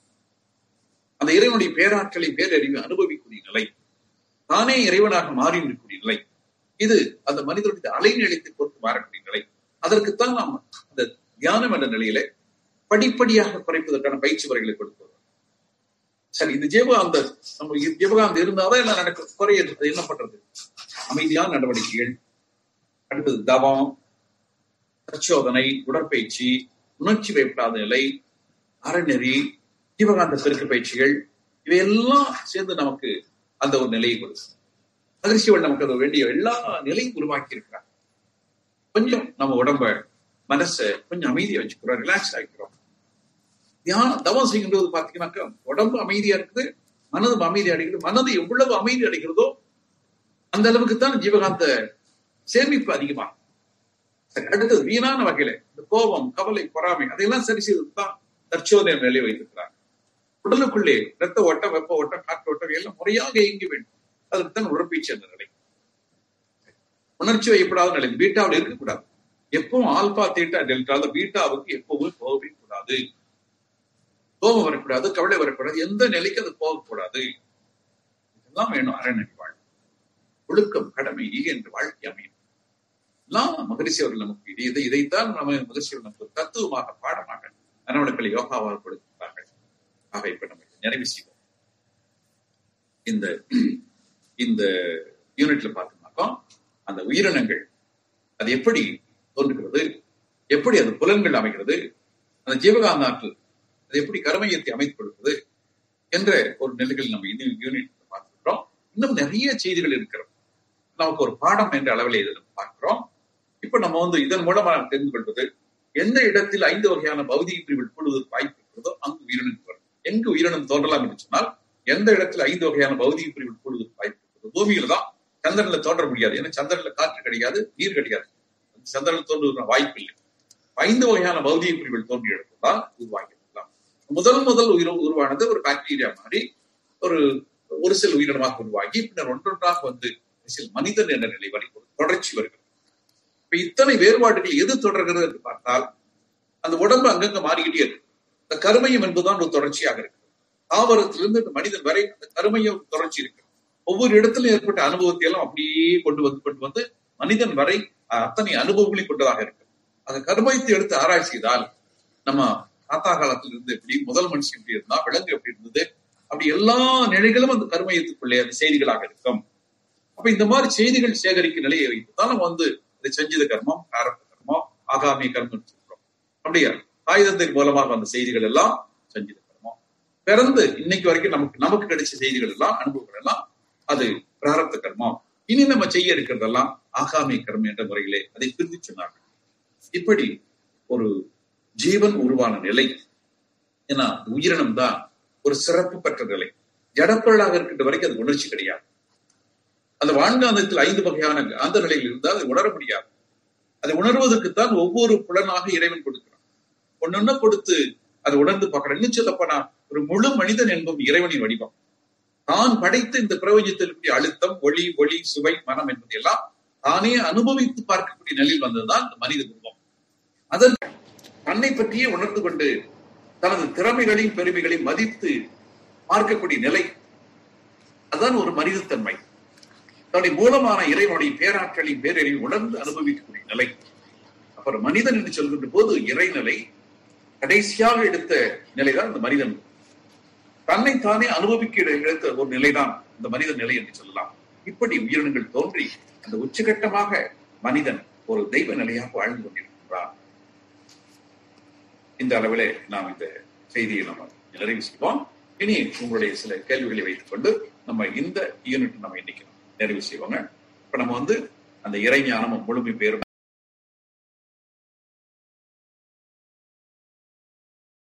அந்த இறைவனுடைய பேராற்றலை பேரறிவு அனுபவிக்கூடிய நிலை தானே இறைவனாக மாறி இருக்கக்கூடிய நிலை இது அந்த மனிதனுடைய அலைநிலையத்தை பொறுத்து மாறக்கூடிய நிலை அதற்குத்தான் நாம் அந்த தியானம் என்ற நிலையில படிப்படியாக குறைப்பதற்கான பயிற்சி முறைகளை கொடுக்கிறோம் சரி இந்த ஜீவகாந்த நம்ம ஜீவகாந்தம் இருந்தாதான் எல்லாம் நடக்கும் குறையுது அது என்ன பண்றது அமைதியான நடவடிக்கைகள் அடுத்தது தவம் பிரச்சோதனை உடற்பயிற்சி உணர்ச்சி வைப்படாத நிலை அறநெறி ஜீவகாந்த பெருக்க பயிற்சிகள் இவையெல்லாம் சேர்ந்து நமக்கு அந்த ஒரு நிலையை கொடுக்கும் மகிழ்ச்சிகள் நமக்கு அது வேண்டிய எல்லா நிலையும் உருவாக்கி இருக்கிறார் கொஞ்சம் நம்ம உடம்ப மனசை கொஞ்சம் அமைதியா வச்சுக்கிறோம் ரிலாக்ஸ் ஆகிக்கிறோம் தியானம் தவம் செய்யும்போது பாத்தீங்கன்னாக்கா உடம்பு அமைதியா இருக்குது மனதும் அமைதி அடைகிறது மனது எவ்வளவு அமைதி அடைகிறதோ அந்த அளவுக்கு தான் ஜீவகாந்த சேமிப்பு அதிகமா அடுத்தது வீணான வகையில இந்த கோபம் கவலை பொறாமை அதையெல்லாம் சரி செய்து தான் தற்சோதனை நிலையை வைத்திருக்கிறார் உடலுக்குள்ளே ரத்த ஓட்டம் வெப்ப ஓட்டம் காற்று ஓட்டம் எல்லாம் முறையாக இயங்க வேண்டும் அதுக்கு தான் உடற்பயிற்சி அந்த நிலை உணர்ச்சி வைக்கப்படாத நிலை பீட்டாவில் இருக்கக்கூடாது எப்பவும் ஆல்பா தீட்டா டெல்டால பீட்டாவுக்கு எப்பவும் போகவே கூடாது கோபம் வரக்கூடாது கவலை வரக்கூடாது எந்த நிலைக்கு அது போகக்கூடாது இதெல்லாம் வேணும் அறநெறி வாழ்வு ஒழுக்கம் கடமை ஈக என்று வாழ்க்கை அமையும் எல்லாம் மகரிஷி அவர்கள் நமக்கு இதை இதைத்தான் நம்ம மகரிஷி அவர்கள் நமக்கு தத்துவமாக பாடமாக அறவணக்களை யோகாவாக கொடுக்கிறார்கள் ஆக இப்ப நம்ம நிறைவு செய்வோம் இந்த இந்த யூனிட்ல பார்த்தோம்னாக்கா அந்த உயிரினங்கள் அது எப்படி தோன்றுகிறது எப்படி அது புலன்கள் அமைகிறது அந்த ஜீவகாந்த ஆற்றல் அது எப்படி கர்மயத்தை அமைத்துக் கொடுக்கிறது என்ற ஒரு நிலைகள் நம்ம இந்த யூனிட் பார்க்கிறோம் இன்னும் நிறைய செய்திகள் இருக்கிறோம் நமக்கு ஒரு பாடம் என்ற அளவில் இதில் பார்க்கிறோம் இப்ப நம்ம வந்து இதன் மூலமா தெரிந்து கொள்வது எந்த இடத்தில் ஐந்து வகையான பௌதிக பிரிவு உட்கொள்வதற்கு வாய்ப்பு இருக்கிறதோ அங்கு உயிரினம் வரும் எங்கு உயிரினம் தோன்றலாம் என்று சொன்னால் எந்த இடத்துல ஐந்து வகையான பௌதிக பிரிவு உட்கொள்வதற்கு வாய்ப்பு இருக்கிறது பூமியில தான் சந்திரன்ல தோன்ற முடியாது ஏன்னா சந்திரன்ல காற்று கிடையாது நீர் கிடையாது சந்திரன் தோன்றுவதற்கான வாய்ப்பு இல்லை ஐந்து வகையான பௌதிக பிரிவுகள் தோன்றிய இடத்துல தான் உருவாகியிருக்கலாம் முதல் முதல் உயிர் உருவானது ஒரு பாக்டீரியா மாதிரி ஒரு ஒரு சில உயிரினமாக உருவாகி பின்னர் ஒன்றொன்றாக வந்து சில மனிதன் என்ற நிலை வரை ஒரு தொடர்ச்சி வருகிறது இப்ப இத்தனை வேறுபாடுகள் எது தொடர்கிறது என்று பார்த்தால் அந்த உடம்பு அங்கங்க மாறிக்கிட்டே இருக்கு இந்த கருமையம் என்பதுதான் ஒரு தொடர்ச்சியாக இருக்கு தாவரத்திலிருந்து இந்த மனிதன் வரை அந்த கருமையம் தொடர்ச்சி இருக்கு ஒவ்வொரு இடத்திலும் ஏற்பட்ட அனுபவத்தை எல்லாம் அப்படியே கொண்டு வந்து கொண்டு வந்து மனிதன் வரை அத்தனை அனுபவங்களையும் கொண்டதாக இருக்கு அந்த கருமயத்தை எடுத்து ஆராய்ச்சி செய்தால் நம்ம தாத்தா காலத்துல இருந்து எப்படி முதல் மனுஷன் எப்படி இருந்தா விலங்கு எப்படி இருந்தது அப்படி எல்லா நிலைகளும் அந்த கருமயத்துக்குள்ளே அந்த செய்திகளாக இருக்கும் அப்ப இந்த மாதிரி செய்திகள் சேகரிக்கும் நிலையை வைத்து தான் நம்ம வந்து இந்த செஞ்சித கர்மம் பிராரத்த கர்மம் ஆகாமிய கர்மம் சொல்றோம் அப்படியா ஆயுதத்தின் மூலமாக அந்த செய்திகள் எல்லாம் செஞ்சித கர்மம் பிறந்து இன்னைக்கு வரைக்கும் நமக்கு நமக்கு கிடைச்ச செய்திகள் எல்லாம் அனுபவங்கள் எல்லாம் அது பிராரத்த கர்மம் இனி நம்ம செய்ய இருக்கிறதெல்லாம் ஆகாமிய கர்மம் என்ற முறையிலே அதை பிரித்து சொன்னார்கள் இப்படி ஒரு ஜீவன் உருவான நிலை ஏன்னா உயிரினம் தான் ஒரு சிறப்பு பெற்ற நிலை ஜடப்பொருளாக இருக்கின்ற வரைக்கும் அது உணர்ச்சி கிடையாது அந்த வாழ்காந்தத்தில் ஐந்து வகையான அந்த நிலையில் இருந்தால் அதை உணர முடியாது அதை உணர்வதற்குத்தான் ஒவ்வொரு புலனாக இறைவன் கொடுக்கிறான் ஒன்னொன்னு கொடுத்து அதை உணர்ந்து பார்க்கிறேன் இன்னும் சொல்லப்போனா ஒரு முழு மனிதன் என்பதும் இறைவனின் வடிவம் தான் படைத்த இந்த பிரபஞ்சத்தில் இருக்கக்கூடிய அழுத்தம் ஒளி ஒளி சுவை மனம் என்பதையெல்லாம் தானே அனுபவித்து பார்க்கக்கூடிய நிலையில் வந்ததுதான் இந்த மனித உருவம் அதற்கு தன்னை பற்றியே உணர்ந்து கொண்டு தனது திறமைகளையும் பெருமைகளையும் மதித்து பார்க்கக்கூடிய நிலை அதுதான் ஒரு மனிதத்தன்மை தன்னுடைய மூலமான இறைவனுடைய பேராற்றலின் பேரறிவை உணர்ந்து அனுபவிக்கக்கூடிய நிலை அப்புறம் மனிதன் என்று சொல்கின்ற போது இறைநிலை கடைசியாக எடுத்த நிலைதான் இந்த மனிதன் தன்னைத்தானே அனுபவிக்க எடுத்த ஒரு நிலைதான் இந்த மனித நிலை என்று சொல்லலாம் இப்படி உயிரினங்கள் தோன்றி அந்த உச்சகட்டமாக மனிதன் ஒரு தெய்வ நிலையாக வாழ்ந்து கொண்டிருக்கின்றான் இந்த அளவிலே நாம் இந்த செய்தியை நம்ம நிறைவு செய்வோம் இனி உங்களுடைய சில கேள்விகளை வைத்துக் கொண்டு நம்ம இந்த யூனிட் நம்ம இன்னைக்கு நிறைவு செய்வோங்க இப்ப நம்ம வந்து அந்த இறைஞானம் முழுமை பெறும்